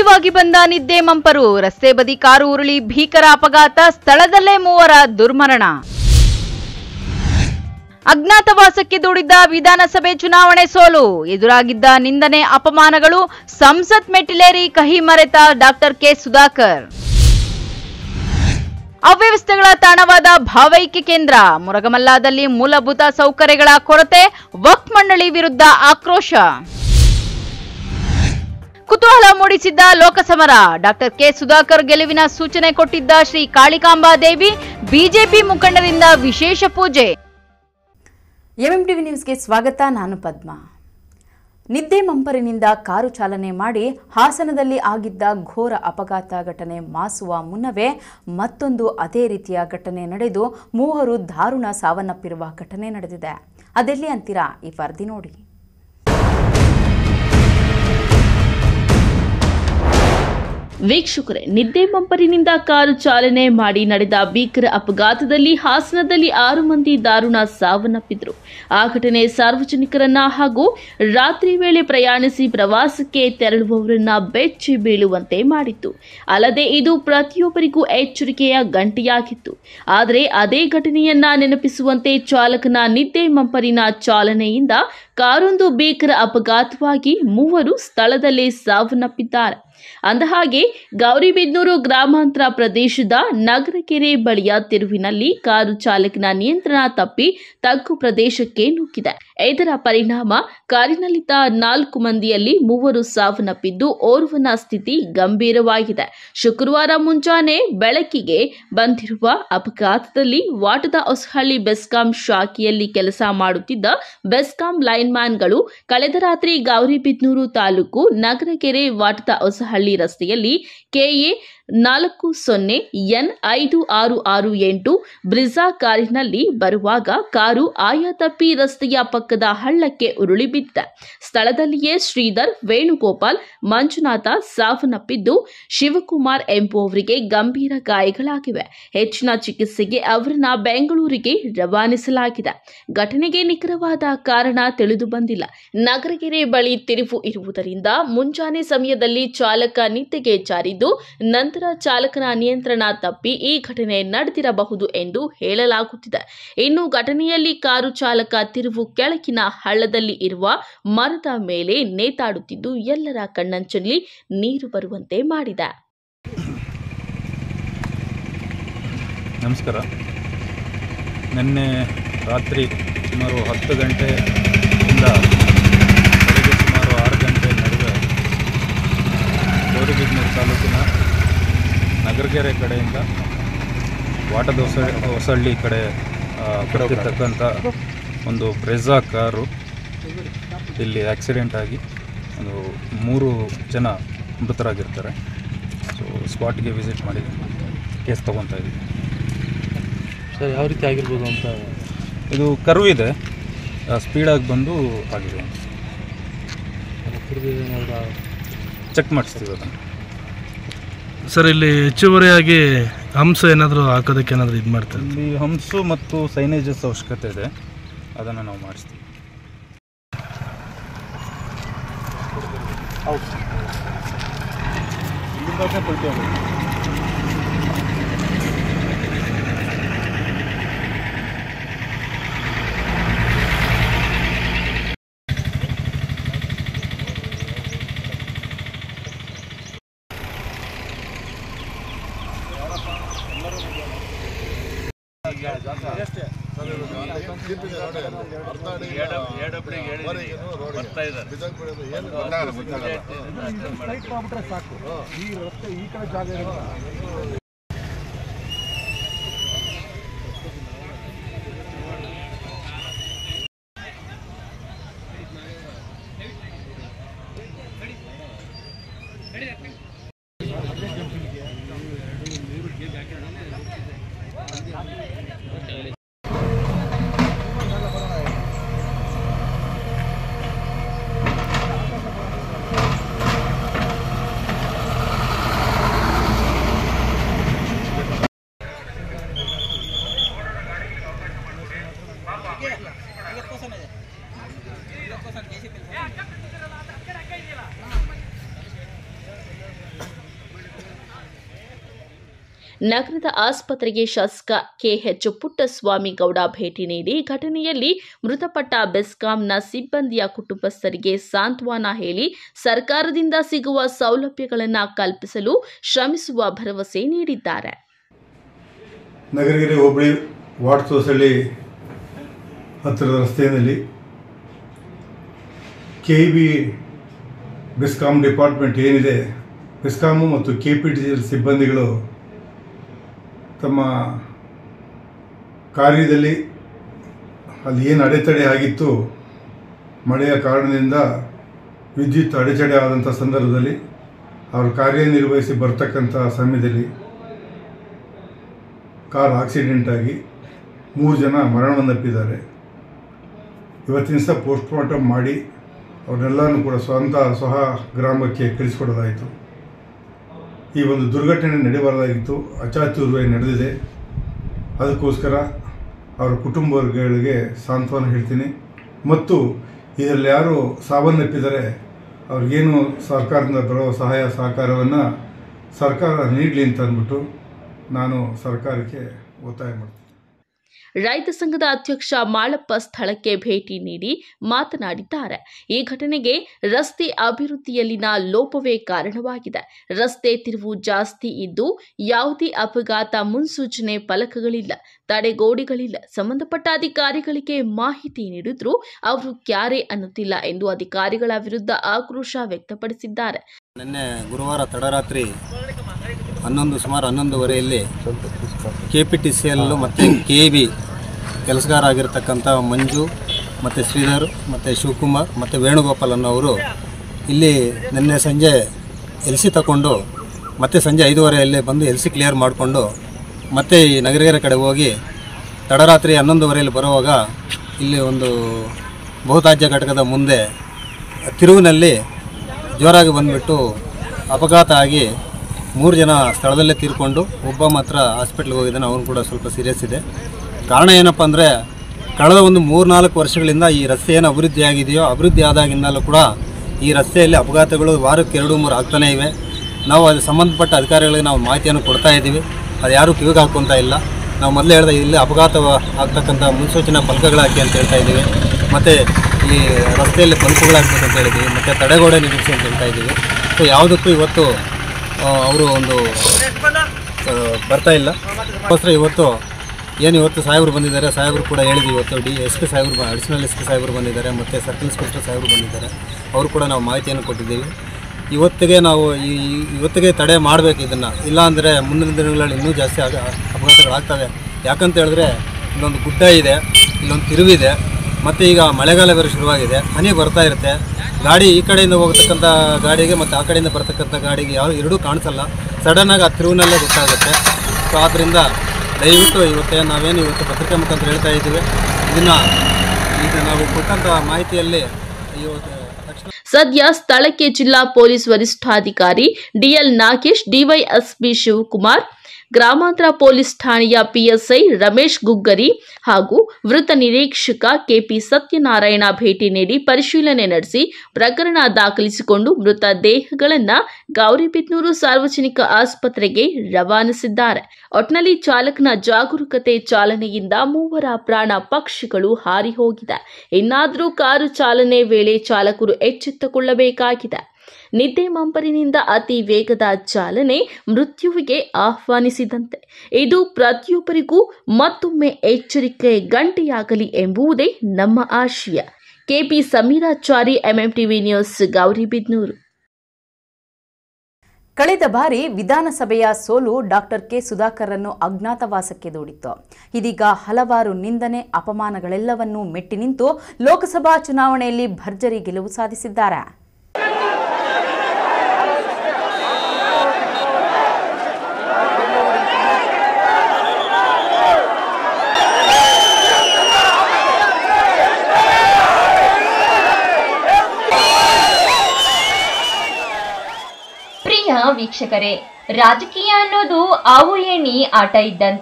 ಸುಳಿವಾಗಿ ಬಂದ ನಿದ್ದೆ ಮಂಪರು ರಸ್ತೆ ಬದಿ ಕಾರು ಉರುಳಿ ಭೀಕರ ಅಪಘಾತ ಸ್ಥಳದಲ್ಲೇ ಮೂವರ ದುರ್ಮರಣ ಅಜ್ಞಾತವಾಸಕ್ಕೆ ದೂಡಿದ್ದ ವಿಧಾನಸಭೆ ಚುನಾವಣೆ ಸೋಲು ಎದುರಾಗಿದ್ದ ನಿಂದನೆ ಅಪಮಾನಗಳು ಸಂಸತ್ ಮೆಟ್ಟಿಲೇರಿ ಕಹಿ ಮರೆತ ಡಾಕ್ಟರ್ ಕೆ ಸುಧಾಕರ್ ಅವ್ಯವಸ್ಥೆಗಳ ತಾಣವಾದ ಭಾವೈಕ್ಯ ಕೇಂದ್ರ ಮುರಗಮಲ್ಲಾದಲ್ಲಿ ಮೂಲಭೂತ ಸೌಕರ್ಯಗಳ ಕೊರತೆ ವಕ್ ಮಂಡಳಿ ವಿರುದ್ಧ ಆಕ್ರೋಶ ಕುತೂಹಲ ಮೂಡಿಸಿದ್ದ ಲೋಕಸಮರ ಡಾಕ್ಟರ್ ಕೆ ಸುಧಾಕರ್ ಗೆಲುವಿನ ಸೂಚನೆ ಕೊಟ್ಟಿದ್ದ ಶ್ರೀ ಕಾಳಿಕಾಂಬಾ ದೇವಿ ಬಿಜೆಪಿ ಮುಖಂಡರಿಂದ ವಿಶೇಷ ಪೂಜೆ ಎಂಎಂಟಿವಿ ನ್ಯೂಸ್ಗೆ ಸ್ವಾಗತ ನಾನು ಪದ್ಮ ನಿದ್ದೆ ಮಂಪರಿನಿಂದ ಕಾರು ಚಾಲನೆ ಮಾಡಿ ಹಾಸನದಲ್ಲಿ ಆಗಿದ್ದ ಘೋರ ಅಪಘಾತ ಘಟನೆ ಮಾಸುವ ಮುನ್ನವೇ ಮತ್ತೊಂದು ಅದೇ ರೀತಿಯ ಘಟನೆ ನಡೆದು ಮೂವರು ದಾರುಣ ಸಾವನ್ನಪ್ಪಿರುವ ಘಟನೆ ನಡೆದಿದೆ ಅದೆಲ್ಲಿ ಅಂತೀರಾ ಈ ವರದಿ ನೋಡಿ ವೀಕ್ಷಕರೇ ನಿದ್ದೆ ಮಂಪರಿನಿಂದ ಕಾರು ಚಾಲನೆ ಮಾಡಿ ನಡೆದ ಭೀಕರ ಅಪಘಾತದಲ್ಲಿ ಹಾಸನದಲ್ಲಿ ಆರು ಮಂದಿ ದಾರುಣ ಸಾವನ್ನಪ್ಪಿದ್ರು ಆ ಘಟನೆ ಸಾರ್ವಜನಿಕರನ್ನ ಹಾಗೂ ರಾತ್ರಿ ವೇಳೆ ಪ್ರಯಾಣಿಸಿ ಪ್ರವಾಸಕ್ಕೆ ತೆರಳುವವರನ್ನ ಬೆಚ್ಚಿ ಬೀಳುವಂತೆ ಮಾಡಿತ್ತು ಅಲ್ಲದೆ ಇದು ಪ್ರತಿಯೊಬ್ಬರಿಗೂ ಎಚ್ಚರಿಕೆಯ ಗಂಟೆಯಾಗಿತ್ತು ಆದರೆ ಅದೇ ಘಟನೆಯನ್ನ ನೆನಪಿಸುವಂತೆ ಚಾಲಕನ ನಿದ್ದೆ ಮಂಪರಿನ ಚಾಲನೆಯಿಂದ ಕಾರೊಂದು ಭೀಕರ ಅಪಘಾತವಾಗಿ ಮೂವರು ಸ್ಥಳದಲ್ಲೇ ಸಾವನ್ನಪ್ಪಿದ್ದಾರೆ ಅಂದಹಾಗೆ ಗೌರಿಬಿದನೂರು ಗ್ರಾಮಾಂತರ ಪ್ರದೇಶದ ನಗರಕೆರೆ ಬಳಿಯ ತಿರುವಿನಲ್ಲಿ ಕಾರು ಚಾಲಕನ ನಿಯಂತ್ರಣ ತಪ್ಪಿ ತಗ್ಗು ಪ್ರದೇಶಕ್ಕೆ ನುಗ್ಗಿದೆ ಇದರ ಪರಿಣಾಮ ಕಾರಿನಲ್ಲಿದ್ದ ನಾಲ್ಕು ಮಂದಿಯಲ್ಲಿ ಮೂವರು ಸಾವನ್ನಪ್ಪಿದ್ದು ಓರ್ವನ ಸ್ಥಿತಿ ಗಂಭೀರವಾಗಿದೆ ಶುಕ್ರವಾರ ಮುಂಜಾನೆ ಬೆಳಕಿಗೆ ಬಂದಿರುವ ಅಪಘಾತದಲ್ಲಿ ವಾಟದ ಹೊಸಹಳ್ಳಿ ಬೆಸ್ಕಾಂ ಶಾಖೆಯಲ್ಲಿ ಕೆಲಸ ಮಾಡುತ್ತಿದ್ದ ಬೆಸ್ಕಾಂ ಲೈನ್ಮ್ಯಾನ್ಗಳು ಕಳೆದ ರಾತ್ರಿ ಗೌರಿಬಿದನೂರು ತಾಲೂಕು ನಗರಕೆರೆ ವಾಟದ ಹೊಸಹಳ್ಳಿ ರಸ್ತೆಯಲ್ಲಿ ಕೆಎ ನಾಲ್ಕು ಸೊನ್ನೆ ಎನ್ ಐದು ಆರು ಆರು ಎಂಟು ಬ್ರಿಜಾ ಕಾರಿನಲ್ಲಿ ಬರುವಾಗ ಕಾರು ಆಯ ತಪ್ಪಿ ರಸ್ತೆಯ ಪಕ್ಕದ ಹಳ್ಳಕ್ಕೆ ಉರುಳಿ ಬಿದ್ದಿದೆ ಸ್ಥಳದಲ್ಲಿಯೇ ಶ್ರೀಧರ್ ವೇಣುಗೋಪಾಲ್ ಮಂಜುನಾಥ ಸಾವನ್ನಪ್ಪಿದ್ದು ಶಿವಕುಮಾರ್ ಎಂಬುವವರಿಗೆ ಗಂಭೀರ ಗಾಯಗಳಾಗಿವೆ ಹೆಚ್ಚಿನ ಚಿಕಿತ್ಸೆಗೆ ಅವರನ್ನ ಬೆಂಗಳೂರಿಗೆ ರವಾನಿಸಲಾಗಿದೆ ಘಟನೆಗೆ ನಿಖರವಾದ ಕಾರಣ ತಿಳಿದು ಬಂದಿಲ್ಲ ನಗರಗೆರೆ ಬಳಿ ತಿರುವು ಇರುವುದರಿಂದ ಮುಂಜಾನೆ ಸಮಯದಲ್ಲಿ ಚಾಲಕ ನಿದ್ದೆಗೆ ಜಾರಿದ್ದು ನಂತರ ಚಾಲಕನ ನಿಯಂತ್ರಣ ತಪ್ಪಿ ಈ ಘಟನೆ ನಡೆದಿರಬಹುದು ಎಂದು ಹೇಳಲಾಗುತ್ತಿದೆ ಇನ್ನು ಘಟನೆಯಲ್ಲಿ ಕಾರು ಚಾಲಕ ತಿರುವು ಕೆಳಗಿನ ಹಳ್ಳದಲ್ಲಿ ಇರುವ ಮರದ ಮೇಲೆ ನೇತಾಡುತ್ತಿದ್ದು ಎಲ್ಲರ ಕಣ್ಣಂಚಲ್ಲಿ ನೀರು ಬರುವಂತೆ ಮಾಡಿದೆ ನಮಸ್ಕಾರ ನಿನ್ನೆ ರಾತ್ರಿ ಸುಮಾರು ಹತ್ತು ಗಂಟೆಯಿಂದ ಬೆಳಗ್ಗೆ ಸುಮಾರು ಆರು ಗಂಟೆ ನಡುವೆ ಗೌರಿಬಿದನೂರು ತಾಲೂಕಿನ ನಗರಗೆರೆ ಕಡೆಯಿಂದ ವಾಟದ ಹೊಸ ಹೊಸಳ್ಳಿ ಕಡೆ ಆ, ಬರ್ತಿರ್ತಕ್ಕಂಥ ಒಂದು ಬ್ರೆಝಾ ಕಾರು ಇಲ್ಲಿ ಆಕ್ಸಿಡೆಂಟ್ ಆಗಿ ಒಂದು ಮೂರು ಜನ ಮೃತರಾಗಿರ್ತಾರೆ ಸೊ ಸ್ಪಾಟ್ಗೆ ವಿಸಿಟ್ ಮಾಡಿ ಕೇಸ್ ತೊಗೊತಾ ಇದ್ದೀವಿ ಸರ್ ಯಾವ ರೀತಿ ಆಗಿರ್ಬೋದು ಅಂತ ಇದು ಕರ್ವ್ ಇದೆ ಸ್ಪೀಡಾಗಿ ಬಂದು ಆಗಿದೆ ಚೆಕ್ ಮಾಡಿಸ್ತೀವಿ ಅದನ್ನು ಸರ್ ಇಲ್ಲಿ ಹೆಚ್ಚುವರಿಯಾಗಿ ಹಂಸ ಏನಾದರೂ ಹಾಕೋದಕ್ಕೆ ಏನಾದರೂ ಇದು ಮಾಡ್ತಾರೆ ಇಲ್ಲಿ ಹಂಸು ಮತ್ತು ಸೈನೇಜಸ್ ಅವಶ್ಯಕತೆ ಇದೆ ಅದನ್ನು ನಾವು ಮಾಡಿಸ್ತೀವಿ ನಗರದ ಆಸ್ಪತ್ರೆಗೆ ಶಾಸಕ ಕೆಎಚ್ ಪುಟ್ಟಸ್ವಾಮಿ ಗೌಡ ಭೇಟಿ ನೀಡಿ ಘಟನೆಯಲ್ಲಿ ಮೃತಪಟ್ಟ ಬೆಸ್ಕಾಂನ ಸಿಬ್ಬಂದಿಯ ಕುಟುಂಬಸ್ಥರಿಗೆ ಸಾಂತ್ವನ ಹೇಳಿ ಸರ್ಕಾರದಿಂದ ಸಿಗುವ ಸೌಲಭ್ಯಗಳನ್ನು ಕಲ್ಪಿಸಲು ಶ್ರಮಿಸುವ ಭರವಸೆ ನೀಡಿದ್ದಾರೆ ನಗರಗೆರೆ ಹೋಬಳಿ ವಾರ್ಡ್ ಸೊಸೈಟಿ ಹತ್ತಿರದ ರಸ್ತೆಯಲ್ಲಿ K E B BESCOM department ಏನಿದೆ ಬೆಸ್ಕಾಮು ಮತ್ತು ಕೆ ಪಿ ಟಿ ಎಲ್ ಸಿಬ್ಬಂದಿಗಳು ತಮ್ಮ ಕಾರ್ಯದಲ್ಲಿ ಅಲ್ಲಿ ಏನು ಅಡೆತಡೆ ಆಗಿತ್ತು ಮಳೆಯ ಕಾರಣದಿಂದ ವಿದ್ಯುತ್ ಅಡೆತಡೆ ಆದಂಥ ಸಂದರ್ಭದಲ್ಲಿ ಅವರು ಕಾರ್ಯನಿರ್ವಹಿಸಿ ಬರ್ತಕ್ಕಂಥ ಸಮಯದಲ್ಲಿ ಕಾರ್ ಆಕ್ಸಿಡೆಂಟ್ ಆಗಿ ಮೂರು ಜನ ಮರಣವನ್ನಪ್ಪಿದ್ದಾರೆ ಇವತ್ತಿನ ಸಹ ಪೋಸ್ಟ್ಮಾರ್ಟಮ್ ಮಾಡಿ ಅವರೆಲ್ಲನೂ ಕೂಡ ಸ್ವಂತ ಸ್ವಹ ಗ್ರಾಮಕ್ಕೆ ಕಳಿಸ್ಕೊಡೋದಾಯಿತು ಈ ಒಂದು ದುರ್ಘಟನೆ ನಡೆಯಬಾರ್ದಾಗಿತ್ತು ಅಚಾತುರ್ಯ ನಡೆದಿದೆ ಅದಕ್ಕೋಸ್ಕರ ಅವರ ಕುಟುಂಬಗಳಿಗೆ ಸಾಂತ್ವನ ಹೇಳ್ತೀನಿ ಮತ್ತು ಇದರಲ್ಲಿ ಯಾರು ಸಾವನ್ನಪ್ಪಿದರೆ ಅವ್ರಿಗೇನು ಸರ್ಕಾರದಿಂದ ಬರೋ ಸಹಾಯ ಸಹಕಾರವನ್ನು ಸರ್ಕಾರ ನೀಡಲಿ ಅಂತ ಅಂದ್ಬಿಟ್ಟು ನಾನು ಸರ್ಕಾರಕ್ಕೆ ಒತ್ತಾಯ ಮಾಡ್ತೀನಿ ರೈತ ಸಂಘದ ಅಧ್ಯಕ್ಷ ಮಾಳಪ್ಪ ಸ್ಥಳಕ್ಕೆ ಭೇಟಿ ನೀಡಿ ಮಾತನಾಡಿದ್ದಾರೆ ಈ ಘಟನೆಗೆ ರಸ್ತೆ ಅಭಿವೃದ್ಧಿಯಲ್ಲಿನ ಲೋಪವೇ ಕಾರಣವಾಗಿದೆ ರಸ್ತೆ ತಿರುವು ಜಾಸ್ತಿ ಇದ್ದು ಯಾವುದೇ ಅಪಘಾತ ಮುನ್ಸೂಚನೆ ಫಲಕಗಳಿಲ್ಲ ತಡೆಗೋಡೆಗಳಿಲ್ಲ ಸಂಬಂಧಪಟ್ಟ ಅಧಿಕಾರಿಗಳಿಗೆ ಮಾಹಿತಿ ನೀಡಿದ್ರೂ ಅವರು ಕ್ಯಾರೆ ಅನ್ನುತ್ತಿಲ್ಲ ಎಂದು ಅಧಿಕಾರಿಗಳ ವಿರುದ್ಧ ಆಕ್ರೋಶ ವ್ಯಕ್ತಪಡಿಸಿದ್ದಾರೆ ನಿನ್ನೆ ಗುರುವಾರ ತಡರಾತ್ರಿ ಹನ್ನೊಂದು ಸುಮಾರು ಹನ್ನೊಂದುವರೆಯಲ್ಲಿ K P T C L ಮತ್ತು ಕೆ ಬಿ ಕೆಲಸಗಾರ ಆಗಿರ್ತಕ್ಕಂಥ ಮಂಜು ಮತ್ತು ಶ್ರೀಧರ್ ಮತ್ತು ಶಿವಕುಮಾರ್ ಮತ್ತು ವೇಣುಗೋಪಾಲ್ ಅನ್ನೋರು ಇಲ್ಲಿ ನಿನ್ನೆ ಸಂಜೆ ಎಲ್ ಸಿ ತಗೊಂಡು ಮತ್ತೆ ಸಂಜೆ ಐದೂವರೆಯಲ್ಲಿ ಬಂದು ಎಲ್ ಸಿ ಕ್ಲಿಯರ್ ಮಾಡಿಕೊಂಡು ಮತ್ತೆ ಈ ನಗರಗೆರೆ ಕಡೆ ಹೋಗಿ ತಡರಾತ್ರಿ ಹನ್ನೊಂದುವರೆಯಲ್ಲಿ ಬರುವಾಗ ಇಲ್ಲಿ ಒಂದು ಬಹುತಾಜ್ಯ ಘಟಕದ ಮುಂದೆ ತಿರುವಿನಲ್ಲಿ ಜೋರಾಗಿ ಬಂದುಬಿಟ್ಟು ಅಪಘಾತ ಆಗಿ ಮೂರು ಜನ ಸ್ಥಳದಲ್ಲೇ ತೀರ್ಕೊಂಡು ಒಬ್ಬ ಮಾತ್ರ ಹಾಸ್ಪಿಟ್ಲಿಗೆ ಹೋಗಿದ್ದಾನೆ ಅವನು ಕೂಡ ಸ್ವಲ್ಪ ಸೀರಿಯಸ್ ಇದೆ ಕಾರಣ ಏನಪ್ಪ ಅಂದರೆ ಕಳೆದ ಒಂದು ಮೂರು ನಾಲ್ಕು ವರ್ಷಗಳಿಂದ ಈ ರಸ್ತೆ ಏನು ಅಭಿವೃದ್ಧಿ ಆಗಿದೆಯೋ ಅಭಿವೃದ್ಧಿ ಆದಾಗಿಂದಲೂ ಕೂಡ ಈ ರಸ್ತೆಯಲ್ಲಿ ಅಪಘಾತಗಳು ವಾರಕ್ಕೆ ಎರಡು ಮೂರು ಆಗ್ತಾನೇ ಇವೆ ನಾವು ಅದು ಸಂಬಂಧಪಟ್ಟ ಅಧಿಕಾರಿಗಳಿಗೆ ನಾವು ಮಾಹಿತಿಯನ್ನು ಕೊಡ್ತಾ ಇದ್ದೀವಿ ಅದು ಯಾರೂ ಕಿವಿಗೆ ಹಾಕ್ಕೊತಾ ಇಲ್ಲ ನಾವು ಮೊದಲೇ ಹೇಳಿದೆ ಇಲ್ಲಿ ಅಪಘಾತ ಆಗ್ತಕ್ಕಂಥ ಮುನ್ಸೂಚನಾ ಫಲಕಗಳಾಕಿ ಅಂತ ಹೇಳ್ತಾ ಇದ್ದೀವಿ ಮತ್ತು ಈ ರಸ್ತೆಯಲ್ಲಿ ಬಲ್ಪುಗಳಾಗಬೇಕು ಅಂತ ಹೇಳಿದ್ದೀವಿ ಮತ್ತು ತಡೆಗೋಡೆ ನಿರ್ಮಿಸಿ ಅಂತ ಹೇಳ್ತಾ ಇದ್ದೀವಿ ಸೊ ಯಾವುದಕ್ಕೂ ಇವತ್ತು ಅವರು ಒಂದು ಆ, ಬರ್ತಾ ಇಲ್ಲ ಅದಕ್ಕೋಸ್ಕರ ಇವತ್ತು ಏನು ಇವತ್ತು ಸಾಹೇಬರು ಬಂದಿದ್ದಾರೆ ಸಾಹೇಬರು ಕೂಡ ಹೇಳಿದ್ವಿ ಇವತ್ತು ಡಿ ಎಸ್ ಪಿ ಸಾಹೇಬರು ಅಡಿಷನಲ್ ಎಸ್ ಪಿ ಸಾಹೇಬರು ಬಂದಿದ್ದಾರೆ ಮತ್ತು ಸರ್ಕಲ್ ಇನ್ಸ್ಪೆಕ್ಟರ್ ಸಾಹೇಬರು ಬಂದಿದ್ದಾರೆ ಅವರು ಕೂಡ ನಾವು ಮಾಹಿತಿಯನ್ನು ಕೊಟ್ಟಿದ್ದೀವಿ ಇವತ್ತಿಗೆ ನಾವು ಈ ಇವತ್ತಿಗೆ ತಡೆ ಮಾಡಬೇಕು ಇದನ್ನು ಇಲ್ಲಾಂದರೆ ಮುಂದಿನ ದಿನಗಳಲ್ಲಿ ಇನ್ನೂ ಜಾಸ್ತಿ ಆಗ ಅಪಘಾತಗಳಾಗ್ತವೆ ಯಾಕಂತ ಹೇಳಿದ್ರೆ ಇಲ್ಲೊಂದು ಗುಡ್ಡ ಇದೆ ಇಲ್ಲೊಂದು ತಿರುವಿದೆ ಮತ್ತು ಈಗ ಮಳೆಗಾಲ ಬೇರೆ ಶುರುವಾಗಿದೆ ಹನಿ ಬರ್ತಾ ಇರುತ್ತೆ ಗಾಡಿ ಈ ಕಡೆಯಿಂದ ಹೋಗ್ತಕ್ಕಂಥ ಗಾಡಿಗೆ ಮತ್ತು ಆ ಕಡೆಯಿಂದ ಬರ್ತಕ್ಕಂಥ ಗಾಡಿಗೆ ಯಾವ ಎರಡೂ ಕಾಣಿಸಲ್ಲ ಸಡನ್ನಾಗಿ ಆ ತಿರುವಿನಲ್ಲೇ ಗೊತ್ತಾಗುತ್ತೆ ಸೊ ಆದ್ದರಿಂದ ದಯವಿಟ್ಟು ಇವತ್ತೇ ನಾವೇನು ಇವತ್ತು ಪತ್ರಿಕೆ ಮುಖಾಂತರ ಹೇಳ್ತಾ ಇದ್ದೀವಿ ಇದನ್ನು ಈಗ ನಾವು ಕೊಟ್ಟಂಥ ಮಾಹಿತಿಯಲ್ಲಿ ಇವತ್ತು ತಕ್ಷಣ ಸದ್ಯ ಸ್ಥಳಕ್ಕೆ ಜಿಲ್ಲಾ ಪೊಲೀಸ್ ವರಿಷ್ಠಾಧಿಕಾರಿ ಡಿಎಲ್ ನಾಗೇಶ್ ಡಿವೈಎಸ್ಪಿ ಶಿವಕುಮಾರ್ ಗ್ರಾಮಾಂತರ ಪೊಲೀಸ್ ಠಾಣೆಯ ಪಿಎಸ್ಐ ರಮೇಶ್ ಗುಗ್ಗರಿ ಹಾಗೂ ವೃತ್ತ ನಿರೀಕ್ಷಕ ಕೆಪಿ ಸತ್ಯನಾರಾಯಣ ಭೇಟಿ ನೀಡಿ ಪರಿಶೀಲನೆ ನಡೆಸಿ ಪ್ರಕರಣ ದಾಖಲಿಸಿಕೊಂಡು ಮೃತ ದೇಹಗಳನ್ನು ಗೌರಿಬಿದನೂರು ಸಾರ್ವಜನಿಕ ಆಸ್ಪತ್ರೆಗೆ ರವಾನಿಸಿದ್ದಾರೆ ಒಟ್ನಲ್ಲಿ ಚಾಲಕನ ಜಾಗರೂಕತೆ ಚಾಲನೆಯಿಂದ ಮೂವರ ಪ್ರಾಣ ಪಕ್ಷಿಗಳು ಹಾರಿ ಹೋಗಿದೆ ಇನ್ನಾದರೂ ಕಾರು ಚಾಲನೆ ವೇಳೆ ಚಾಲಕರು ಎಚ್ಚೆತ್ತುಕೊಳ್ಳಬೇಕಾಗಿದೆ ನಿದ್ದೆ ಮಂಪರಿನಿಂದ ಅತಿ ವೇಗದ ಚಾಲನೆ ಮೃತ್ಯುವಿಗೆ ಆಹ್ವಾನಿಸಿದಂತೆ ಇದು ಪ್ರತಿಯೊಬ್ಬರಿಗೂ ಮತ್ತೊಮ್ಮೆ ಎಚ್ಚರಿಕೆ ಗಂಟೆಯಾಗಲಿ ಎಂಬುದೇ ನಮ್ಮ ಆಶಯ KP Sameerachari MMTV news Gauribidanur ಕಳೆದ ಬಾರಿ ವಿಧಾನಸಭೆಯ ಸೋಲು ಡಾಕ್ಟರ್ ಕೆ ಸುಧಾಕರ್ರನ್ನು ಅಜ್ಞಾತವಾಸಕ್ಕೆ ದೂಡಿತ್ತು ಇದೀಗ ಹಲವಾರು ನಿಂದನೆ ಅಪಮಾನಗಳೆಲ್ಲವನ್ನೂ ಮೆಟ್ಟಿ ನಿಂತು ಲೋಕಸಭಾ ಚುನಾವಣೆಯಲ್ಲಿ ಭರ್ಜರಿ ಗೆಲುವು ಸಾಧಿಸಿದ್ದಾರೆ ಪ್ರಿಯ ವೀಕ್ಷಕರೇ ರಾಜಕೀಯ ಅನ್ನೋದು ಆವು ಏಣಿ ಆಟ ಇದ್ದಂತೆ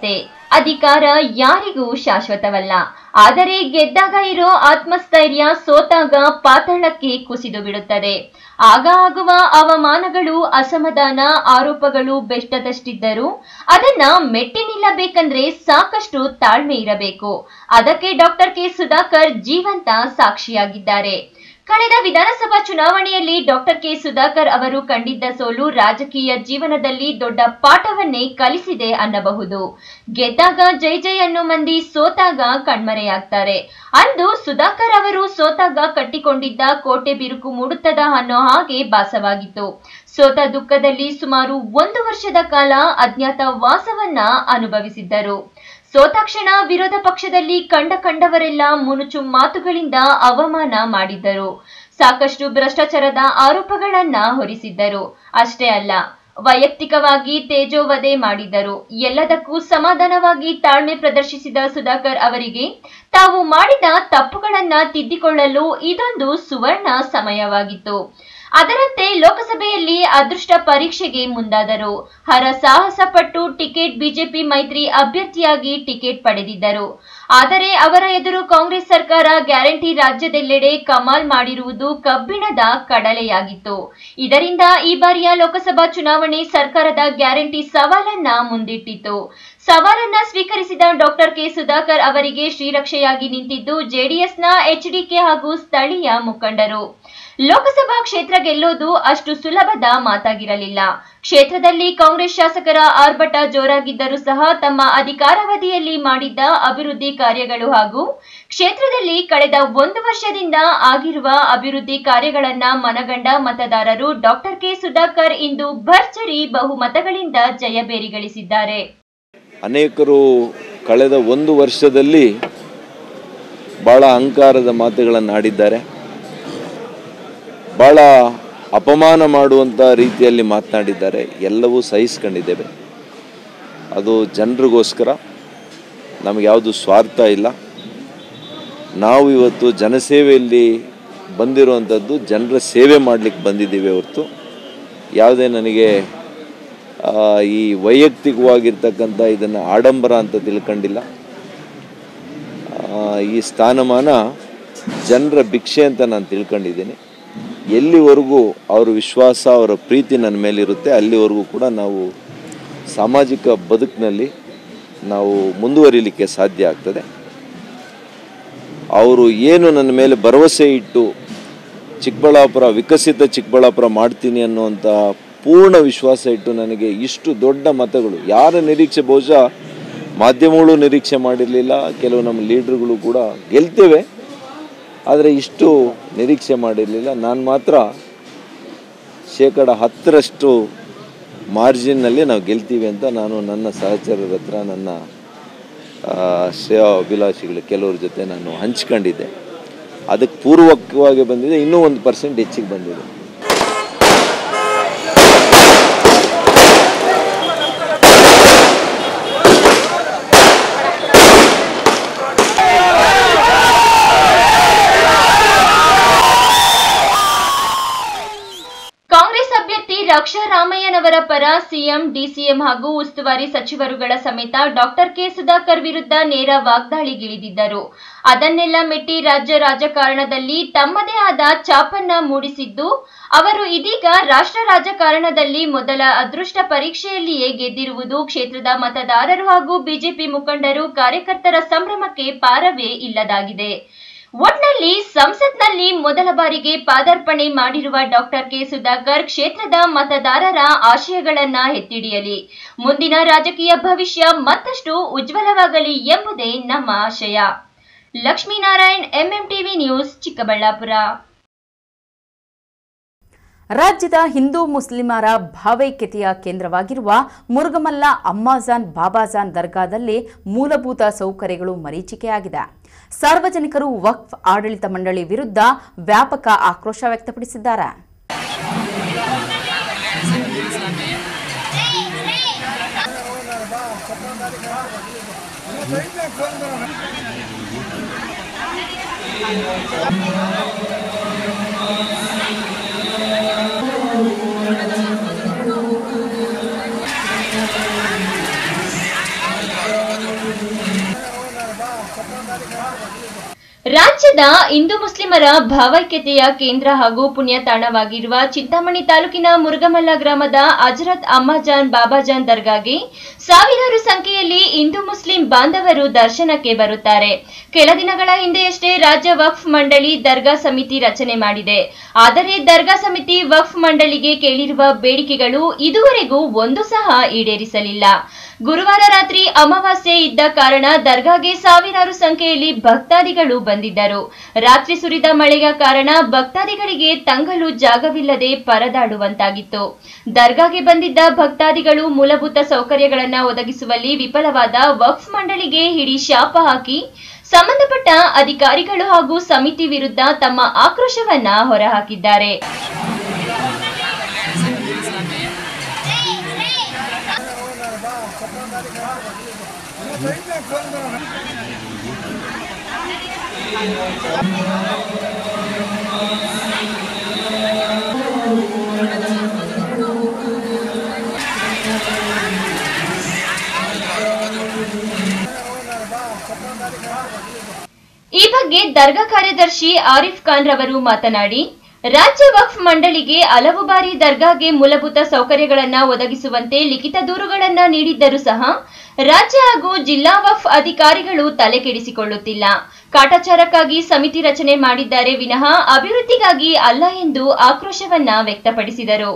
ಅಧಿಕಾರ ಯಾರಿಗೂ ಶಾಶ್ವತವಲ್ಲ ಆದರೆ ಗೆದ್ದಾಗ ಇರೋ ಆತ್ಮಸ್ಥೈರ್ಯ ಸೋತಾಗ ಪಾತಾಳಕ್ಕೆ ಕುಸಿದು ಬಿಡುತ್ತದೆ ಆಗ ಆಗುವ ಅವಮಾನಗಳು ಅಸಮಾಧಾನ ಆರೋಪಗಳು ಬೆಷ್ಟದಷ್ಟಿದ್ದರೂ ಅದನ್ನ ಮೆಟ್ಟಿ ನಿಲ್ಲಬೇಕಂದ್ರೆ ಸಾಕಷ್ಟು ತಾಳ್ಮೆ ಇರಬೇಕು ಅದಕ್ಕೆ ಡಾಕ್ಟರ್ ಕೆ ಸುಧಾಕರ್ ಜೀವಂತ ಸಾಕ್ಷಿಯಾಗಿದ್ದಾರೆ ಕಳೆದ ವಿಧಾನಸಭಾ ಚುನಾವಣೆಯಲ್ಲಿ ಡಾಕ್ಟರ್ ಕೆ ಸುಧಾಕರ್ ಅವರು ಕಂಡಿದ್ದ ಸೋಲು ರಾಜಕೀಯ ಜೀವನದಲ್ಲಿ ದೊಡ್ಡ ಪಾಠವನ್ನೇ ಕಲಿಸಿದೆ ಅನ್ನಬಹುದು ಗೆದ್ದಾಗ ಜೈ ಜೈ ಅನ್ನೋ ಮಂದಿ ಸೋತಾಗ ಕಣ್ಮರೆಯಾಗ್ತಾರೆ ಅಂದು ಸುಧಾಕರ್ ಅವರು ಸೋತಾಗ ಕಟ್ಟಿಕೊಂಡಿದ್ದ ಕೋಟೆ ಬಿರುಕು ಮೂಡುತ್ತದ ಅನ್ನೋ ಹಾಗೆ ಭಾಸವಾಗಿತ್ತು ಸೋತ ದುಃಖದಲ್ಲಿ ಸುಮಾರು ಒಂದು ವರ್ಷದ ಕಾಲ ಅಜ್ಞಾತ ವಾಸವನ್ನ ಅನುಭವಿಸಿದ್ದರು ಸೋತಾಕ್ಷಣ ವಿರೋಧ ಪಕ್ಷದಲ್ಲಿ ಕಂಡ ಕಂಡವರೆಲ್ಲ ಮುನುಚು ಮಾತುಗಳಿಂದ ಅವಮಾನ ಮಾಡಿದ್ದರು ಸಾಕಷ್ಟು ಭ್ರಷ್ಟಾಚಾರದ ಆರೋಪಗಳನ್ನ ಹೊರಿಸಿದ್ದರು ಅಷ್ಟೇ ಅಲ್ಲ ವೈಯಕ್ತಿಕವಾಗಿ ತೇಜೋವಧೆ ಮಾಡಿದ್ದರು ಎಲ್ಲದಕ್ಕೂ ಸಮಾಧಾನವಾಗಿ ತಾಳ್ಮೆ ಪ್ರದರ್ಶಿಸಿದ ಸುಧಾಕರ್ ಅವರಿಗೆ ತಾವು ಮಾಡಿದ ತಪ್ಪುಗಳನ್ನ ತಿದ್ದಿಕೊಳ್ಳಲು ಇದೊಂದು ಸುವರ್ಣ ಸಮಯವಾಗಿತ್ತು ಅದರಂತೆ ಲೋಕಸಭೆಯಲ್ಲಿ ಅದೃಷ್ಟ ಪರೀಕ್ಷೆಗೆ ಮುಂದಾದರು ಹರ ಸಾಹಸ ಪಟ್ಟು ಟಿಕೆಟ್ ಬಿಜೆಪಿ ಮೈತ್ರಿ ಅಭ್ಯರ್ಥಿಯಾಗಿ ಟಿಕೆಟ್ ಪಡೆದಿದ್ದರು ಆದರೆ ಅವರ ಎದುರು ಕಾಂಗ್ರೆಸ್ ಸರ್ಕಾರ ಗ್ಯಾರಂಟಿ ರಾಜ್ಯದೆಲ್ಲೆಡೆ ಕಮಾಲ್ ಮಾಡಿರುವುದು ಕಬ್ಬಿಣದ ಕಡಲೆಯಾಗಿತ್ತು ಇದರಿಂದ ಈ ಬಾರಿಯ ಲೋಕಸಭಾ ಚುನಾವಣೆ ಸರ್ಕಾರದ ಗ್ಯಾರಂಟಿ ಸವಾಲನ್ನ ಮುಂದಿಟ್ಟಿತು ಸವಾಲನ್ನ ಸ್ವೀಕರಿಸಿದ ಡಾಕ್ಟರ್ ಕೆ ಸುಧಾಕರ್ ಅವರಿಗೆ ಶ್ರೀರಕ್ಷೆಯಾಗಿ ನಿಂತಿದ್ದು ಜೆಡಿಎಸ್ನ ಎಚ್ಡಿಕೆ ಹಾಗೂ ಸ್ಥಳೀಯ ಮುಖಂಡರು ಲೋಕಸಭಾ ಕ್ಷೇತ್ರ ಗೆಲ್ಲೋದು ಅಷ್ಟು ಸುಲಭದ ಮಾತಾಗಿರಲಿಲ್ಲ ಕ್ಷೇತ್ರದಲ್ಲಿ ಕಾಂಗ್ರೆಸ್ ಶಾಸಕರ ಆರ್ಭಟ ಜೋರಾಗಿದ್ದರೂ ಸಹ ತಮ್ಮ ಅಧಿಕಾರಾವಧಿಯಲ್ಲಿ ಮಾಡಿದ್ದ ಅಭಿವೃದ್ಧಿ ಕಾರ್ಯಗಳು ಹಾಗೂ ಕ್ಷೇತ್ರದಲ್ಲಿ ಕಳೆದ ಒಂದು ವರ್ಷದಿಂದ ಆಗಿರುವ ಅಭಿವೃದ್ಧಿ ಕಾರ್ಯಗಳನ್ನ ಮನಗಂಡ ಮತದಾರರು ಡಾಕ್ಟರ್ ಕೆ ಸುಧಾಕರ್ ಇಂದು ಭರ್ಜರಿ ಬಹುಮತಗಳಿಂದ ಜಯಬೇರಿ ಗಳಿಸಿದ್ದಾರೆ ಅನೇಕರು ಕಳೆದ ಒಂದು ವರ್ಷದಲ್ಲಿ ಭಾಳ ಅಹಂಕಾರದ ಮಾತುಗಳನ್ನು ಆಡಿದ್ದಾರೆ ಭಾಳ ಅಪಮಾನ ಮಾಡುವಂಥ ರೀತಿಯಲ್ಲಿ ಮಾತನಾಡಿದ್ದಾರೆ ಎಲ್ಲವೂ ಸಹಿಸ್ಕೊಂಡಿದ್ದೇವೆ ಅದು ಜನರಿಗೋಸ್ಕರ ನಮಗೆ ಯಾವುದು ಸ್ವಾರ್ಥ ಇಲ್ಲ ನಾವು ಇವತ್ತು ಜನಸೇವೆಯಲ್ಲಿ ಬಂದಿರುವಂಥದ್ದು ಜನರ ಸೇವೆ ಮಾಡಲಿಕ್ಕೆ ಬಂದಿದ್ದೀವಿ ಹೊರತು ಯಾವುದೇ ನನಗೆ ಆ, ಈ ವೈಯಕ್ತಿಕವಾಗಿರ್ತಕ್ಕಂಥ ಇದನ್ನು ಆಡಂಬರ ಅಂತ ತಿಳ್ಕೊಂಡಿಲ್ಲ ಆ, ಈ ಸ್ಥಾನಮಾನ ಜನರ ಭಿಕ್ಷೆ ಅಂತ ನಾನು ತಿಳ್ಕೊಂಡಿದ್ದೀನಿ ಎಲ್ಲಿವರೆಗೂ ಅವರ ವಿಶ್ವಾಸ ಅವರ ಪ್ರೀತಿ ನನ್ನ ಮೇಲಿರುತ್ತೆ ಅಲ್ಲಿವರೆಗೂ ಕೂಡ ನಾವು ಸಾಮಾಜಿಕ ಬದುಕಿನಲ್ಲಿ ನಾವು ಮುಂದುವರಿಲಿಕ್ಕೆ ಸಾಧ್ಯ ಆಗ್ತದೆ ಅವರು ಏನು ನನ್ನ ಮೇಲೆ ಭರವಸೆ ಇಟ್ಟು ಚಿಕ್ಕಬಳ್ಳಾಪುರ ವಿಕಸಿತ ಚಿಕ್ಕಬಳ್ಳಾಪುರ ಮಾಡ್ತೀನಿ ಅನ್ನುವಂಥ ಪೂರ್ಣ ವಿಶ್ವಾಸ ಇಟ್ಟು ನನಗೆ ಇಷ್ಟು ದೊಡ್ಡ ಮತಗಳು ಯಾರ ನಿರೀಕ್ಷೆ ಬಹುಶಃ ಮಾಧ್ಯಮಗಳು ನಿರೀಕ್ಷೆ ಮಾಡಿರಲಿಲ್ಲ ಕೆಲವು ನಮ್ಮ ಲೀಡ್ರುಗಳು ಕೂಡ ಗೆಲ್ತೇವೆ ಆದರೆ ಇಷ್ಟು ನಿರೀಕ್ಷೆ ಮಾಡಿರಲಿಲ್ಲ ನಾನು ಮಾತ್ರ ಶೇಕಡ ಹತ್ತರಷ್ಟು ಮಾರ್ಜಿನ್ನಲ್ಲಿ ನಾವು ಗೆಲ್ತೀವಿ ಅಂತ ನಾನು ನನ್ನ ಸಹಚರರ ಹತ್ರ ನನ್ನ ಆ, ಶ್ರೇಯ ಅಭಿಲಾಷಿಗಳು ಕೆಲವ್ರ ಜೊತೆ ನಾನು ಹಂಚ್ಕೊಂಡಿದ್ದೆ ಅದಕ್ಕೆ ಪೂರ್ವಕವಾಗಿ ಬಂದಿದೆ ಇನ್ನೂ ಒಂದು ಪರ್ಸೆಂಟ್ ಹೆಚ್ಚಿಗೆ ಬಂದಿದೆ ಕಾಂಗ್ರೆಸ್ ಅಭ್ಯರ್ಥಿ ರಕ್ಷಾ ರಾಮಯ್ಯನವರ ಪರ ಸಿಎಂ ಡಿಸಿಎಂ ಹಾಗೂ ಉಸ್ತುವಾರಿ ಸಚಿವರುಗಳ ಸಮೇತ ಡಾಕ್ಟರ್ ಕೆ ಸುಧಾಕರ್ ವಿರುದ್ಧ ನೇರ ವಾಗ್ದಾಳಿಗಿಳಿದಿದ್ದರು ಅದನ್ನೆಲ್ಲ ಮೆಟ್ಟಿ ರಾಜ್ಯ ರಾಜಕಾರಣದಲ್ಲಿ ತಮ್ಮದೇ ಆದ ಛಾಪನ್ನ ಮೂಡಿಸಿದ್ದು ಅವರು ಇದೀಗ ರಾಷ್ಟ್ರ ರಾಜಕಾರಣದಲ್ಲಿ ಮೊದಲ ಅದೃಷ್ಟ ಪರೀಕ್ಷೆಯಲ್ಲಿಯೇ ಗೆದ್ದಿರುವುದು ಕ್ಷೇತ್ರದ ಮತದಾರರು ಹಾಗೂ ಬಿಜೆಪಿ ಮುಖಂಡರು ಕಾರ್ಯಕರ್ತರ ಸಂಭ್ರಮಕ್ಕೆ ಪಾರವೇ ಇಲ್ಲದಾಗಿದೆ ಒಟ್ನಲ್ಲಿ ಸಂಸತ್ನಲ್ಲಿ ಮೊದಲ ಬಾರಿಗೆ ಪಾದಾರ್ಪಣೆ ಮಾಡಿರುವ ಡಾಕ್ಟರ್ ಕೆ ಸುಧಾಕರ್ ಕ್ಷೇತ್ರದ ಮತದಾರರ ಆಶಯಗಳನ್ನ ಎತ್ತಿಡಿಯಲಿ ಮುಂದಿನ ರಾಜಕೀಯ ಭವಿಷ್ಯ ಮತ್ತಷ್ಟು ಉಜ್ವಲವಾಗಲಿ ಎಂಬುದೇ ನಮ್ಮ ಆಶಯ ಲಕ್ಷ್ಮೀನಾರಾಯಣ್ ಎಂಎಂಟಿವಿ ನ್ಯೂಸ್ ಚಿಕ್ಕಬಳ್ಳಾಪುರ ರಾಜ್ಯದ ಹಿಂದೂ ಮುಸ್ಲಿಮರ ಭಾವೈಕ್ಯತೆಯ ಕೇಂದ್ರವಾಗಿರುವ ಮುರುಗಮಲ್ಲ ಅಮ್ಮಾಜಾನ್ ಬಾಬಾಜಾನ್ ದರ್ಗಾದಲ್ಲಿ ಮೂಲಭೂತ ಸೌಕರ್ಯಗಳು ಮರೀಚಿಕೆಯಾಗಿದೆ ಸಾರ್ವಜನಿಕರು ವಕ್ಫ್ ಆಡಳಿತ ಮಂಡಳಿ ವಿರುದ್ಧ ವ್ಯಾಪಕ ಆಕ್ರೋಶ ವ್ಯಕ್ತಪಡಿಸಿದ್ದಾರೆ ರಾಜ್ಯದ ಹಿಂದೂ ಮುಸ್ಲಿಮರ ಭಾವೈಕ್ಯತೆಯ ಕೇಂದ್ರ ಹಾಗೂ ಪುಣ್ಯ ತಾಣವಾಗಿರುವ ಚಿಂತಾಮಣಿ ತಾಲೂಕಿನ ಮುರುಗಮಲ್ಲ ಗ್ರಾಮದ ಹಜರತ್ ಅಮ್ಮಾಜಾನ್ ಬಾಬಾಜಾನ್ ದರ್ಗಾಗೆ ಸಾವಿರಾರು ಸಂಖ್ಯೆಯಲ್ಲಿ ಹಿಂದೂ ಮುಸ್ಲಿಂ ಬಾಂಧವರು ದರ್ಶನಕ್ಕೆ ಬರುತ್ತಾರೆ ಕೆಲ ದಿನಗಳ ಹಿಂದೆಯಷ್ಟೇ ರಾಜ್ಯ ವಕ್ಫ್ ಮಂಡಳಿ ದರ್ಗಾ ಸಮಿತಿ ರಚನೆ ಮಾಡಿದೆ ಆದರೆ ದರ್ಗಾ ಸಮಿತಿ ವಕ್ಫ್ ಮಂಡಳಿಗೆ ಕೇಳಿರುವ ಬೇಡಿಕೆಗಳು ಇದುವರೆಗೂ ಒಂದು ಸಹ ಈಡೇರಿಸಲಿಲ್ಲ ಗುರುವಾರ ರಾತ್ರಿ ಅಮಾವಾಸ್ಯೆ ಇದ್ದ ಕಾರಣ ದರ್ಗಾಗೆ ಸಾವಿರಾರು ಸಂಖ್ಯೆಯಲ್ಲಿ ಭಕ್ತಾದಿಗಳು ಬಂದಿದ್ದರು ರಾತ್ರಿ ಸುರಿದ ಮಳೆಯ ಕಾರಣ ಭಕ್ತಾದಿಗಳಿಗೆ ತಂಗಲು ಜಾಗವಿಲ್ಲದೆ ಪರದಾಡುವಂತಾಗಿತ್ತು ದರ್ಗಾಗೆ ಬಂದಿದ್ದ ಭಕ್ತಾದಿಗಳು ಮೂಲಭೂತ ಸೌಕರ್ಯಗಳನ್ನ ಒದಗಿಸುವಲ್ಲಿ ವಿಫಲವಾದ ವಕ್ಫ್ ಮಂಡಳಿಗೆ ಹಿಡಿ ಶಾಪ ಹಾಕಿ ಸಂಬಂಧಪಟ್ಟ ಅಧಿಕಾರಿಗಳು ಹಾಗೂ ಸಮಿತಿ ವಿರುದ್ಧ ತಮ್ಮ ಆಕ್ರೋಶವನ್ನ ಹೊರಹಾಕಿದ್ದಾರೆ ಈ ಬಗ್ಗೆ ದರ್ಗಾ ಕಾರ್ಯದರ್ಶಿ ಆರಿಫ್ ಖಾನ್ ರವರು ಮಾತನಾಡಿ ರಾಜ್ಯ ವಕ್ಫ್ ಮಂಡಳಿಗೆ ಹಲವು ಬಾರಿ ದರ್ಗಾಗೆ ಮೂಲಭೂತ ಸೌಕರ್ಯಗಳನ್ನ ಒದಗಿಸುವಂತೆ ಲಿಖಿತ ದೂರುಗಳನ್ನ ನೀಡಿದ್ದರೂ ಸಹ ರಾಜ್ಯ ಹಾಗೂ ಜಿಲ್ಲಾ ವಕ್ಫ್ ಅಧಿಕಾರಿಗಳು ತಲೆ ಕೆಡಿಸಿಕೊಳ್ಳುತ್ತಿಲ್ಲ ಕಾಟಾಚಾರಕ್ಕಾಗಿ ಸಮಿತಿ ರಚನೆ ಮಾಡಿದ್ದಾರೆ ವಿನಃ ಅಭಿವೃದ್ಧಿಗಾಗಿ ಅಲ್ಲ ಎಂದು ಆಕ್ರೋಶವನ್ನ ವ್ಯಕ್ತಪಡಿಸಿದರು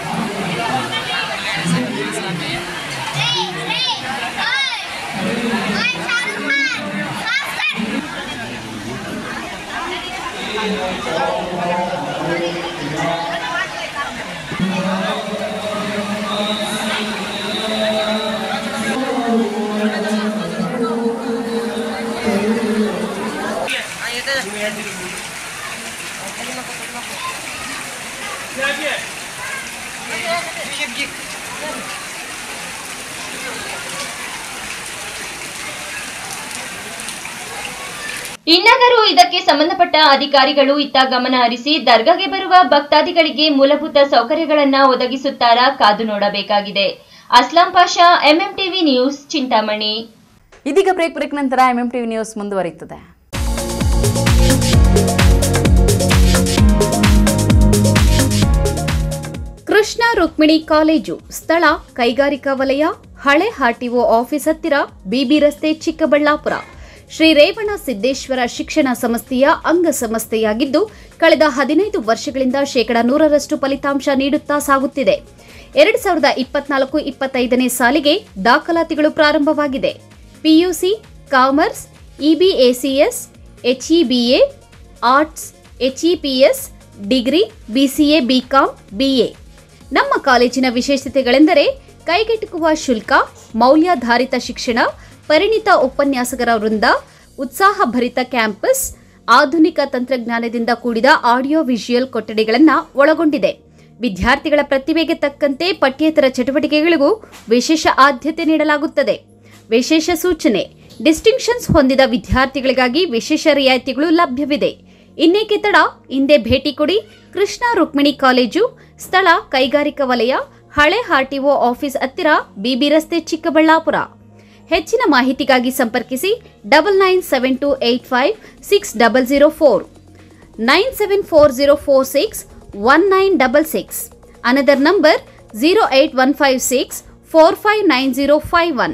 ಇನ್ನಾದರೂ ಇದಕ್ಕೆ ಸಂಬಂಧಪಟ್ಟ ಅಧಿಕಾರಿಗಳು ಇತ್ತ ಗಮನ ಹರಿಸಿ ದರ್ಗಾಗೆ ಬರುವ ಭಕ್ತಾದಿಗಳಿಗೆ ಮೂಲಭೂತ ಸೌಕರ್ಯಗಳನ್ನ ಒದಗಿಸುತ್ತಾರಾ ಕಾದು ನೋಡಬೇಕಾಗಿದೆ ಅಸ್ಲಾಂ ಪಾಷಾ ಎಂಎಂಟಿವಿ ನ್ಯೂಸ್ ಚಿಂತಾಮಣಿ ಇದೀಗ ಬ್ರೇಕ್ ಬ್ರೇಕ್ ನಂತರ ಎಂ ಎಂ ಟಿವಿ ನ್ಯೂಸ್ ಮುಂದುವರಿಯುತ್ತದೆ ಕೃಷ್ಣ ರುಕ್ಮಿಣಿ ಕಾಲೇಜು ಸ್ಥಳ ಕೈಗಾರಿಕಾ ವಲಯ ಹಳೆ ಆರ್ಟಿಒ ಆಫೀಸ್ ಹತ್ತಿರ ಬಿಬಿ ರಸ್ತೆ ಚಿಕ್ಕಬಳ್ಳಾಪುರ ಶ್ರೀ ರೇವಣ ಸಿದ್ದೇಶ್ವರ ಶಿಕ್ಷಣ ಸಂಸ್ಥೆಯ ಅಂಗಸಂಸ್ಥೆಯಾಗಿದ್ದು ಕಳೆದ ಹದಿನೈದು ವರ್ಷಗಳಿಂದ ಶೇಕಡಾ ನೂರರಷ್ಟು ಫಲಿತಾಂಶ ನೀಡುತ್ತಾ ಸಾಗುತ್ತಿದೆ ಎರಡು ಸಾವಿರದ ಇಪ್ಪತ್ನಾಲ್ಕು ಇಪ್ಪತ್ತೈದನೇ ಸಾಲಿಗೆ ದಾಖಲಾತಿಗಳು ಪ್ರಾರಂಭವಾಗಿದೆ PUC commerce EBACS HEBA arts HEPS degree BCA BCom BA ನಮ್ಮ ಕಾಲೇಜಿನ ವಿಶೇಷತೆಗಳೆಂದರೆ ಕೈಗೆಟುಕುವ ಶುಲ್ಕ ಮೌಲ್ಯಾಧಾರಿತ ಶಿಕ್ಷಣ ಪರಿಣಿತ ಉಪನ್ಯಾಸಕರ ವೃಂದ ಉತ್ಸಾಹಭರಿತ ಕ್ಯಾಂಪಸ್ ಆಧುನಿಕ ತಂತ್ರಜ್ಞಾನದಿಂದ ಕೂಡಿದ ಆಡಿಯೋ ವಿಜುಯಲ್ ಕೊಠಡಿಗಳನ್ನು ಒಳಗೊಂಡಿದೆ ವಿದ್ಯಾರ್ಥಿಗಳ ಪ್ರತಿಭೆಗೆ ತಕ್ಕಂತೆ ಪಠ್ಯೇತರ ಚಟುವಟಿಕೆಗಳಿಗೂ ವಿಶೇಷ ಆದ್ಯತೆ ನೀಡಲಾಗುತ್ತದೆ ವಿಶೇಷ ಸೂಚನೆ ಡಿಸ್ಟಿಂಕ್ಷನ್ಸ್ ಹೊಂದಿದ ವಿದ್ಯಾರ್ಥಿಗಳಿಗಾಗಿ ವಿಶೇಷ ರಿಯಾಯಿತಿಗಳು ಲಭ್ಯವಿದೆ ಇನ್ನೇಕೆ ತಡ ಹಿಂದೆ ಭೇಟಿ ಕೊಡಿ ಕೃಷ್ಣ ರುಕ್ಮಿಣಿ ಕಾಲೇಜು ಸ್ಥಳ ಕೈಗಾರಿಕಾ ವಲಯ ಹಳೆ ಆರ್ಟಿಒ ಆಫೀಸ್ ಹತ್ತಿರ ಬಿಬಿ ರಸ್ತೆ ಚಿಕ್ಕಬಳ್ಳಾಪುರ ಹೆಚ್ಚಿನ ಮಾಹಿತಿಗಾಗಿ ಸಂಪರ್ಕಿಸಿ double nine seven two eight five six double zero four nine seven four zero four six one nine double six another number zero eight one five six four five nine zero five one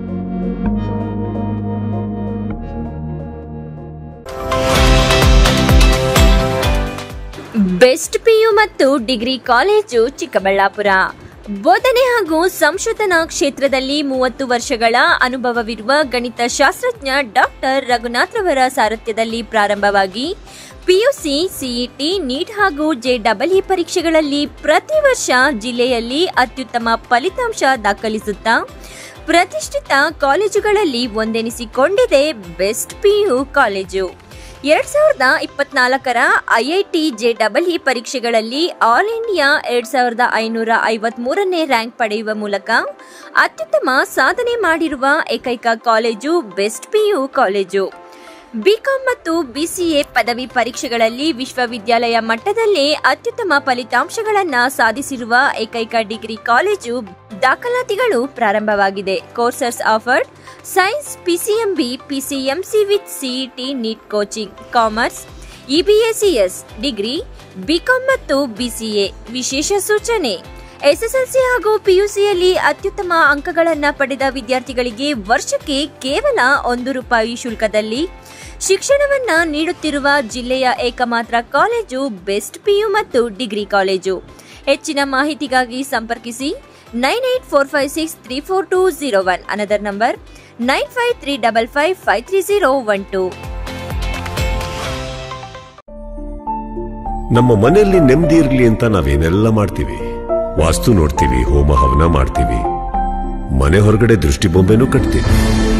best PU ಮತ್ತು degree college Chikkaballapur ಬೋಧನೆ ಹಾಗೂ ಸಂಶೋಧನಾ ಕ್ಷೇತ್ರದಲ್ಲಿ ಮೂವತ್ತು ವರ್ಷಗಳ ಅನುಭವವಿರುವ ಗಣಿತ ಶಾಸ್ತ್ರಜ್ಞ doctor Raghunath ರವರ ಸಾರಥ್ಯದಲ್ಲಿ ಪ್ರಾರಂಭವಾಗಿ ಪಿಯುಸಿ ಸಿಇಟಿ ನೀಟ್ ಹಾಗೂ ಜೆಡಬ್ಲ್ಇ ಪರೀಕ್ಷೆಗಳಲ್ಲಿ ಪ್ರತಿ ವರ್ಷ ಜಿಲ್ಲೆಯಲ್ಲಿ ಅತ್ಯುತ್ತಮ ಫಲಿತಾಂಶ ದಾಖಲಿಸುತ್ತಾ ಪ್ರತಿಷ್ಠಿತ ಕಾಲೇಜುಗಳಲ್ಲಿ ಒಂದೆನಿಸಿಕೊಂಡಿದೆ ಬೆಸ್ಟ್ ಪಿಯು ಕಾಲೇಜು ಎರಡ್ ಸಾವಿರದ ಇಪ್ಪತ್ನಾಲ್ಕರ ಐಐಟಿ ಜೆಡಬ್ಲ್ಇ ಪರೀಕ್ಷೆಗಳಲ್ಲಿ ಆಲ್ ಇಂಡಿಯಾ ಎರಡ್ ಸಾವಿರದ ಐನೂರ ಐವತ್ಮೂರನೇ ರ್ಯಾಂಕ್ ಪಡೆಯುವ ಮೂಲಕ ಅತ್ಯುತ್ತಮ ಸಾಧನೆ ಮಾಡಿರುವ ಏಕೈಕ college best PU college BCom ಮತ್ತು ಬಿಸಿಎ ಪದವಿ ಪರೀಕ್ಷೆಗಳಲ್ಲಿ ವಿಶ್ವವಿದ್ಯಾಲಯ ಮಟ್ಟದಲ್ಲೇ ಅತ್ಯುತ್ತಮ ಫಲಿತಾಂಶಗಳನ್ನು ಸಾಧಿಸಿರುವ ಏಕೈಕ ಡಿಗ್ರಿ ಕಾಲೇಜು ದಾಖಲಾತಿಗಳು ಪ್ರಾರಂಭವಾಗಿದೆ courses offered science PCMB PCMC with CET NEET coaching commerce EBACS degree BCom ಮತ್ತು ಬಿಸಿಎ ವಿಶೇಷ ಸೂಚನೆ ಎಸ್ಎಸ್ಎಲ್ಸಿ ಹಾಗೂ ಪಿಯುಸಿಯಲ್ಲಿ ಅತ್ಯುತ್ತಮ ಅಂಕಗಳನ್ನು ಪಡೆದ ವಿದ್ಯಾರ್ಥಿಗಳಿಗೆ ವರ್ಷಕ್ಕೆ ಕೇವಲ ಒಂದು ರೂಪಾಯಿ ಶುಲ್ಕದಲ್ಲಿ ಶಿಕ್ಷಣವನ್ನ ನೀಡುತ್ತಿರುವ ಜಿಲ್ಲೆಯ ಏಕಮಾತ್ರ ಕಾಲೇಜು ಬೆಸ್ಟ್ ಪಿಯು ಮತ್ತು ಡಿಗ್ರಿ ಕಾಲೇಜು ಹೆಚ್ಚಿನ ಮಾಹಿತಿಗಾಗಿ ಸಂಪರ್ಕಿಸಿ nine eight four five six three four two zero one another number nine five three double five five three zero one two ನಮ್ಮ ಮನೆಯಲ್ಲಿ ನೆಮ್ಮದಿ ಇರ್ಲಿ ಅಂತ ನಾವೇನೆಲ್ಲ ಮಾಡ್ತೀವಿ ವಾಸ್ತು ನೋಡ್ತೀವಿ ಹೋಮ ಹವನ ಮಾಡ್ತೀವಿ ಮನೆ ಹೊರಗಡೆ ದೃಷ್ಟಿ ಬೊಂಬೆನೂ ಕಟ್ತೀವಿ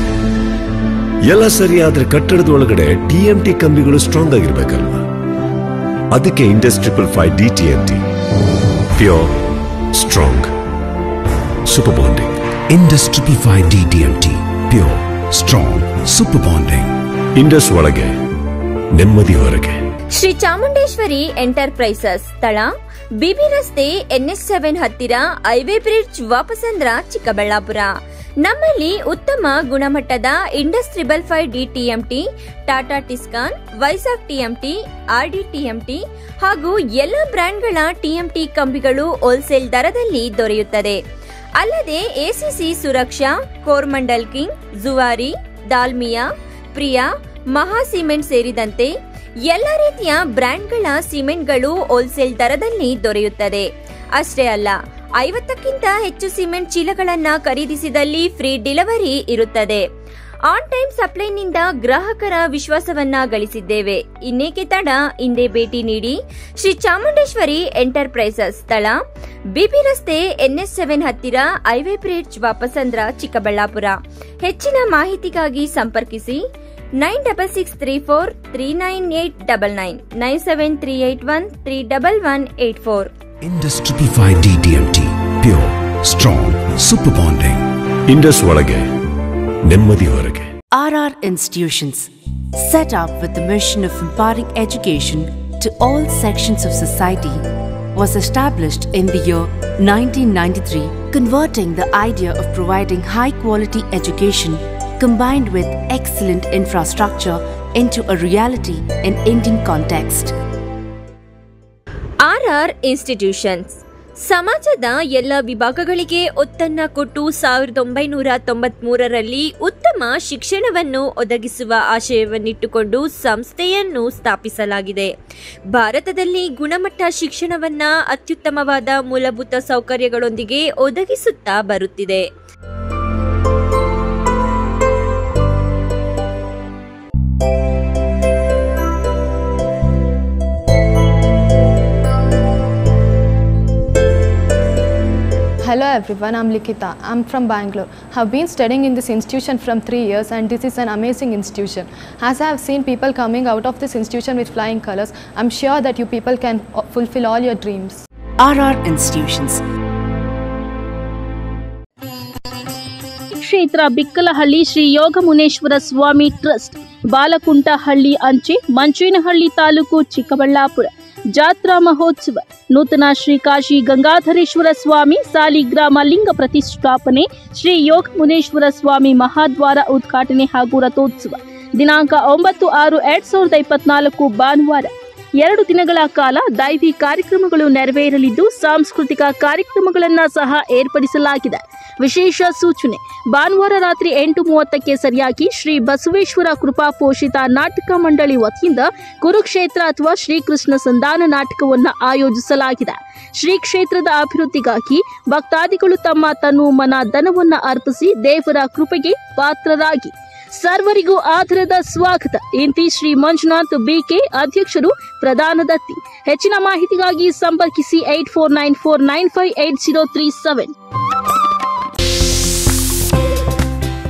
ಎಲ್ಲ ಸರಿ ಆದ್ರೆ ಕಟ್ಟಡದ ಒಳಗಡೆ ಟಿಎಂಟಿ ಕಂಬಿಗಳು ಸ್ಟ್ರಾಂಗ್ ಆಗಿರ್ಬೇಕಲ್ವಾ ಅದಕ್ಕೆ Indus triple five D TMT pure strong super bonding Indus triple five D TMT pure strong super bonding Indus ಒಳಗೆ ನೆಮ್ಮದಿ ಹೊರಗೆ ಶ್ರೀ ಚಾಮುಂಡೇಶ್ವರಿ ಎಂಟರ್ಪ್ರೈಸಸ್ ಸ್ಥಳ ಬಿಬಿ ರಸ್ತೆ ಎನ್ಎಸ್ ಸೆವೆನ್ ಹತ್ತಿರ ಹೈವೇ ಬ್ರಿಡ್ಜ್ ವಾಪಸಂದ್ರ ಚಿಕ್ಕಬಳ್ಳಾಪುರ ನಮ್ಮಲ್ಲಿ ಉತ್ತಮ ಗುಣಮಟ್ಟದ Indus triple five D TMT Tata Tiscon Vizag TMT RD TMT ಹಾಗೂ ಎಲ್ಲ ಬ್ರ್ಯಾಂಡ್ಗಳ ಟಿಎಂಟಿ ಕಂಬಿಗಳು ಹೋಲ್ಸೇಲ್ ದರದಲ್ಲಿ ದೊರೆಯುತ್ತದೆ ಅಲ್ಲದೆ ಎಸಿಸಿ ಸುರಕ್ಷಾ ಕೋರ್ಮಂಡಲ್ ಕಿಂಗ್ ಜುವಾರಿ ದಾಲ್ಮಿಯಾ ಪ್ರಿಯಾ ಮಹಾ ಸಿಮೆಂಟ್ ಸೇರಿದಂತೆ ಎಲ್ಲ ರೀತಿಯ ಬ್ರ್ಯಾಂಡ್ಗಳ ಸಿಮೆಂಟ್ಗಳು ಹೋಲ್ಸೇಲ್ ದರದಲ್ಲಿ ದೊರೆಯುತ್ತದೆ ಅಷ್ಟೇ ಅಲ್ಲ ಐವತ್ತಕ್ಕಿಂತ ಹೆಚ್ಚು ಸಿಮೆಂಟ್ ಚೀಲಗಳನ್ನ ಖರೀದಿಸಿದಲ್ಲಿ ಫ್ರೀ ಡೆಲಿವರಿ ಇರುತ್ತದೆ ಆನ್ ಟೈಮ್ ಸಪ್ಲೈನಿಂದ ಗ್ರಾಹಕರ ವಿಶ್ವಾಸವನ್ನ ಗಳಿಸಿದ್ದೇವೆ ಇನ್ನೇಕೆ ತಡ ಹಿಂದೆ ಭೇಟಿ ನೀಡಿ ಶ್ರೀ ಚಾಮುಂಡೇಶ್ವರಿ ಎಂಟರ್ಪ್ರೈಸಸ್ ಸ್ಥಳ ಬಿಬಿ ರಸ್ತೆ ಎನ್ಎಸ್ ಸೆವೆನ್ ಹತ್ತಿರ ಹೈವೇ ಬ್ರಿಡ್ಜ್ ವಾಪಸಂದ್ರ ಚಿಕ್ಕಬಳ್ಳಾಪುರ ಹೆಚ್ಚಿನ ಮಾಹಿತಿಗಾಗಿ ಸಂಪರ್ಕಿಸಿ nine double six three four three nine eight double nine nine seven three eight one three double one eight four Indus triple five D TMT pure strong super bonding Indus ಒಳಗೆ ನೆಮ್ಮದಿ ಹೊರಗೆ RR Institutions, set up with the mission of imparting education to all sections of society, was established in the year 1993, converting the idea of providing high quality education combined with excellent infrastructure into a reality in Indian context. RR institutions ಸಮಾಜದ ಎಲ್ಲ ವಿಭಾಗಗಳಿಗೆ ಒತ್ತನ್ನ ಕೊಟ್ಟು ಸಾವಿರದ ಒಂಬೈನೂರ ತೊಂಬತ್ಮೂರರಲ್ಲಿ ಉತ್ತಮ ಶಿಕ್ಷಣವನ್ನು ಒದಗಿಸುವ ಆಶಯವನ್ನಿಟ್ಟುಕೊಂಡು ಸಂಸ್ಥೆಯನ್ನು ಸ್ಥಾಪಿಸಲಾಗಿದೆ ಭಾರತದಲ್ಲಿ ಗುಣಮಟ್ಟ ಶಿಕ್ಷಣವನ್ನ ಅತ್ಯುತ್ತಮವಾದ ಮೂಲಭೂತ ಸೌಕರ್ಯಗಳೊಂದಿಗೆ ಒದಗಿಸುತ್ತಾ ಬರುತ್ತಿದೆ Hello everyone, I'm Likita. I'm from Bangalore. Have been studying in this institution from 3 years and this is an amazing institution. As I have seen people coming out of this institution with flying colors, I'm sure that you people can uh, fulfill all your dreams. RR Institutions, ಕ್ಷೇತ್ರ ಬಿಕ್ಕಲಹಳ್ಳಿ ಶ್ರೀ ಯೋಗಮುನೇಶ್ವರ ಸ್ವಾಮಿ trust ಬಾಲಕುಂಟಹಳ್ಳಿ ಅಂಚೆ ಮಂಚೇನಹಳ್ಳಿ ತಾಲೂಕು ಚಿಕ್ಕಬಳ್ಳಾಪುರ ಜಾತ್ರಾ ಮಹೋತ್ಸವ ನೂತನ ಶ್ರೀ ಕಾಶಿ ಗಂಗಾಧರೇಶ್ವರ ಸ್ವಾಮಿ ಸಾಲಿಗ್ರಾಮ ಲಿಂಗ ಪ್ರತಿಷ್ಠಾಪನೆ ಶ್ರೀ ಯೋಗಮುನೇಶ್ವರ ಸ್ವಾಮಿ ಮಹಾದ್ವಾರ ಉದ್ಘಾಟನೆ ಹಾಗೂ ರಥೋತ್ಸವ ದಿನಾಂಕ ಒಂಬತ್ತು ಆರು ಎರಡ್ ಸಾವಿರದ ಇಪ್ಪತ್ನಾಲ್ಕು ಭಾನುವಾರ ಎರಡು ದಿನಗಳ ಕಾಲ ದೈವಿ ಕಾರ್ಯಕ್ರಮಗಳು ನೆರವೇರಲಿದ್ದು ಸಾಂಸ್ಕೃತಿಕ ಕಾರ್ಯಕ್ರಮಗಳನ್ನು ಸಹ ಏರ್ಪಡಿಸಲಾಗಿದೆ ವಿಶೇಷ ಸೂಚನೆ ಭಾನುವಾರ ರಾತ್ರಿ ಎಂಟು ಮೂವತ್ತಕ್ಕೆ ಸರಿಯಾಗಿ ಶ್ರೀ ಬಸವೇಶ್ವರ ಕೃಪಾ ಪೋಷಿತ ನಾಟಕ ಮಂಡಳಿ ವತಿಯಿಂದ ಕುರುಕ್ಷೇತ್ರ ಅಥವಾ ಶ್ರೀಕೃಷ್ಣ ಸಂಧಾನ ನಾಟಕವನ್ನು ಆಯೋಜಿಸಲಾಗಿದೆ ಶ್ರೀ ಕ್ಷೇತ್ರದ ಅಭಿವೃದ್ಧಿಗಾಗಿ ಭಕ್ತಾದಿಗಳು ತಮ್ಮ ತನು ಮನ ಧನವನ್ನು ಅರ್ಪಿಸಿ ದೇವರ ಕೃಪೆಗೆ ಪಾತ್ರರಾಗಿ ಸರ್ವರಿಗೂ ಆಧಾರದ ಸ್ವಾಗತ ಇಂತಿ ಶ್ರೀ ಮಂಜುನಾಥ್ ಬಿಕೆ ಅಧ್ಯಕ್ಷರು ಪ್ರಧಾನ ದತ್ತಿ ಹೆಚ್ಚಿನ ಮಾಹಿತಿಗಾಗಿ ಸಂಪರ್ಕಿಸಿ eight four nine four nine five eight zero three seven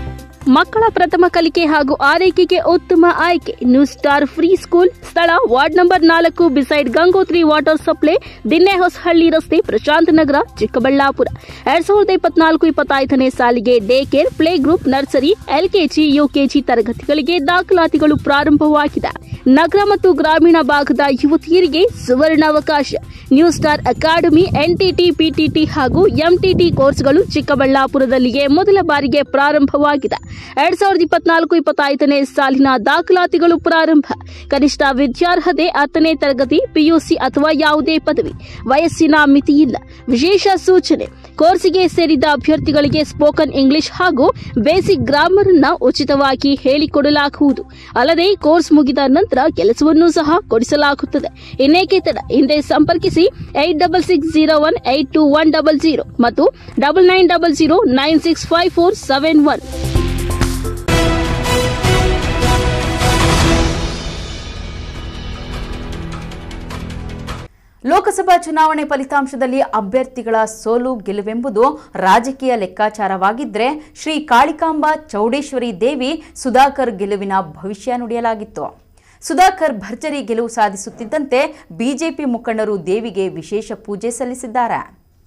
ಮಕ್ಕಳ ಪ್ರಥಮ ಕಲಿಕೆ ಹಾಗೂ ಆರೈಕೆಗೆ ಉತ್ತಮ ಆಯ್ಕೆ ನ್ಯೂ ಸ್ಟಾರ್ ಫ್ರೀ ಸ್ಕೂಲ್ ಸ್ಥಳ ವಾರ್ಡ್ ನಂಬರ್ ನಾಲ್ಕು beside Gangotri water supply Dinne Hosahalli ರಸ್ತೆ ಪ್ರಶಾಂತ್ ನಗರ ಚಿಕ್ಕಬಳ್ಳಾಪುರ ಎರಡ್ ಸಾವಿರದ ಇಪ್ಪತ್ನಾಲ್ಕು ಇಪ್ಪತ್ತೈದನೇ ಸಾಲಿಗೆ day care play group nursery LKG UKG ತರಗತಿಗಳಿಗೆ ದಾಖಲಾತಿಗಳು ಪ್ರಾರಂಭವಾಗಿದೆ ನಗರ ಮತ್ತು ಗ್ರಾಮೀಣ ಭಾಗದ ಯುವತಿಯರಿಗೆ ಸುವರ್ಣಾವಕಾಶ new star academy NTT PTT ಹಾಗೂ ಎಂಟಿಟಿ ಕೋರ್ಸ್ಗಳು ಚಿಕ್ಕಬಳ್ಳಾಪುರದಲ್ಲಿಯೇ ಮೊದಲ ಬಾರಿಗೆ ಪ್ರಾರಂಭವಾಗಿದೆ ಎರಡ್ ಸಾವಿರದ ಇಪ್ಪತ್ನಾಲ್ಕು ಇಪ್ಪತ್ತೈದನೇ ಸಾಲಿನ ದಾಖಲಾತಿಗಳು ಪ್ರಾರಂಭ ಕನಿಷ್ಠ ವಿದ್ಯಾರ್ಹತೆ ಹತ್ತನೇ ತರಗತಿ ಪಿಯುಸಿ ಅಥವಾ ಯಾವುದೇ ಪದವಿ ವಯಸ್ಸಿನ ಮಿತಿ ಇಲ್ಲ ವಿಶೇಷ ಸೂಚನೆ ಕೋರ್ಸಿಗೆ ಸೇರಿದ ಅಭ್ಯರ್ಥಿಗಳಿಗೆ ಸ್ಪೋಕನ್ ಇಂಗ್ಲಿಷ್ ಹಾಗೂ ಬೇಸಿಕ್ ಗ್ರಾಮರ್ ಅನ್ನ ಉಚಿತವಾಗಿ ಹೇಳಿಕೊಡಲಾಗುವುದು ಅಲ್ಲದೆ ಕೋರ್ಸ್ ಮುಗಿದ ನಂತರ ಕೆಲಸವನ್ನು ಸಹ ಕೊಡಿಸಲಾಗುತ್ತದೆ ಇನ್ನೇಕೆ ತಡ ಹಿಂದೆ ಸಂಪರ್ಕಿಸಿ eight double six zero one eight two one double zero ಮತ್ತು double nine double zero nine six five four seven one Lok Sabha ಚುನಾವಣೆ ಫಲಿತಾಂಶದಲ್ಲಿ ಅಭ್ಯರ್ಥಿಗಳ ಸೋಲು ಗೆಲುವೆಂಬುದು ರಾಜಕೀಯ ಲೆಕ್ಕಾಚಾರವಾಗಿದ್ದರೆ ಶ್ರೀ ಕಾಳಿಕಾಂಬ ಚೌಡೇಶ್ವರಿ ದೇವಿ ಸುಧಾಕರ್ ಗೆಲುವಿನ ಭವಿಷ್ಯ ನುಡಿಯಲಾಗಿತ್ತು ಸುಧಾಕರ್ ಭರ್ಜರಿ ಗೆಲುವು ಸಾಧಿಸುತ್ತಿದ್ದಂತೆ ಬಿಜೆಪಿ ಮುಖಂಡರು ದೇವಿಗೆ ವಿಶೇಷ ಪೂಜೆ ಸಲ್ಲಿಸಿದ್ದಾರೆ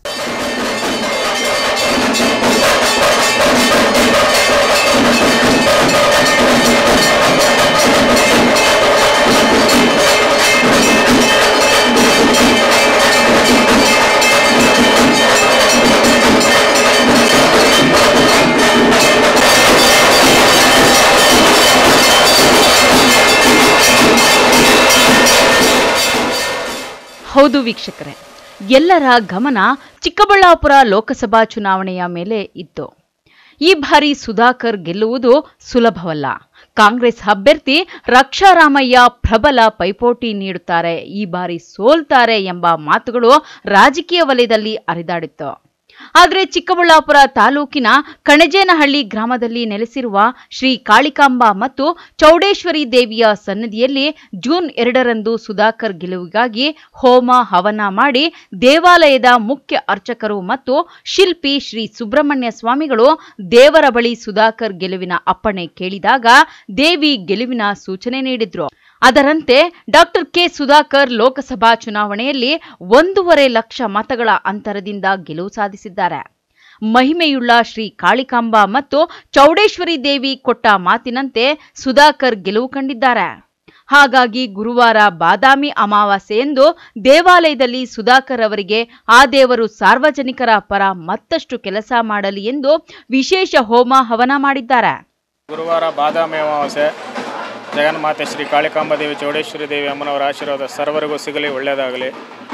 ಹೌದು ವೀಕ್ಷಕರೇ ಎಲ್ಲರ ಗಮನ ಚಿಕ್ಕಬಳ್ಳಾಪುರ ಲೋಕಸಭಾ ಚುನಾವಣೆಯ ಮೇಲೆ ಇತ್ತು ಈ ಬಾರಿ ಸುಧಾಕರ್ ಗೆಲ್ಲುವುದು ಸುಲಭವಲ್ಲ ಕಾಂಗ್ರೆಸ್ ಅಭ್ಯರ್ಥಿ ರಕ್ಷಾರಾಮಯ್ಯ ಪ್ರಬಲ ಪೈಪೋಟಿ ನೀಡುತ್ತಾರೆ ಈ ಬಾರಿ ಸೋಲ್ತಾರೆ ಎಂಬ ಮಾತುಗಳು ರಾಜಕೀಯ ವಲಯದಲ್ಲಿ ಹರಿದಾಡಿತ್ತು ಆದರೆ ಚಿಕ್ಕಬಳ್ಳಾಪುರ ತಾಲೂಕಿನ ಕಣಜೇನಹಳ್ಳಿ ಗ್ರಾಮದಲ್ಲಿ ನೆಲೆಸಿರುವ ಶ್ರೀ ಕಾಳಿಕಾಂಬ ಮತ್ತು ಚೌಡೇಶ್ವರಿ ದೇವಿಯ ಸನ್ನಿಧಿಯಲ್ಲಿ ಜೂನ್ ಎರಡರಂದು ಸುಧಾಕರ್ ಗೆಲುವಿಗಾಗಿ ಹೋಮ ಹವನ ಮಾಡಿ ದೇವಾಲಯದ ಮುಖ್ಯ ಅರ್ಚಕರು ಮತ್ತು ಶಿಲ್ಪಿ ಶ್ರೀ ಸುಬ್ರಹ್ಮಣ್ಯ ಸ್ವಾಮಿಗಳು ದೇವರ ಬಳಿ ಸುಧಾಕರ್ ಗೆಲುವಿನ ಅಪ್ಪಣೆ ಕೇಳಿದಾಗ ದೇವಿ ಗೆಲುವಿನ ಸೂಚನೆ ನೀಡಿದ್ರು ಅದರಂತೆ ಡಾಕ್ಟರ್ ಕೆ ಸುಧಾಕರ್ ಲೋಕಸಭಾ ಚುನಾವಣೆಯಲ್ಲಿ ಒಂದೂವರೆ ಲಕ್ಷ ಮತಗಳ ಅಂತರದಿಂದ ಗೆಲುವು ಸಾಧಿಸಿದ್ದಾರೆ ಮಹಿಮೆಯುಳ್ಳ ಶ್ರೀ ಕಾಳಿಕಾಂಬ ಮತ್ತು ಚೌಡೇಶ್ವರಿ ದೇವಿ ಕೊಟ್ಟ ಮಾತಿನಂತೆ ಸುಧಾಕರ್ ಗೆಲುವು ಕಂಡಿದ್ದಾರೆ ಹಾಗಾಗಿ ಗುರುವಾರ ಬಾದಾಮಿ ಅಮಾವಾಸ್ಯೆಯಂದು ದೇವಾಲಯದಲ್ಲಿ ಸುಧಾಕರ್ ಅವರಿಗೆ ಆ ದೇವರು ಸಾರ್ವಜನಿಕರ ಪರ ಮತ್ತಷ್ಟು ಕೆಲಸ ಮಾಡಲಿ ಎಂದು ವಿಶೇಷ ಹೋಮ ಹವನ ಮಾಡಿದ್ದಾರೆ ಗುರುವಾರ ಬಾದಾಮಿ ಅಮಾವಾಸ್ಯೆ ಜಗನ್ಮಾತೆ ಶ್ರೀ ಕಾಳಿಕಾಂಬದೇವಿ ಚೌಡೇಶ್ವರಿ ದೇವಿ ಅಮ್ಮನವರ ಆಶೀರ್ವಾದ ಸರ್ವರಿಗೂ ಸಿಗಲಿ ಒಳ್ಳೆಯದಾಗಲಿ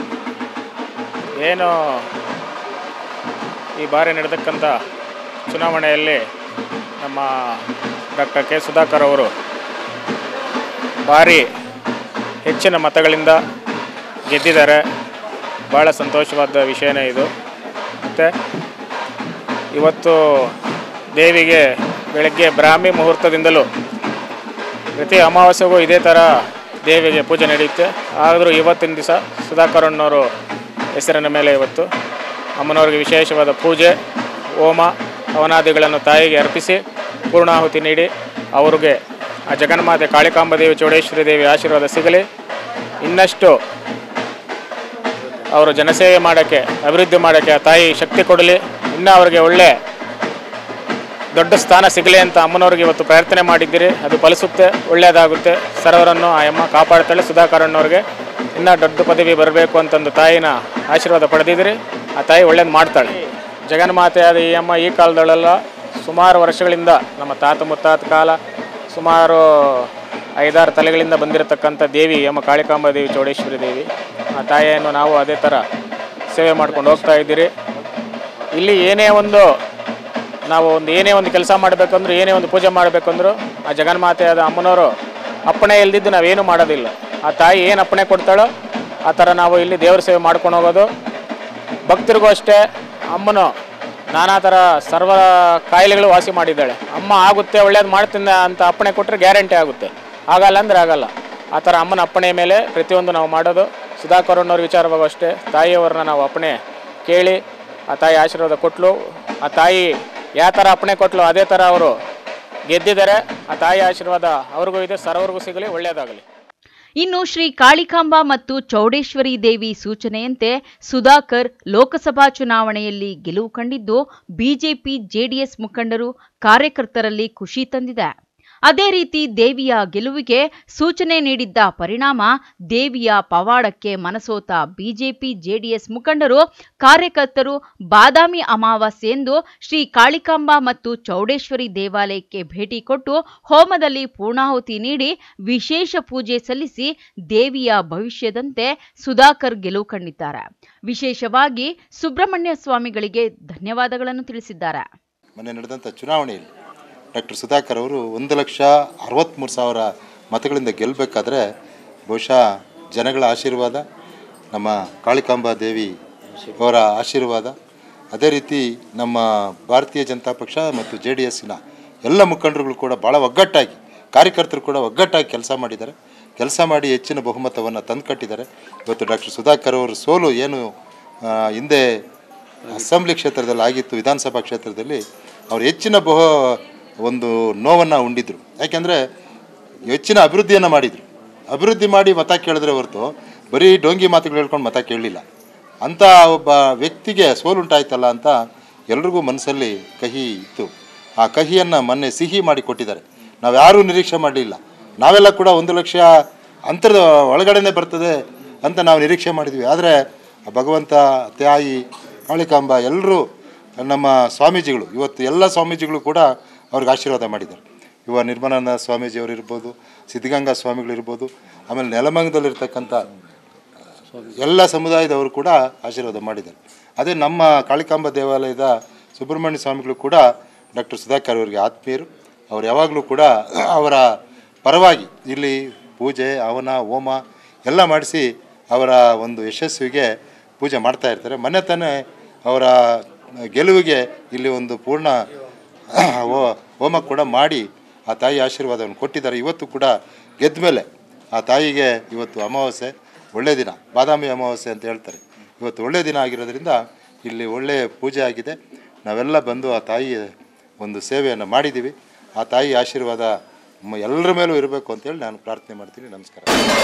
ಏನು ಈ ಬಾರಿ ನಡೆದಕ್ಕಂಥ ಚುನಾವಣೆಯಲ್ಲಿ ನಮ್ಮ ಡಾಕ್ಟರ್ ಕೆ ಸುಧಾಕರ್ ಅವರು ಭಾರಿ ಹೆಚ್ಚಿನ ಮತಗಳಿಂದ ಗೆದ್ದಿದ್ದಾರೆ ಭಾಳ ಸಂತೋಷವಾದ ವಿಷಯನೇ ಇದು ಮತ್ತು ಇವತ್ತು ದೇವಿಗೆ ಬೆಳಗ್ಗೆ ಬ್ರಾಹ್ಮಿ ಮುಹೂರ್ತದಿಂದಲೂ ಪ್ರತಿ ಅಮಾವಾಸ್ಯೆಗೂ ಇದೇ ಥರ ದೇವಿಗೆ ಪೂಜೆ ನಡೆಯುತ್ತೆ ಆದರೂ ಇವತ್ತಿನ ದಿವಸ ಸುಧಾಕರಣ್ಣವರು ಹೆಸರಿನ ಮೇಲೆ ಇವತ್ತು ಅಮ್ಮನವ್ರಿಗೆ ವಿಶೇಷವಾದ ಪೂಜೆ ಹೋಮ ಹವನಾದಿಗಳನ್ನು ತಾಯಿಗೆ ಅರ್ಪಿಸಿ ಪೂರ್ಣಾಹುತಿ ನೀಡಿ ಅವ್ರಿಗೆ ಆ ಜಗನ್ಮಾತೆ ಕಾಳಿಕಾಂಬದೇವಿ ಚೌಡೇಶ್ವರಿ ದೇವಿ ಆಶೀರ್ವಾದ ಸಿಗಲಿ ಇನ್ನಷ್ಟು ಅವರು ಜನಸೇವೆ ಮಾಡೋಕ್ಕೆ ಅಭಿವೃದ್ಧಿ ಮಾಡೋಕ್ಕೆ ಆ ತಾಯಿ ಶಕ್ತಿ ಕೊಡಲಿ ಇನ್ನೂ ಅವರಿಗೆ ಒಳ್ಳೆ ದೊಡ್ಡ ಸ್ಥಾನ ಸಿಗಲಿ ಅಂತ ಅಮ್ಮನವ್ರಿಗೆ ಇವತ್ತು ಪ್ರಾರ್ಥನೆ ಮಾಡಿದ್ದೀರಿ ಅದು ಫಲಿಸುತ್ತೆ ಒಳ್ಳೆಯದಾಗುತ್ತೆ ಸರ್ವರನ್ನು ಆ ಅಮ್ಮ ಕಾಪಾಡ್ತಾಳೆ ಸುಧಾಕರಣ್ಣವ್ರಿಗೆ ಇನ್ನೂ ದೊಡ್ಡ ಪದವಿ ಬರಬೇಕು ಅಂತಂದು ತಾಯಿನ ಆಶೀರ್ವಾದ ಪಡೆದಿದ್ದೀರಿ ಆ ತಾಯಿ ಒಳ್ಳೇದು ಮಾಡ್ತಾಳೆ ಜಗನ್ಮಾತೆಯಾದ ಈ ಅಮ್ಮ ಈ ಕಾಲದೊಳಲ್ಲ ಸುಮಾರು ವರ್ಷಗಳಿಂದ ನಮ್ಮ ತಾತ ಮುತ್ತಾತ ಕಾಲ ಸುಮಾರು ಐದಾರು ತಲೆಗಳಿಂದ ಬಂದಿರತಕ್ಕಂಥ ದೇವಿ ಅಮ್ಮ ಕಾಳಿಕಾಂಬ ದೇವಿ ಚೌಡೇಶ್ವರಿ ದೇವಿ ಆ ತಾಯಿಯನ್ನು ನಾವು ಅದೇ ಥರ ಸೇವೆ ಮಾಡ್ಕೊಂಡು ಹೋಗ್ತಾ ಇದ್ದೀರಿ ಇಲ್ಲಿ ಏನೇ ಒಂದು ನಾವು ಒಂದು ಏನೇ ಒಂದು ಕೆಲಸ ಮಾಡಬೇಕಂದ್ರೂ ಏನೇ ಒಂದು ಪೂಜೆ ಮಾಡಬೇಕಂದ್ರೂ ಆ ಜಗನ್ಮಾತೆಯಾದ ಅಮ್ಮನವರು ಅಪ್ಪಣೆ ಇಲ್ದಿದ್ದು ನಾವೇನು ಮಾಡೋದಿಲ್ಲ ಆ ತಾಯಿ ಏನು ಅಪ್ಪಣೆ ಕೊಡ್ತಾಳೋ ಆ ಥರ ನಾವು ಇಲ್ಲಿ ದೇವ್ರ ಸೇವೆ ಮಾಡ್ಕೊಂಡು ಹೋಗೋದು ಭಕ್ತರಿಗೂ ಅಷ್ಟೇ ಅಮ್ಮನು ನಾನಾ ಥರ ಸರ್ವ ಕಾಯಿಲೆಗಳು ವಾಸಿ ಮಾಡಿದ್ದಾಳೆ ಅಮ್ಮ ಆಗುತ್ತೆ ಒಳ್ಳೇದು ಮಾಡ್ತೀನಿ ಅಂತ ಅಪ್ಪಣೆ ಕೊಟ್ಟರೆ ಗ್ಯಾರಂಟಿ ಆಗುತ್ತೆ ಆಗಲ್ಲ ಅಂದ್ರೆ ಆಗಲ್ಲ ಆ ಥರ ಅಮ್ಮನ ಅಪ್ಪಣೆ ಮೇಲೆ ಪ್ರತಿಯೊಂದು ನಾವು ಮಾಡೋದು ಸುಧಾಕರಣ್ಣವ್ರ ವಿಚಾರವಾಗೂ ಅಷ್ಟೇ ತಾಯಿಯವ್ರನ್ನ ನಾವು ಅಪ್ಪಣೆ ಕೇಳಿ ಆ ತಾಯಿ ಆಶೀರ್ವಾದ ಕೊಟ್ಟಲು ಆ ತಾಯಿ ಯಾವ ಥರ ಅಪ್ಪಣೆ ಕೊಟ್ಟಲು ಅದೇ ಥರ ಅವರು ಗೆದ್ದಿದ್ದಾರೆ ಆ ತಾಯಿ ಆಶೀರ್ವಾದ ಅವ್ರಿಗೂ ಇದೆ ಸರ್ವರಿಗೂ ಸಿಗಲಿ ಒಳ್ಳೆಯದಾಗಲಿ ಇನ್ನು ಶ್ರೀ ಕಾಳಿಕಾಂಬ ಮತ್ತು ಚೌಡೇಶ್ವರಿ ದೇವಿ ಸೂಚನೆಯಂತೆ ಸುಧಾಕರ್ ಲೋಕಸಭಾ ಚುನಾವಣೆಯಲ್ಲಿ ಗೆಲುವು ಕಂಡಿದ್ದು ಬಿಜೆಪಿ ಜೆಡಿಎಸ್ ಮುಖಂಡರು ಕಾರ್ಯಕರ್ತರಲ್ಲಿ ಖುಷಿ ತಂದಿದೆ ಅದೇ ರೀತಿ ದೇವಿಯ ಗೆಲುವಿಗೆ ಸೂಚನೆ ನೀಡಿದ್ದ ಪರಿಣಾಮ ದೇವಿಯ ಪವಾಡಕ್ಕೆ ಮನಸೋತ ಬಿಜೆಪಿ ಜೆಡಿಎಸ್ ಮುಖಂಡರು ಕಾರ್ಯಕರ್ತರು ಬಾದಾಮಿ ಅಮಾವಾಸ್ಯೆಯಂದು ಶ್ರೀ ಕಾಳಿಕಾಂಬ ಮತ್ತು ಚೌಡೇಶ್ವರಿ ದೇವಾಲಯಕ್ಕೆ ಭೇಟಿ ಕೊಟ್ಟು ಹೋಮದಲ್ಲಿ ಪೂರ್ಣಾಹುತಿ ನೀಡಿ ವಿಶೇಷ ಪೂಜೆ ಸಲ್ಲಿಸಿ ದೇವಿಯ ಭವಿಷ್ಯದಂತೆ ಸುಧಾಕರ್ ಗೆಲುವು ಕಂಡಿದ್ದಾರೆ ವಿಶೇಷವಾಗಿ ಸುಬ್ರಹ್ಮಣ್ಯ ಸ್ವಾಮಿಗಳಿಗೆ ಧನ್ಯವಾದಗಳನ್ನು ತಿಳಿಸಿದ್ದಾರೆ ಮೊನ್ನೆ ನಡೆದಂಥ ಚುನಾವಣೆಯಲ್ಲಿ ಡಾಕ್ಟರ್ ಸುಧಾಕರ್ ಅವರು ಒಂದು ಲಕ್ಷ ಅರವತ್ತ್ಮೂರು ಸಾವಿರ ಮತಗಳಿಂದ ಗೆಲ್ಲಬೇಕಾದ್ರೆ ಬಹುಶಃ ಜನಗಳ ಆಶೀರ್ವಾದ ನಮ್ಮ ಕಾಳಿಕಾಂಬ ದೇವಿ ಅವರ ಆಶೀರ್ವಾದ ಅದೇ ರೀತಿ ನಮ್ಮ ಭಾರತೀಯ ಜನತಾ ಪಕ್ಷ ಮತ್ತು ಜೆ ಡಿ ಎಸ್ಸಿನ ಎಲ್ಲ ಮುಖಂಡರುಗಳು ಕೂಡ ಭಾಳ ಒಗ್ಗಟ್ಟಾಗಿ ಕಾರ್ಯಕರ್ತರು ಕೂಡ ಒಗ್ಗಟ್ಟಾಗಿ ಕೆಲಸ ಮಾಡಿದ್ದಾರೆ ಕೆಲಸ ಮಾಡಿ ಹೆಚ್ಚಿನ ಬಹುಮತವನ್ನು ತಂದುಕಟ್ಟಿದ್ದಾರೆ ಇವತ್ತು ಡಾಕ್ಟರ್ ಸುಧಾಕರ್ ಅವರ ಸೋಲು ಏನು ಆ, ಹಿಂದೆ ಅಸೆಂಬ್ಲಿ ಕ್ಷೇತ್ರದಲ್ಲಿ ಆಗಿತ್ತು ವಿಧಾನಸಭಾ ಕ್ಷೇತ್ರದಲ್ಲಿ ಅವ್ರು ಹೆಚ್ಚಿನ ಬಹು ಒಂದು ನೋವನ್ನು ಉಂಡಿದ್ರು ಯಾಕೆಂದರೆ ಹೆಚ್ಚಿನ ಅಭಿವೃದ್ಧಿಯನ್ನು ಮಾಡಿದರು ಅಭಿವೃದ್ಧಿ ಮಾಡಿ ಮತ ಕೇಳಿದ್ರೆ ಹೊರತು ಬರೀ ಡೋಂಗಿ ಮಾತುಗಳು ಹೇಳ್ಕೊಂಡು ಮತ ಕೇಳಲಿಲ್ಲ ಅಂಥ ಒಬ್ಬ ವ್ಯಕ್ತಿಗೆ ಸೋಲುಂಟಾಯ್ತಲ್ಲ ಅಂತ ಎಲ್ರಿಗೂ ಮನಸ್ಸಲ್ಲಿ ಕಹಿ ಇತ್ತು ಆ ಕಹಿಯನ್ನು ಮೊನ್ನೆ ಸಿಹಿ ಮಾಡಿ ಕೊಟ್ಟಿದ್ದಾರೆ ನಾವು ಯಾರೂ ನಿರೀಕ್ಷೆ ಮಾಡಲಿಲ್ಲ ನಾವೆಲ್ಲ ಕೂಡ ಒಂದು ಲಕ್ಷ ಅಂತರದ ಒಳಗಡೆನೇ ಬರ್ತದೆ ಅಂತ ನಾವು ನಿರೀಕ್ಷೆ ಮಾಡಿದ್ವಿ ಆದರೆ ಭಗವಂತ ತಾಯಿ ಕಾಳಿಕಾಂಬ ಎಲ್ಲರೂ ನಮ್ಮ ಸ್ವಾಮೀಜಿಗಳು ಇವತ್ತು ಎಲ್ಲ ಸ್ವಾಮೀಜಿಗಳು ಕೂಡ ಅವ್ರಿಗೆ ಆಶೀರ್ವಾದ ಮಾಡಿದ್ದಾರೆ ಇವ ನಿರ್ಮಲಾನಂದ ಸ್ವಾಮೀಜಿಯವರು ಇರ್ಬೋದು ಸಿದ್ಧಗಂಗಾ ಸ್ವಾಮಿಗಳಿರ್ಬೋದು ಆಮೇಲೆ ನೆಲಮಂಗದಲ್ಲಿರ್ತಕ್ಕಂಥ ಎಲ್ಲ ಸಮುದಾಯದವರು ಕೂಡ ಆಶೀರ್ವಾದ ಮಾಡಿದ್ದಾರೆ ಅದೇ ನಮ್ಮ ಕಾಳಿಕಾಂಬ ದೇವಾಲಯದ ಸುಬ್ರಹ್ಮಣ್ಯ ಸ್ವಾಮಿಗಳು ಕೂಡ ಡಾಕ್ಟರ್ ಸುಧಾಕರ್ ಅವರಿಗೆ ಆತ್ಮೀಯರು ಅವ್ರು ಯಾವಾಗಲೂ ಕೂಡ ಅವರ ಪರವಾಗಿ ಇಲ್ಲಿ ಪೂಜೆ ಹವನ ಹೋಮ ಎಲ್ಲ ಮಾಡಿಸಿ ಅವರ ಒಂದು ಯಶಸ್ವಿಗೆ ಪೂಜೆ ಮಾಡ್ತಾ ಇರ್ತಾರೆ ಮೊನ್ನೆ ತಾನೇ ಅವರ ಗೆಲುವಿಗೆ ಇಲ್ಲಿ ಒಂದು ಪೂರ್ಣ ಹೋ- ಹೋಮ ಕೂಡ ಮಾಡಿ ಆ ತಾಯಿ ಆಶೀರ್ವಾದವನ್ನು ಕೊಟ್ಟಿದ್ದಾರೆ ಇವತ್ತು ಕೂಡ ಗೆದ್ದ ಮೇಲೆ ಆ ತಾಯಿಗೆ ಇವತ್ತು ಅಮಾವಾಸ್ಯೆ ಒಳ್ಳೆಯ ದಿನ ಬಾದಾಮಿ ಅಮಾವಾಸ್ಯೆ ಅಂತ ಹೇಳ್ತಾರೆ ಇವತ್ತು ಒಳ್ಳೆಯ ದಿನ ಆಗಿರೋದ್ರಿಂದ ಇಲ್ಲಿ ಒಳ್ಳೆಯ ಪೂಜೆ ಆಗಿದೆ ನಾವೆಲ್ಲ ಬಂದು ಆ ತಾಯಿಯ ಒಂದು ಸೇವೆಯನ್ನು ಮಾಡಿದ್ದೀವಿ ಆ ತಾಯಿ ಆಶೀರ್ವಾದ ಮ- ಎಲ್ಲರ ಮೇಲೂ ಇರಬೇಕು ಅಂತೇಳಿ ನಾನು ಪ್ರಾರ್ಥನೆ ಮಾಡ್ತೀನಿ ನಮಸ್ಕಾರ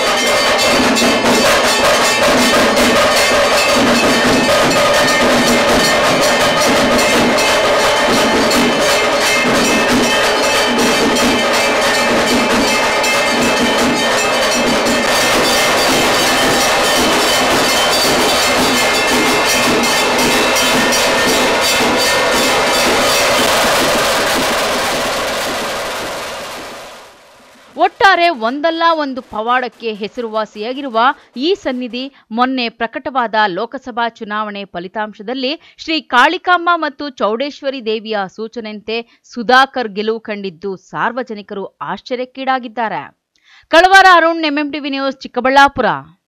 ಒಟ್ಟಾರೆ ಒಂದಲ್ಲ ಒಂದು ಪವಾಡಕ್ಕೆ ಹೆಸರುವಾಸಿಯಾಗಿರುವ ಈ ಸನ್ನಿಧಿ ಮೊನ್ನೆ ಪ್ರಕಟವಾದ ಲೋಕಸಭಾ ಚುನಾವಣೆ ಫಲಿತಾಂಶದಲ್ಲಿ ಶ್ರೀ ಕಾಳಿಕಾಂಬ ಮತ್ತು ಚೌಡೇಶ್ವರಿ ದೇವಿಯ ಸೂಚನೆಯಂತೆ ಸುಧಾಕರ್ ಗೆಲುವು ಕಂಡಿದ್ದು ಸಾರ್ವಜನಿಕರು ಆಶ್ಚರ್ಯಕ್ಕೀಡಾಗಿದ್ದಾರೆ ಕಳವಾರ ಅರುಣ್ ಎಂಎಂಟಿವಿ ನ್ಯೂಸ್ ಚಿಕ್ಕಬಳ್ಳಾಪುರ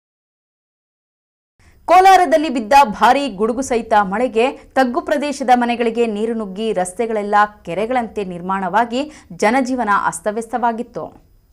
ಕೋಲಾರದಲ್ಲಿ ಬಿದ್ದ ಭಾರೀ ಗುಡುಗು ಸಹಿತ ಮಳೆಗೆ ತಗ್ಗು ಪ್ರದೇಶದ ಮನೆಗಳಿಗೆ ನೀರು ನುಗ್ಗಿ ರಸ್ತೆಗಳೆಲ್ಲ ಕೆರೆಗಳಂತೆ ನಿರ್ಮಾಣವಾಗಿ ಜನಜೀವನ ಅಸ್ತವ್ಯಸ್ತವಾಗಿತ್ತು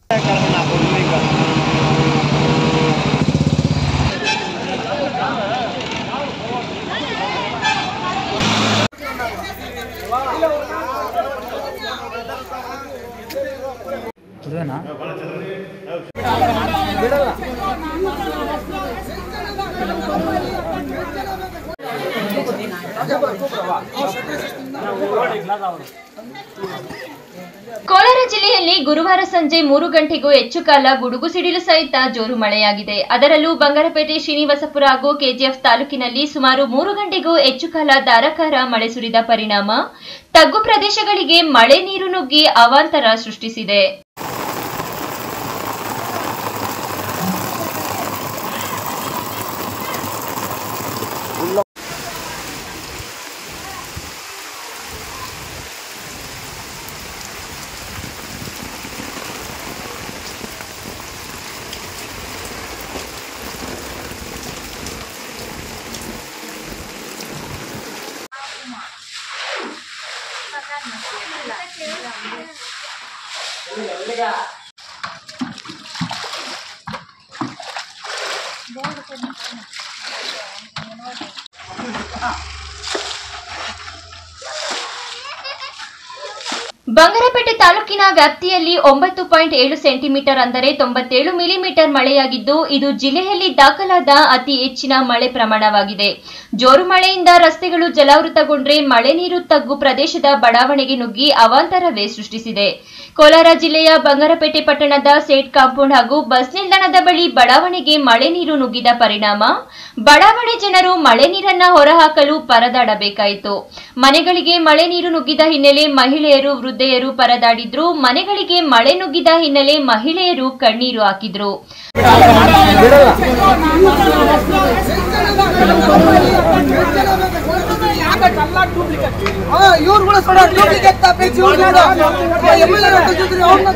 ಕೋಲಾರ ಜಿಲ್ಲೆಯಲ್ಲಿ ಗುರುವಾರ ಸಂಜೆ ಮೂರು ಗಂಟೆಗೂ ಹೆಚ್ಚು ಕಾಲ ಗುಡುಗು ಸಿಡಿಲು ಸಹಿತ ಜೋರು ಮಳೆಯಾಗಿದೆ ಅದರಲ್ಲೂ ಬಂಗಾರಪೇಟೆ ಶ್ರೀನಿವಾಸಪುರ ಹಾಗೂ ಕೆಜಿಎಫ್ ತಾಲೂಕಿನಲ್ಲಿ ಸುಮಾರು ಮೂರು ಗಂಟೆಗೂ ಹೆಚ್ಚು ಕಾಲ ಧಾರಾಕಾರ ಮಳೆ ಸುರಿದ ಪರಿಣಾಮ ತಗ್ಗು ಪ್ರದೇಶಗಳಿಗೆ ಮಳೆ ನೀರು ನುಗ್ಗಿ ಅವಾಂತರ ಸೃಷ್ಟಿಸಿದೆ ಬಂಗಾರಪೇಟೆ ತಾಲೂಕಿನ ವ್ಯಾಪ್ತಿಯಲ್ಲಿ ಒಂಬತ್ತು ಪಾಯಿಂಟ್ ಏಳು ಸೆಂಟಿಮೀಟರ್ ಅಂದರೆ ತೊಂಬತ್ತೇಳು ಮಿಲಿಮೀಟರ್ ಮಳೆಯಾಗಿದ್ದು ಇದು ಜಿಲ್ಲೆಯಲ್ಲಿ ದಾಖಲಾದ ಅತಿ ಹೆಚ್ಚಿನ ಮಳೆ ಪ್ರಮಾಣವಾಗಿದೆ ಜೋರು ಮಳೆಯಿಂದ ರಸ್ತೆಗಳು ಜಲಾವೃತಗೊಂಡ್ರೆ ಮಳೆ ನೀರು ತಗ್ಗು ಪ್ರದೇಶದ ಬಡಾವಣೆಗೆ ನುಗ್ಗಿ ಅವಾಂತರವೇ ಸೃಷ್ಟಿಸಿದೆ ಕೋಲಾರ ಜಿಲ್ಲೆಯ ಬಂಗಾರಪೇಟೆ ಪಟ್ಟಣದ ಸೇಟ್ ಕಾಂಪೌಂಡ್ ಹಾಗೂ ಬಸ್ ನಿಲ್ದಾಣದ ಬಳಿ ಬಡಾವಣೆಗೆ ಮಳೆ ನೀರು ನುಗ್ಗಿದ ಪರಿಣಾಮ ಬಡಾವಣೆ ಜನರು ಮಳೆ ನೀರನ್ನ ಹೊರಹಾಕಲು ಪರದಾಡಬೇಕಾಯಿತು ಮನೆಗಳಿಗೆ ಮಳೆ ನೀರು ನುಗ್ಗಿದ ಹಿನ್ನೆಲೆ ಮಹಿಳೆಯರು ವೃದ್ಧೆಯರು ಪರದಾಡಿದ್ರು ಮನೆಗಳಿಗೆ ಮಳೆ ನುಗ್ಗಿದ ಹಿನ್ನೆಲೆ ಮಹಿಳೆಯರು ಕಣ್ಣೀರು ಹಾಕಿದ್ರು ಇವ್ರು ಕೂಡ ಸೊಡ ಡೂಪ್ಲಿಕೇಟ್ ತಪ್ಪಿಸಿ ಇವ್ರು ಎಮ್ ಎಲ್ ಎ ಕಲ್ಸಿದ್ರು ಅವ್ರನ್ನ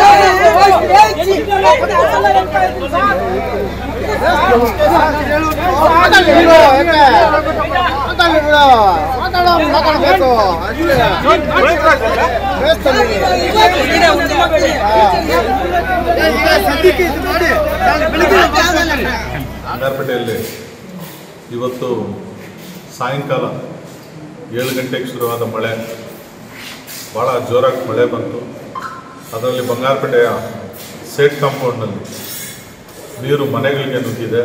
ಬಂಗಾರಪೇಟೆಯಲ್ಲಿ ಇವತ್ತು ಸಾಯಂಕಾಲ ಏಳು ಗಂಟೆಗೆ ಶುರುವಾದ ಮಳೆ ಭಾಳ ಜೋರಾಗಿ ಮಳೆ ಬಂತು ಅದರಲ್ಲಿ ಬಂಗಾರಪೇಟೆಯ ಸೇಟ್ ಕಾಂಪೌಂಡ್ನಲ್ಲಿ ನೀರು ಮನೆಗಳಿಗೆ ನುಗ್ಗಿದೆ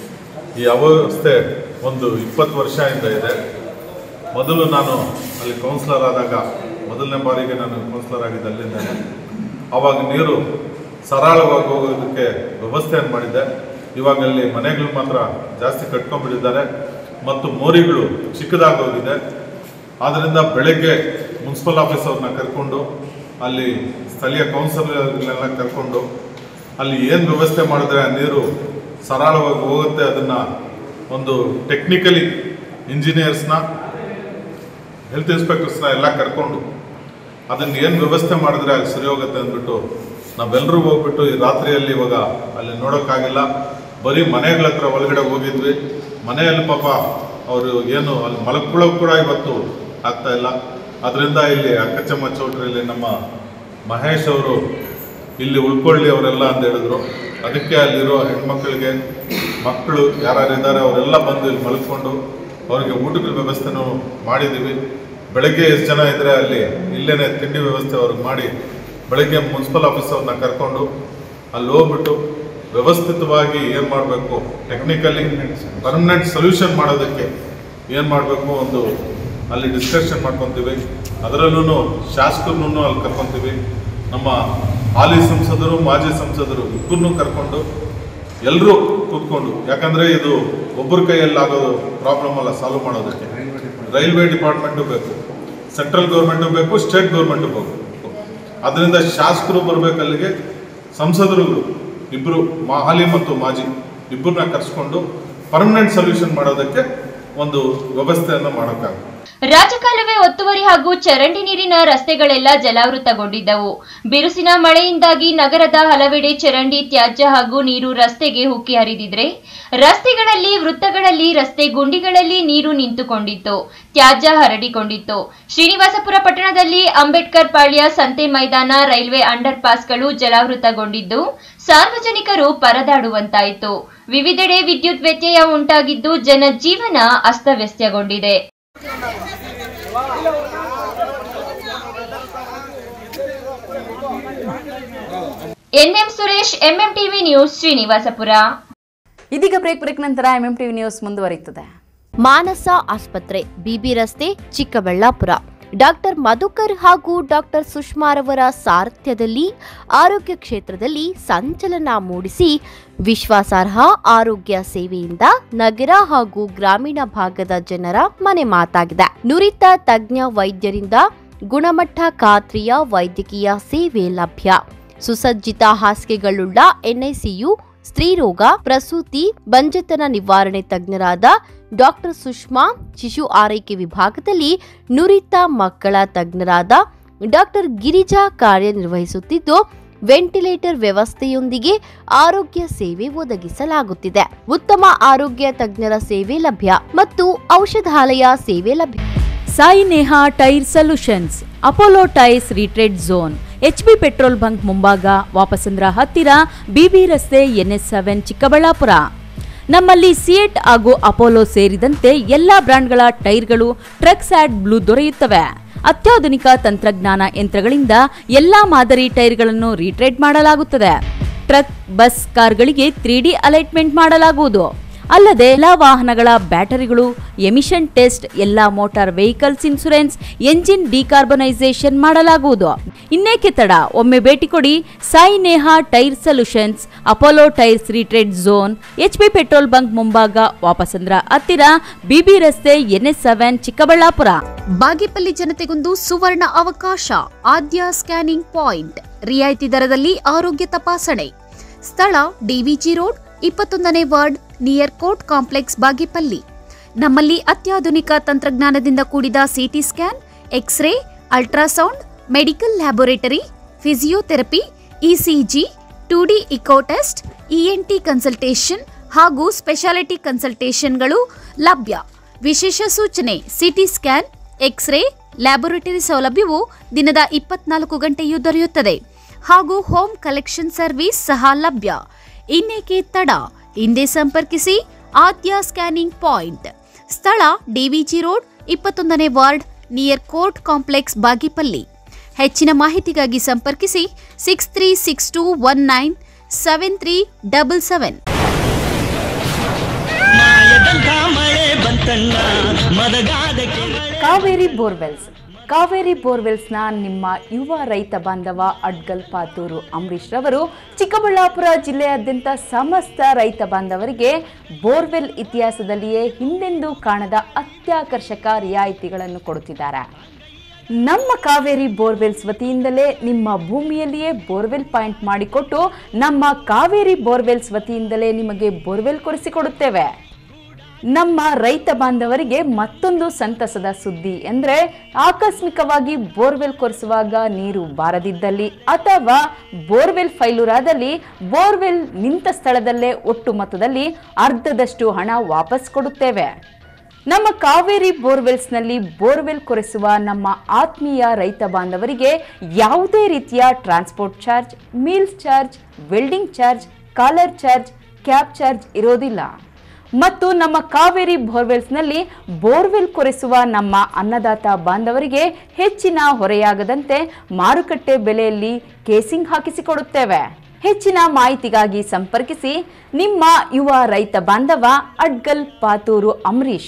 ಈ ಅವ್ಯವಸ್ಥೆ ಒಂದು ಇಪ್ಪತ್ತು ವರ್ಷದಿಂದ ಇದೆ ಮೊದಲು ನಾನು ಅಲ್ಲಿ ಕೌನ್ಸಿಲರ್ ಆದಾಗ ಮೊದಲನೇ ಬಾರಿಗೆ ನಾನು ಕೌನ್ಸಿಲರ್ ಆಗಿದ್ದೆ ಅಲ್ಲಿಂದಾನೆ ಆವಾಗ ನೀರು ಸರಳವಾಗಿ ಹೋಗೋದಕ್ಕೆ ವ್ಯವಸ್ಥೆಯನ್ನು ಮಾಡಿದ್ದೆ ಇವಾಗ ಅಲ್ಲಿ ಮನೆಗಳು ಮಾತ್ರ ಜಾಸ್ತಿ ಕಟ್ಕೊಂಡ್ಬಿಟ್ಟಿದ್ದಾರೆ ಮತ್ತು ಮೋರಿಗಳು ಚಿಕ್ಕದಾಗಿ ಹೋಗಿದೆ ಆದ್ದರಿಂದ ಬೆಳಗ್ಗೆ ಮುನ್ಸಿಪಲ್ ಆಫೀಸ್ ಅವ್ರನ್ನ ಕರ್ಕೊಂಡು ಅಲ್ಲಿ ಸ್ಥಳೀಯ ಕೌನ್ಸಿಲರ್ಗಳನ್ನೆಲ್ಲ ಕರ್ಕೊಂಡು ಅಲ್ಲಿ ಏನು ವ್ಯವಸ್ಥೆ ಮಾಡಿದ್ರೆ ಆ ನೀರು ಸರಳವಾಗಿ ಹೋಗುತ್ತೆ ಅದನ್ನು ಒಂದು ಟೆಕ್ನಿಕಲಿ ಇಂಜಿನಿಯರ್ಸ್ನ ಹೆಲ್ತ್ ಇನ್ಸ್ಪೆಕ್ಟರ್ಸ್ನ ಎಲ್ಲ ಕರ್ಕೊಂಡು ಅದನ್ನು ಏನು ವ್ಯವಸ್ಥೆ ಮಾಡಿದ್ರೆ ಅಲ್ಲಿ ಸರಿ ಹೋಗುತ್ತೆ ಅಂದ್ಬಿಟ್ಟು ನಾವೆಲ್ಲರೂ ಹೋಗ್ಬಿಟ್ಟು ಈ ರಾತ್ರಿಯಲ್ಲಿ ಇವಾಗ ಅಲ್ಲಿ ನೋಡೋಕ್ಕಾಗಿಲ್ಲ ಬರೀ ಮನೆಗಳ ಹತ್ರ ಒಳಗಡೆ ಹೋಗಿದ್ವಿ ಮನೆಯಲ್ಲಿ ಪಾಪ ಅವರು ಏನು ಅಲ್ಲಿ ಮಲಗ್ಕೊಳ್ಳೋಕೆ ಕೂಡ ಇವತ್ತು ಆಗ್ತಾ ಇಲ್ಲ ಅದರಿಂದ ಇಲ್ಲಿ ಅಕ್ಕಚಮ್ಮ ಚೌಟ್ರಿಯಲ್ಲಿ ನಮ್ಮ ಮಹೇಶ್ ಅವರು ಇಲ್ಲಿ ಉಳ್ಕೊಳ್ಳಿ ಅವರೆಲ್ಲ ಅಂತ ಹೇಳಿದ್ರು ಅದಕ್ಕೆ ಅಲ್ಲಿರೋ ಹೆಣ್ಮಕ್ಳಿಗೆ ಮಕ್ಕಳು ಯಾರ್ಯಾರು ಇದ್ದಾರೆ ಅವರೆಲ್ಲ ಬಂದು ಇಲ್ಲಿ ಮಲ್ಕೊಂಡು ಅವರಿಗೆ ಊಟದ ವ್ಯವಸ್ಥೆನೂ ಮಾಡಿದ್ದೀವಿ ಬೆಳಗ್ಗೆ ಎಷ್ಟು ಜನ ಇದ್ದರೆ ಅಲ್ಲಿ ಇಲ್ಲೇನೆ ತಿಂಡಿ ವ್ಯವಸ್ಥೆ ಅವ್ರಿಗೆ ಮಾಡಿ ಬೆಳಗ್ಗೆ ಮುನ್ಸಿಪಲ್ ಆಫೀಸ್ ಅವ್ರನ್ನ ಕರ್ಕೊಂಡು ಅಲ್ಲಿ ಹೋಗ್ಬಿಟ್ಟು ವ್ಯವಸ್ಥಿತವಾಗಿ ಏನು ಮಾಡಬೇಕು ಟೆಕ್ನಿಕಲಿ ಪರ್ಮನೆಂಟ್ ಸೊಲ್ಯೂಷನ್ ಮಾಡೋದಕ್ಕೆ ಏನು ಮಾಡಬೇಕು ಒಂದು ಅಲ್ಲಿ ಡಿಸ್ಕಷನ್ ಮಾಡ್ಕೊತೀವಿ ಅದರಲ್ಲೂ ಶಾಸಕರನ್ನು ಅಲ್ಲಿ ಕರ್ಕೊತೀವಿ ನಮ್ಮ ಹಾಲಿ ಸಂಸದರು ಮಾಜಿ ಸಂಸದರು ಇಬ್ಬರನ್ನೂ ಕರ್ಕೊಂಡು ಎಲ್ಲರೂ ಕೂತ್ಕೊಂಡು ಯಾಕಂದರೆ ಇದು ಒಬ್ಬರ ಕೈಯಲ್ಲಿ ಆಗೋದು ಪ್ರಾಬ್ಲಮ್ ಅಲ್ಲ ಸಾಲ್ವ್ ಮಾಡೋದಕ್ಕೆ ರೈಲ್ವೆ ಡಿಪಾರ್ಟ್ಮೆಂಟು ಬೇಕು ಸೆಂಟ್ರಲ್ ಗೌರ್ಮೆಂಟು ಬೇಕು ಸ್ಟೇಟ್ ಗೌರ್ಮೆಂಟು ಬೇಕು ಅದರಿಂದ ಶಾಸಕರು ಬರಬೇಕು ಅಲ್ಲಿಗೆ ಸಂಸದರುಗಳು ಇಬ್ಬರು ಮಾ ಹಾಲಿ ಮತ್ತು ಮಾಜಿ ಇಬ್ಬರನ್ನ ಕರೆಸ್ಕೊಂಡು ಪರ್ಮನೆಂಟ್ ಸೊಲ್ಯೂಷನ್ ಮಾಡೋದಕ್ಕೆ ಒಂದು ವ್ಯವಸ್ಥೆಯನ್ನು ಮಾಡೋಕ್ಕಾಗುತ್ತೆ ರಾಜಕಾಲುವೆ ಒತ್ತುವರಿ ಹಾಗೂ ಚರಂಡಿ ನೀರಿನ ರಸ್ತೆಗಳೆಲ್ಲ ಜಲಾವೃತಗೊಂಡಿದ್ದವು ಬಿರುಸಿನ ಮಳೆಯಿಂದಾಗಿ ನಗರದ ಹಲವೆಡೆ ಚರಂಡಿ ತ್ಯಾಜ್ಯ ಹಾಗೂ ನೀರು ರಸ್ತೆಗೆ ಉಕ್ಕಿ ಹರಿದಿದ್ರೆ ರಸ್ತೆಗಳಲ್ಲಿ ವೃತ್ತಗಳಲ್ಲಿ ರಸ್ತೆ ಗುಂಡಿಗಳಲ್ಲಿ ನೀರು ನಿಂತುಕೊಂಡಿತ್ತು ತ್ಯಾಜ್ಯ ಹರಡಿಕೊಂಡಿತ್ತು ಶ್ರೀನಿವಾಸಪುರ ಪಟ್ಟಣದಲ್ಲಿ ಅಂಬೇಡ್ಕರ್ ಪಾಳ್ಯ ಸಂತೆ ಮೈದಾನ ರೈಲ್ವೆ ಅಂಡರ್ ಪಾಸ್ಗಳು ಜಲಾವೃತಗೊಂಡಿದ್ದು ಸಾರ್ವಜನಿಕರು ಪರದಾಡುವಂತಾಯಿತು ವಿವಿಧೆಡೆ ವಿದ್ಯುತ್ ವ್ಯತ್ಯಯ ಉಂಟಾಗಿದ್ದು ಜನಜೀವನ ಅಸ್ತವ್ಯಸ್ತಗೊಂಡಿದೆ NM Suresh MM TV news Srinivaspur ಇದೀಗ ಬ್ರೇಕ್ ಬ್ರೇಕ್ ನಂತರ ಎಂಎಂ ಟಿವಿ ನ್ಯೂಸ್ ಮುಂದುವರಿಯುತ್ತದೆ ಮಾನಸ ಆಸ್ಪತ್ರೆ ಬಿಬಿ ರಸ್ತೆ ಚಿಕ್ಕಬಳ್ಳಾಪುರ ಡಾಕ್ಟರ್ ಮಧುಕರ್ ಹಾಗೂ ಡಾಕ್ಟರ್ ಸುಷ್ಮಾರವರ ಸಾರಥ್ಯದಲ್ಲಿ ಆರೋಗ್ಯ ಕ್ಷೇತ್ರದಲ್ಲಿ ಸಂಚಲನ ಮೂಡಿಸಿ ವಿಶ್ವಾಸಾರ್ಹ ಆರೋಗ್ಯ ಸೇವೆಯಿಂದ ನಗರ ಹಾಗೂ ಗ್ರಾಮೀಣ ಭಾಗದ ಜನರ ಮನೆ ಮಾತಾಗಿದೆ ನುರಿತ ತಜ್ಞ ವೈದ್ಯರಿಂದ ಗುಣಮಟ್ಟ ಖಾತ್ರಿಯ ವೈದ್ಯಕೀಯ ಸೇವೆ ಲಭ್ಯ ಸುಸಜ್ಜಿತ ಹಾಸಿಗೆಗಳುಳ್ಳ ಎನ್ಐಸಿಯು ಸ್ತ್ರೀರೋಗ ಪ್ರಸೂತಿ ಬಂಜೆತನ ನಿವಾರಣೆ ತಜ್ಞರಾದ ಡಾಕ್ಟರ್ ಸುಷ್ಮಾ ಶಿಶು ಆರೈಕೆ ವಿಭಾಗದಲ್ಲಿ ನುರಿತ ಮಕ್ಕಳ ತಜ್ಞರಾದ ಡಾಕ್ಟರ್ ಗಿರಿಜಾ ಕಾರ್ಯನಿರ್ವಹಿಸುತ್ತಿದ್ದು ವೆಂಟಿಲೇಟರ್ ವ್ಯವಸ್ಥೆಯೊಂದಿಗೆ ಆರೋಗ್ಯ ಸೇವೆ ಒದಗಿಸಲಾಗುತ್ತಿದೆ ಉತ್ತಮ ಆರೋಗ್ಯ ತಜ್ಞರ ಸೇವೆ ಲಭ್ಯ ಮತ್ತು ಔಷಧಾಲಯ ಸೇವೆ ಲಭ್ಯ Sai Neha tyre solutions Apollo tyres retread zone H B petrol bunk ಮುಂಭಾಗ ವಾಪಸಂದ್ರ ಹತ್ತಿರ ಬಿಬಿ ರಸ್ತೆ ಎನ್ಎಸ್ ಸೆವೆನ್ ಚಿಕ್ಕಬಳ್ಳಾಪುರ ನಮ್ಮಲ್ಲಿ ಸಿಯೆಟ್ ಹಾಗೂ ಅಪೋಲೋ ಸೇರಿದಂತೆ ಎಲ್ಲಾ ಬ್ರಾಂಡ್ಗಳ ಟೈರ್ಗಳು ಟ್ರಕ್ ಸ್ಯಾಡ್ ಬ್ಲೂ ದೊರೆಯುತ್ತವೆ ಅತ್ಯಾಧುನಿಕ ತಂತ್ರಜ್ಞಾನ ಯಂತ್ರಗಳಿಂದ ಎಲ್ಲಾ ಮಾದರಿ ಟೈರ್ಗಳನ್ನು ರೀಟ್ರೇಡ್ ಮಾಡಲಾಗುತ್ತದೆ ಟ್ರಕ್ ಬಸ್ ಕಾರ್ಗಳಿಗೆ ತ್ರೀ ಡಿ ಅಲೈಟ್ಮೆಂಟ್ ಮಾಡಲಾಗುವುದು ಅಲ್ಲದೆ ಎಲ್ಲ ವಾಹನಗಳ ಬ್ಯಾಟರಿಗಳು ಎಮಿಷನ್ ಟೆಸ್ಟ್ ಎಲ್ಲ motor vehicles insurance engine decarbonisation ಮಾಡಲಾಗುವುದು ಇನ್ನೇಕೆ ತಡ ಒಮ್ಮೆ ಭೇಟಿ ಕೊಡಿ Sai Neha tyre solutions Apollo tyres retread zone HP petrol bunk ಮುಂಭಾಗ ವಾಪಸಂದ್ರ ಹತ್ತಿರ ಬಿಬಿ ರಸ್ತೆ ಎನ್ಎಸ್ ಸೆವೆನ್ ಚಿಕ್ಕಬಳ್ಳಾಪುರ ಬಾಗೇಪಲ್ಲಿ ಜನತೆಗೊಂದು ಸುವರ್ಣ ಅವಕಾಶ ಆದ್ಯ ಸ್ಕ್ಯಾನಿಂಗ್ ಪಾಯಿಂಟ್ ರಿಯಾಯಿತಿ ದರದಲ್ಲಿ ಆರೋಗ್ಯ ತಪಾಸಣೆ ಸ್ಥಳ ಡಿವಿಜಿ ರೋಡ್ ಇಪ್ಪತ್ತೊಂದನೇ ward near court complex Bagepalli ನಮ್ಮಲ್ಲಿ ಅತ್ಯಾಧುನಿಕ ತಂತ್ರಜ್ಞಾನದಿಂದ ಕೂಡಿದ CT scan X-ray ultrasound medical laboratory physiotherapy ECG two D echo test ENT consultation ಹಾಗೂ ಸ್ಪೆಷಾಲಿಟಿ ಕನ್ಸಲ್ಟೇಷನ್ಗಳು ಲಭ್ಯ ವಿಶೇಷ ಸೂಚನೆ ಸಿಟಿ ಸ್ಕ್ಯಾನ್ ಎಕ್ಸ್ರೇ ಲ್ಯಾಬೊರೇಟರಿ ಸೌಲಭ್ಯವು ದಿನದ ಇಪ್ಪತ್ನಾಲ್ಕು ಗಂಟೆಯೂ ದೊರೆಯುತ್ತದೆ ಹಾಗೂ ಹೋಮ್ ಕಲೆಕ್ಷನ್ ಸರ್ವಿಸ್ ಸಹ ಲಭ್ಯ ಇನ್ನೇಕೆ ತಡ ಹಿಂದೆ ಸಂಪರ್ಕಿಸಿ ಆದ್ಯ ಸ್ಕ್ಯಾನಿಂಗ್ ಪಾಯಿಂಟ್ ಸ್ಥಳ ಡಿವಿಜಿ ರೋಡ್ ಇಪ್ಪತ್ತೊಂದನೇ ward near court complex Bagepalli ಹೆಚ್ಚಿನ ಮಾಹಿತಿಗಾಗಿ ಸಂಪರ್ಕಿಸಿ six three six two one nine seven three double seven Kaveri borewells Kaveri ಬೋರ್ವೆಲ್ಸ್ನ ನಿಮ್ಮ ಯುವ ರೈತ ಬಾಂಧವ ಅಡ್ಗಲ್ ಪಾತೂರು ಅಂಬರೀಶ್ ರವರು ಚಿಕ್ಕಬಳ್ಳಾಪುರ ಜಿಲ್ಲೆಯಾದ್ಯಂತ ಸಮಸ್ತ ರೈತ ಬಾಂಧವರಿಗೆ ಬೋರ್ವೆಲ್ ಇತಿಹಾಸದಲ್ಲಿಯೇ ಹಿಂದೆಂದೂ ಕಾಣದ ಅತ್ಯಾಕರ್ಷಕ ರಿಯಾಯಿತಿಗಳನ್ನು ಕೊಡುತ್ತಿದ್ದಾರೆ ನಮ್ಮ ಕಾವೇರಿ ಬೋರ್ವೆಲ್ಸ್ ವತಿಯಿಂದಲೇ ನಿಮ್ಮ ಭೂಮಿಯಲ್ಲಿಯೇ ಬೋರ್ವೆಲ್ ಪಾಯಿಂಟ್ ಮಾಡಿಕೊಟ್ಟು ನಮ್ಮ ಕಾವೇರಿ ಬೋರ್ವೆಲ್ಸ್ ವತಿಯಿಂದಲೇ ನಿಮಗೆ ಬೋರ್ವೆಲ್ ಕೊಡಿಸಿಕೊಡುತ್ತೇವೆ ನಮ್ಮ ರೈತ ಬಾಂಧವರಿಗೆ ಮತ್ತೊಂದು ಸಂತಸದ ಸುದ್ದಿ ಅಂದರೆ ಆಕಸ್ಮಿಕವಾಗಿ ಬೋರ್ವೆಲ್ ಕೊರೆಸುವಾಗ ನೀರು ಬಾರದಿದ್ದಲ್ಲಿ ಅಥವಾ ಬೋರ್ವೆಲ್ ಫೈಲೂರಾದಲ್ಲಿ ಬೋರ್ವೆಲ್ ನಿಂತ ಸ್ಥಳದಲ್ಲೇ ಒಟ್ಟು ಮೊತ್ತದಲ್ಲಿ ಅರ್ಧದಷ್ಟು ಹಣ ವಾಪಸ್ ಕೊಡುತ್ತೇವೆ ನಮ್ಮ ಕಾವೇರಿ ಬೋರ್ವೆಲ್ಸ್ನಲ್ಲಿ ಬೋರ್ವೆಲ್ ಕೊರೆಸುವ ನಮ್ಮ ಆತ್ಮೀಯ ರೈತ ಬಾಂಧವರಿಗೆ ಯಾವುದೇ ರೀತಿಯ transport charge meals charge welding charge collar charge cab charge ಇರೋದಿಲ್ಲ ಮತ್ತು ನಮ್ಮ ಕಾವೇರಿ ಬೋರ್ವೆಲ್ಸ್ನಲ್ಲಿ ಬೋರ್ವೆಲ್ ಕೊರೆಸುವ ನಮ್ಮ ಅನ್ನದಾತ ಬಾಂಧವರಿಗೆ ಹೆಚ್ಚಿನ ಹೊರೆಯಾಗದಂತೆ ಮಾರುಕಟ್ಟೆ ಬೆಲೆಯಲ್ಲಿ ಕೇಸಿಂಗ್ ಹಾಕಿಸಿಕೊಡುತ್ತೇವೆ ಹೆಚ್ಚಿನ ಮಾಹಿತಿಗಾಗಿ ಸಂಪರ್ಕಿಸಿ ನಿಮ್ಮ ಯುವ ರೈತ ಬಾಂಧವ ಅಡ್ಗಲ್ ಪಾತೂರು ಅಂಬರೀಶ್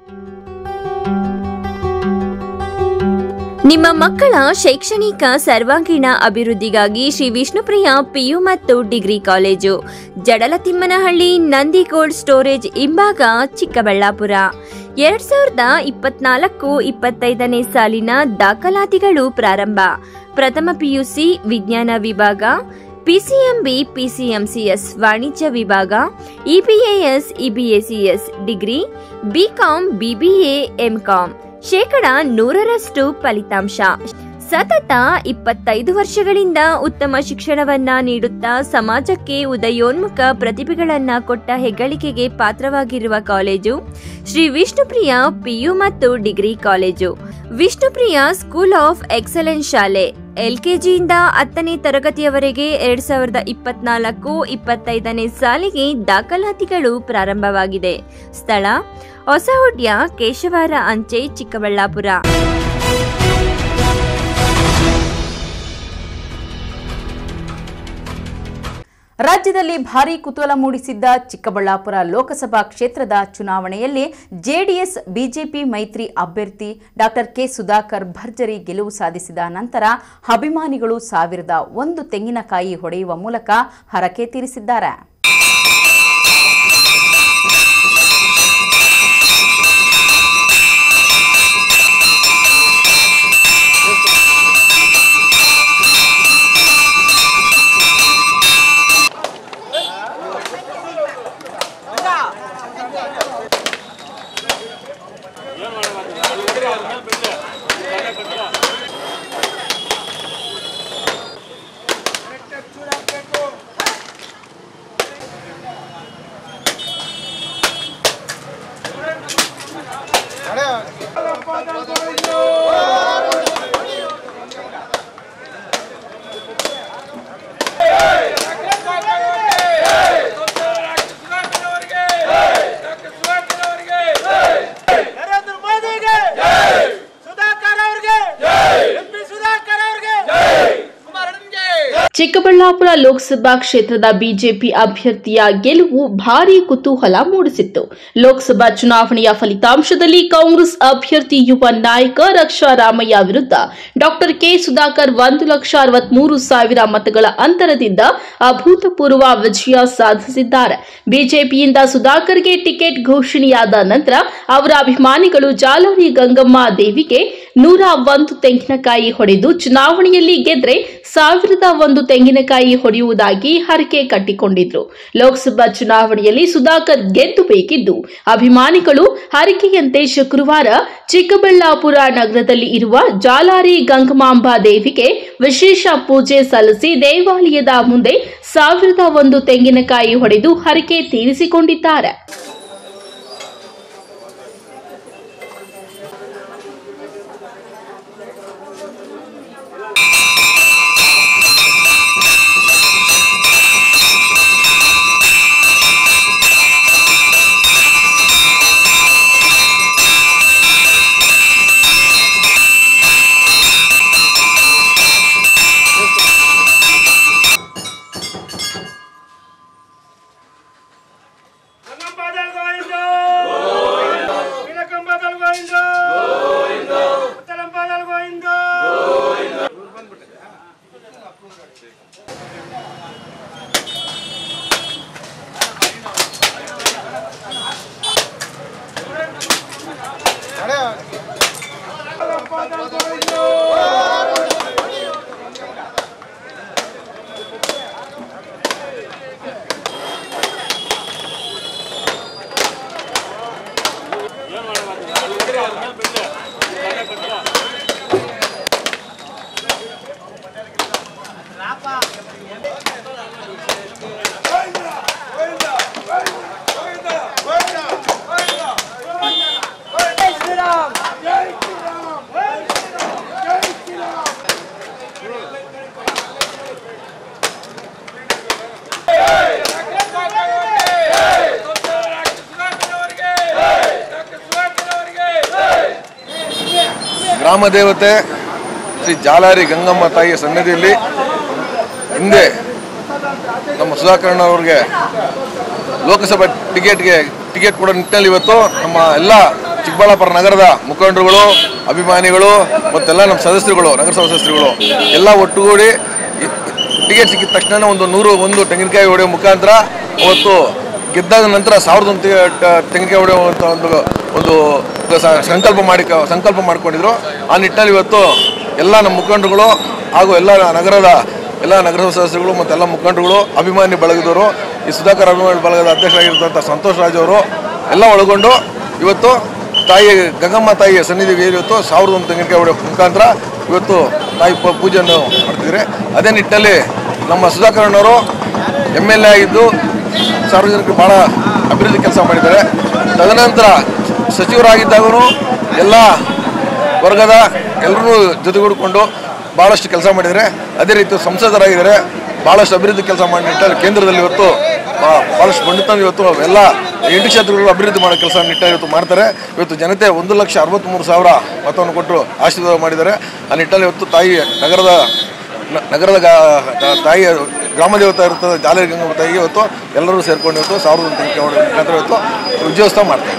ನಿಮ್ಮ ಮಕ್ಕಳ ಶೈಕ್ಷಣಿಕ ಸರ್ವಾಂಗೀಣ ಅಭಿವೃದ್ಧಿಗಾಗಿ ಶ್ರೀ ವಿಷ್ಣುಪ್ರಿಯ ಪಿಯು ಮತ್ತು degree college Jadalathimmanahalli Nandi cold storage ಹಿಂಭಾಗ ಚಿಕ್ಕಬಳ್ಳಾಪುರ ಎರಡ್ ಸಾವಿರದ ಇಪ್ಪತ್ನಾಲ್ಕು ಇಪ್ಪತ್ತೈದನೇ ಸಾಲಿನ ದಾಖಲಾತಿಗಳು ಪ್ರಾರಂಭ ಪ್ರಥಮ ಪಿಯುಸಿ ವಿಜ್ಞಾನ ವಿಭಾಗ ಪಿಸಿಎಂಬಿ ಪಿಸಿಎಂಸಿಎಸ್ ವಾಣಿಜ್ಯ ವಿಭಾಗ EBAS EBACS degree BCom BBA MCom ಶೇಕಡ ನೂರರಷ್ಟು ಫಲಿತಾಂಶ ಸತತ ಇಪ್ಪತ್ತೈದು ವರ್ಷಗಳಿಂದ ಉತ್ತಮ ಶಿಕ್ಷಣವನ್ನ ನೀಡುತ್ತಾ ಸಮಾಜಕ್ಕೆ ಉದಯೋನ್ಮುಖ ಪ್ರತಿಭೆಗಳನ್ನ ಕೊಟ್ಟ ಹೆಗ್ಗಳಿಕೆಗೆ ಪಾತ್ರವಾಗಿರುವ ಕಾಲೇಜು ಶ್ರೀ ವಿಷ್ಣುಪ್ರಿಯ ಪಿಯು ಮತ್ತು degree college Vishnupriya school of excellence ಶಾಲೆ ಎಲ್ಕೆಜಿಯಿಂದ ಹತ್ತನೇ ತರಗತಿಯವರೆಗೆ ಎರಡ್ ಸಾವಿರದ ಇಪ್ಪತ್ನಾಲ್ಕು ಇಪ್ಪತ್ತೈದನೇ ಸಾಲಿಗೆ ದಾಖಲಾತಿಗಳು ಪ್ರಾರಂಭವಾಗಿದೆ ಸ್ಥಳ ಹೊಸಹುಡ್ಯ ಕೇಶವಾರ ಅಂಚೆ ಚಿಕ್ಕಬಳ್ಳಾಪುರ ರಾಜ್ಯದಲ್ಲಿ ಭಾರೀ ಕುತೂಹಲ ಮೂಡಿಸಿದ್ದ ಚಿಕ್ಕಬಳ್ಳಾಪುರ ಲೋಕಸಭಾ ಕ್ಷೇತ್ರದ ಚುನಾವಣೆಯಲ್ಲಿ ಜೆಡಿಎಸ್ ಬಿಜೆಪಿ ಮೈತ್ರಿ ಅಭ್ಯರ್ಥಿ ಡಾಕ್ಟರ್ ಕೆ ಸುಧಾಕರ್ ಭರ್ಜರಿ ಗೆಲುವು ಸಾಧಿಸಿದ ನಂತರ ಅಭಿಮಾನಿಗಳು ಸಾವಿರದ ಒಂದು ತೆಂಗಿನಕಾಯಿ ಹೊಡೆಯುವ ಮೂಲಕ ಹರಕೆ ತೀರಿಸಿದ್ದಾರೆ ಚಿಕ್ಕಬಳ್ಳಾಪುರ ಲೋಕಸಭಾ ಕ್ಷೇತ್ರದ ಬಿಜೆಪಿ ಅಭ್ಯರ್ಥಿಯ ಗೆಲುವು ಭಾರೀ ಕುತೂಹಲ ಮೂಡಿಸಿತ್ತು ಲೋಕಸಭಾ ಚುನಾವಣೆಯ ಫಲಿತಾಂಶದಲ್ಲಿ ಕಾಂಗ್ರೆಸ್ ಅಭ್ಯರ್ಥಿ ಯುವ ನಾಯಕ ರಕ್ಷಾ ರಾಮಯ್ಯ ವಿರುದ್ಧ ಡಾಕ್ಟರ್ ಕೆ ಸುಧಾಕರ್ ಒಂದು ಲಕ್ಷ ಅರವತ್ಮೂರು ಸಾವಿರ ಮತಗಳ ಅಂತರದಿಂದ ಅಭೂತಪೂರ್ವ ವಿಜಯ ಸಾಧಿಸಿದ್ದಾರೆ ಬಿಜೆಪಿಯಿಂದ ಸುಧಾಕರ್ಗೆ ಟಿಕೆಟ್ ಘೋಷಣೆಯಾದ ನಂತರ ಅವರ ಅಭಿಮಾನಿಗಳು ಜಾಲಾರಿ ಗಂಗಮ್ಮ ದೇವಿಗೆ ನೂರ ಒಂದು ತೆಂಗಿನಕಾಯಿ ಹೊಡೆದು ಚುನಾವಣೆಯಲ್ಲಿ ಗೆದ್ರೆ ಸಾವಿರದ ಒಂದು ತೆಂಗಿನಕಾಯಿ ಹೊಡೆಯುವುದಾಗಿ ಹರಕೆ ಕಟ್ಟಿಕೊಂಡಿದ್ರು ಲೋಕಸಭಾ ಚುನಾವಣೆಯಲ್ಲಿ ಸುಧಾಕರ್ ಗೆದ್ದು ಬೇಕಿದ್ದು ಅಭಿಮಾನಿಗಳು ಹರಕೆಯಂತೆ ಶುಕ್ರವಾರ ಚಿಕ್ಕಬಳ್ಳಾಪುರ ನಗರದಲ್ಲಿ ಇರುವ ಜಾಲಾರಿ ಗಂಗಮಾಂಬಾ ದೇವಿಗೆ ವಿಶೇಷ ಪೂಜೆ ಸಲ್ಲಿಸಿ ದೇವಾಲಯದ ಮುಂದೆ ಸಾವಿರದ ಒಂದು ತೆಂಗಿನಕಾಯಿ ಹೊಡೆದು ಹರಕೆ ತೀರಿಸಿಕೊಂಡಿದ್ದಾರೆ ಗ್ರಾಮ ದೇವತೆ ಶ್ರೀ ಜಾಲಾರಿ ಗಂಗಮ್ಮ ತಾಯಿಯ ಸನ್ನಿಧಿಯಲ್ಲಿ ಹಿಂದೆ ನಮ್ಮ ಸುಧಾಕರಣ್ಣ ಅವ್ರಿಗೆ ಲೋಕಸಭಾ ಟಿಕೆಟ್ಗೆ ಟಿಕೆಟ್ ಕೊಡೋ ನಿಟ್ಟಿನಲ್ಲಿ ಇವತ್ತು ನಮ್ಮ ಎಲ್ಲ ಚಿಕ್ಕಬಳ್ಳಾಪುರ ನಗರದ ಮುಖಂಡರುಗಳು ಅಭಿಮಾನಿಗಳು ಮತ್ತೆಲ್ಲ ನಮ್ಮ ಸದಸ್ಯರುಗಳು ನಗರಸಭಾ ಸದಸ್ಯರುಗಳು ಎಲ್ಲ ಒಟ್ಟುಗೂಡಿ ಈ ಟಿಕೆಟ್ ಸಿಕ್ಕಿದ ತಕ್ಷಣ ಒಂದು ನೂರು ಒಂದು ತೆಂಗಿನಕಾಯಿ ಹೊಡೆಯೋ ಮುಖಾಂತರ ಅವತ್ತು ಗೆದ್ದಾದ ನಂತರ ಸಾವಿರದ ಒಂದು ತೆ- ಟ- ತೆಂಗಿನಕಾಯಿ ಹೊಡೆಯುವಂಥ ಒಂದು ಒಂದು ಸ- ಸಂಕಲ್ಪ ಮಾಡಿ ಸಂಕಲ್ಪ ಮಾಡ್ಕೊಂಡಿದ್ರು ಆ ನಿಟ್ಟಿನಲ್ಲಿ ಇವತ್ತು ಎಲ್ಲ ನಮ್ಮ ಮುಖಂಡರುಗಳು ಹಾಗೂ ಎಲ್ಲ ನಗರದ ಎಲ್ಲ ನಗರಸಭಾ ಸದಸ್ಯರುಗಳು ಮತ್ತು ಎಲ್ಲ ಮುಖಂಡರುಗಳು ಅಭಿಮಾನಿ ಬಳಗದವರು ಈ ಸುಧಾಕರ್ ಅಭಿಮಾನಿ ಬಳಗದ ಅಧ್ಯಕ್ಷರಾಗಿರ್ತಂಥ ಸಂತೋಷ್ ರಾಜ್ ಅವರು ಎಲ್ಲ ಒಳಗೊಂಡು ಇವತ್ತು ತಾಯಿ ಗಂಗಮ್ಮ ತಾಯಿಯ ಸನ್ನಿಧಿಗೆ ಇವತ್ತು ಸಾವಿರದ ಒಂದು ತೆಂಗಿನಕಾಯಿ ಹೊಡೆಯೋ ಮುಖಾಂತರ ಇವತ್ತು ತಾಯಿ ಪ- ಪೂಜೆಯನ್ನು ಮಾಡ್ತಿದ್ದಾರೆ ಅದೇ ನಿಟ್ಟಿನಲ್ಲಿ ನಮ್ಮ ಸುಧಾಕರಣ್ಣವರು ಎಮ್ ಎಲ್ ಎ ಆಗಿದ್ದು ಸಾರ್ವಜನಿಕರು ಭಾಳ ಅಭಿವೃದ್ಧಿ ಕೆಲಸ ಮಾಡಿದ್ದಾರೆ ತದನಂತರ ಸಚಿವರಾಗಿದ್ದಾಗೂ ಎಲ್ಲ ವರ್ಗದ ಎಲ್ಲರೂ ಜೊತೆಗೂಡಿಕೊಂಡು ಭಾಳಷ್ಟು ಕೆಲಸ ಮಾಡಿದ್ದಾರೆ ಅದೇ ರೀತಿ ಸಂಸದರಾಗಿದ್ದಾರೆ ಭಾಳಷ್ಟು ಅಭಿವೃದ್ಧಿ ಕೆಲಸ ಮಾಡಿ ನಿಟ್ಟಲ್ಲಿ ಕೇಂದ್ರದಲ್ಲಿ ಇವತ್ತು ಬಾ- ಭಾಳಷ್ಟು ಬಂಡಿತ ಇವತ್ತು ಎಲ್ಲ ಎಂಟು ಕ್ಷೇತ್ರಗಳು ಅಭಿವೃದ್ಧಿ ಮಾಡೋ ಕೆಲಸ ನಿಟ್ಟಾಗಿ ಇವತ್ತು ಮಾಡ್ತಾರೆ ಇವತ್ತು ಜನತೆ ಒಂದು ಲಕ್ಷ ಅರವತ್ತ್ಮೂರು ಸಾವಿರ ಮತವನ್ನು ಕೊಟ್ಟು ಆಶೀರ್ವಾದ ಮಾಡಿದ್ದಾರೆ ಆ ನಿಟ್ಟಲ್ಲಿ ಇವತ್ತು ತಾಯಿ ನಗರದ ನ- ನಗರದ ಗಾ- ತ- ತಾಯಿಯ ಗ್ರಾಮ ದೇವತೆ ಇರ್ತದೆ ಜಾಲರಿ ಗಂಗಮ್ಮ ತಾಯಿಗೆ ಇವತ್ತು ಎಲ್ಲರೂ ಸೇರ್ಕೊಂಡು ಇವತ್ತು ಸಾವಿರದ ಒಂದು ತೆಂಗಿನಕಾಯಿ ಹೊಡೆಯೋ ಮುಖಾಂತರ ಇವತ್ತು ವಿಜಯೋತ್ಸವ ಮಾಡ್ತಾರೆ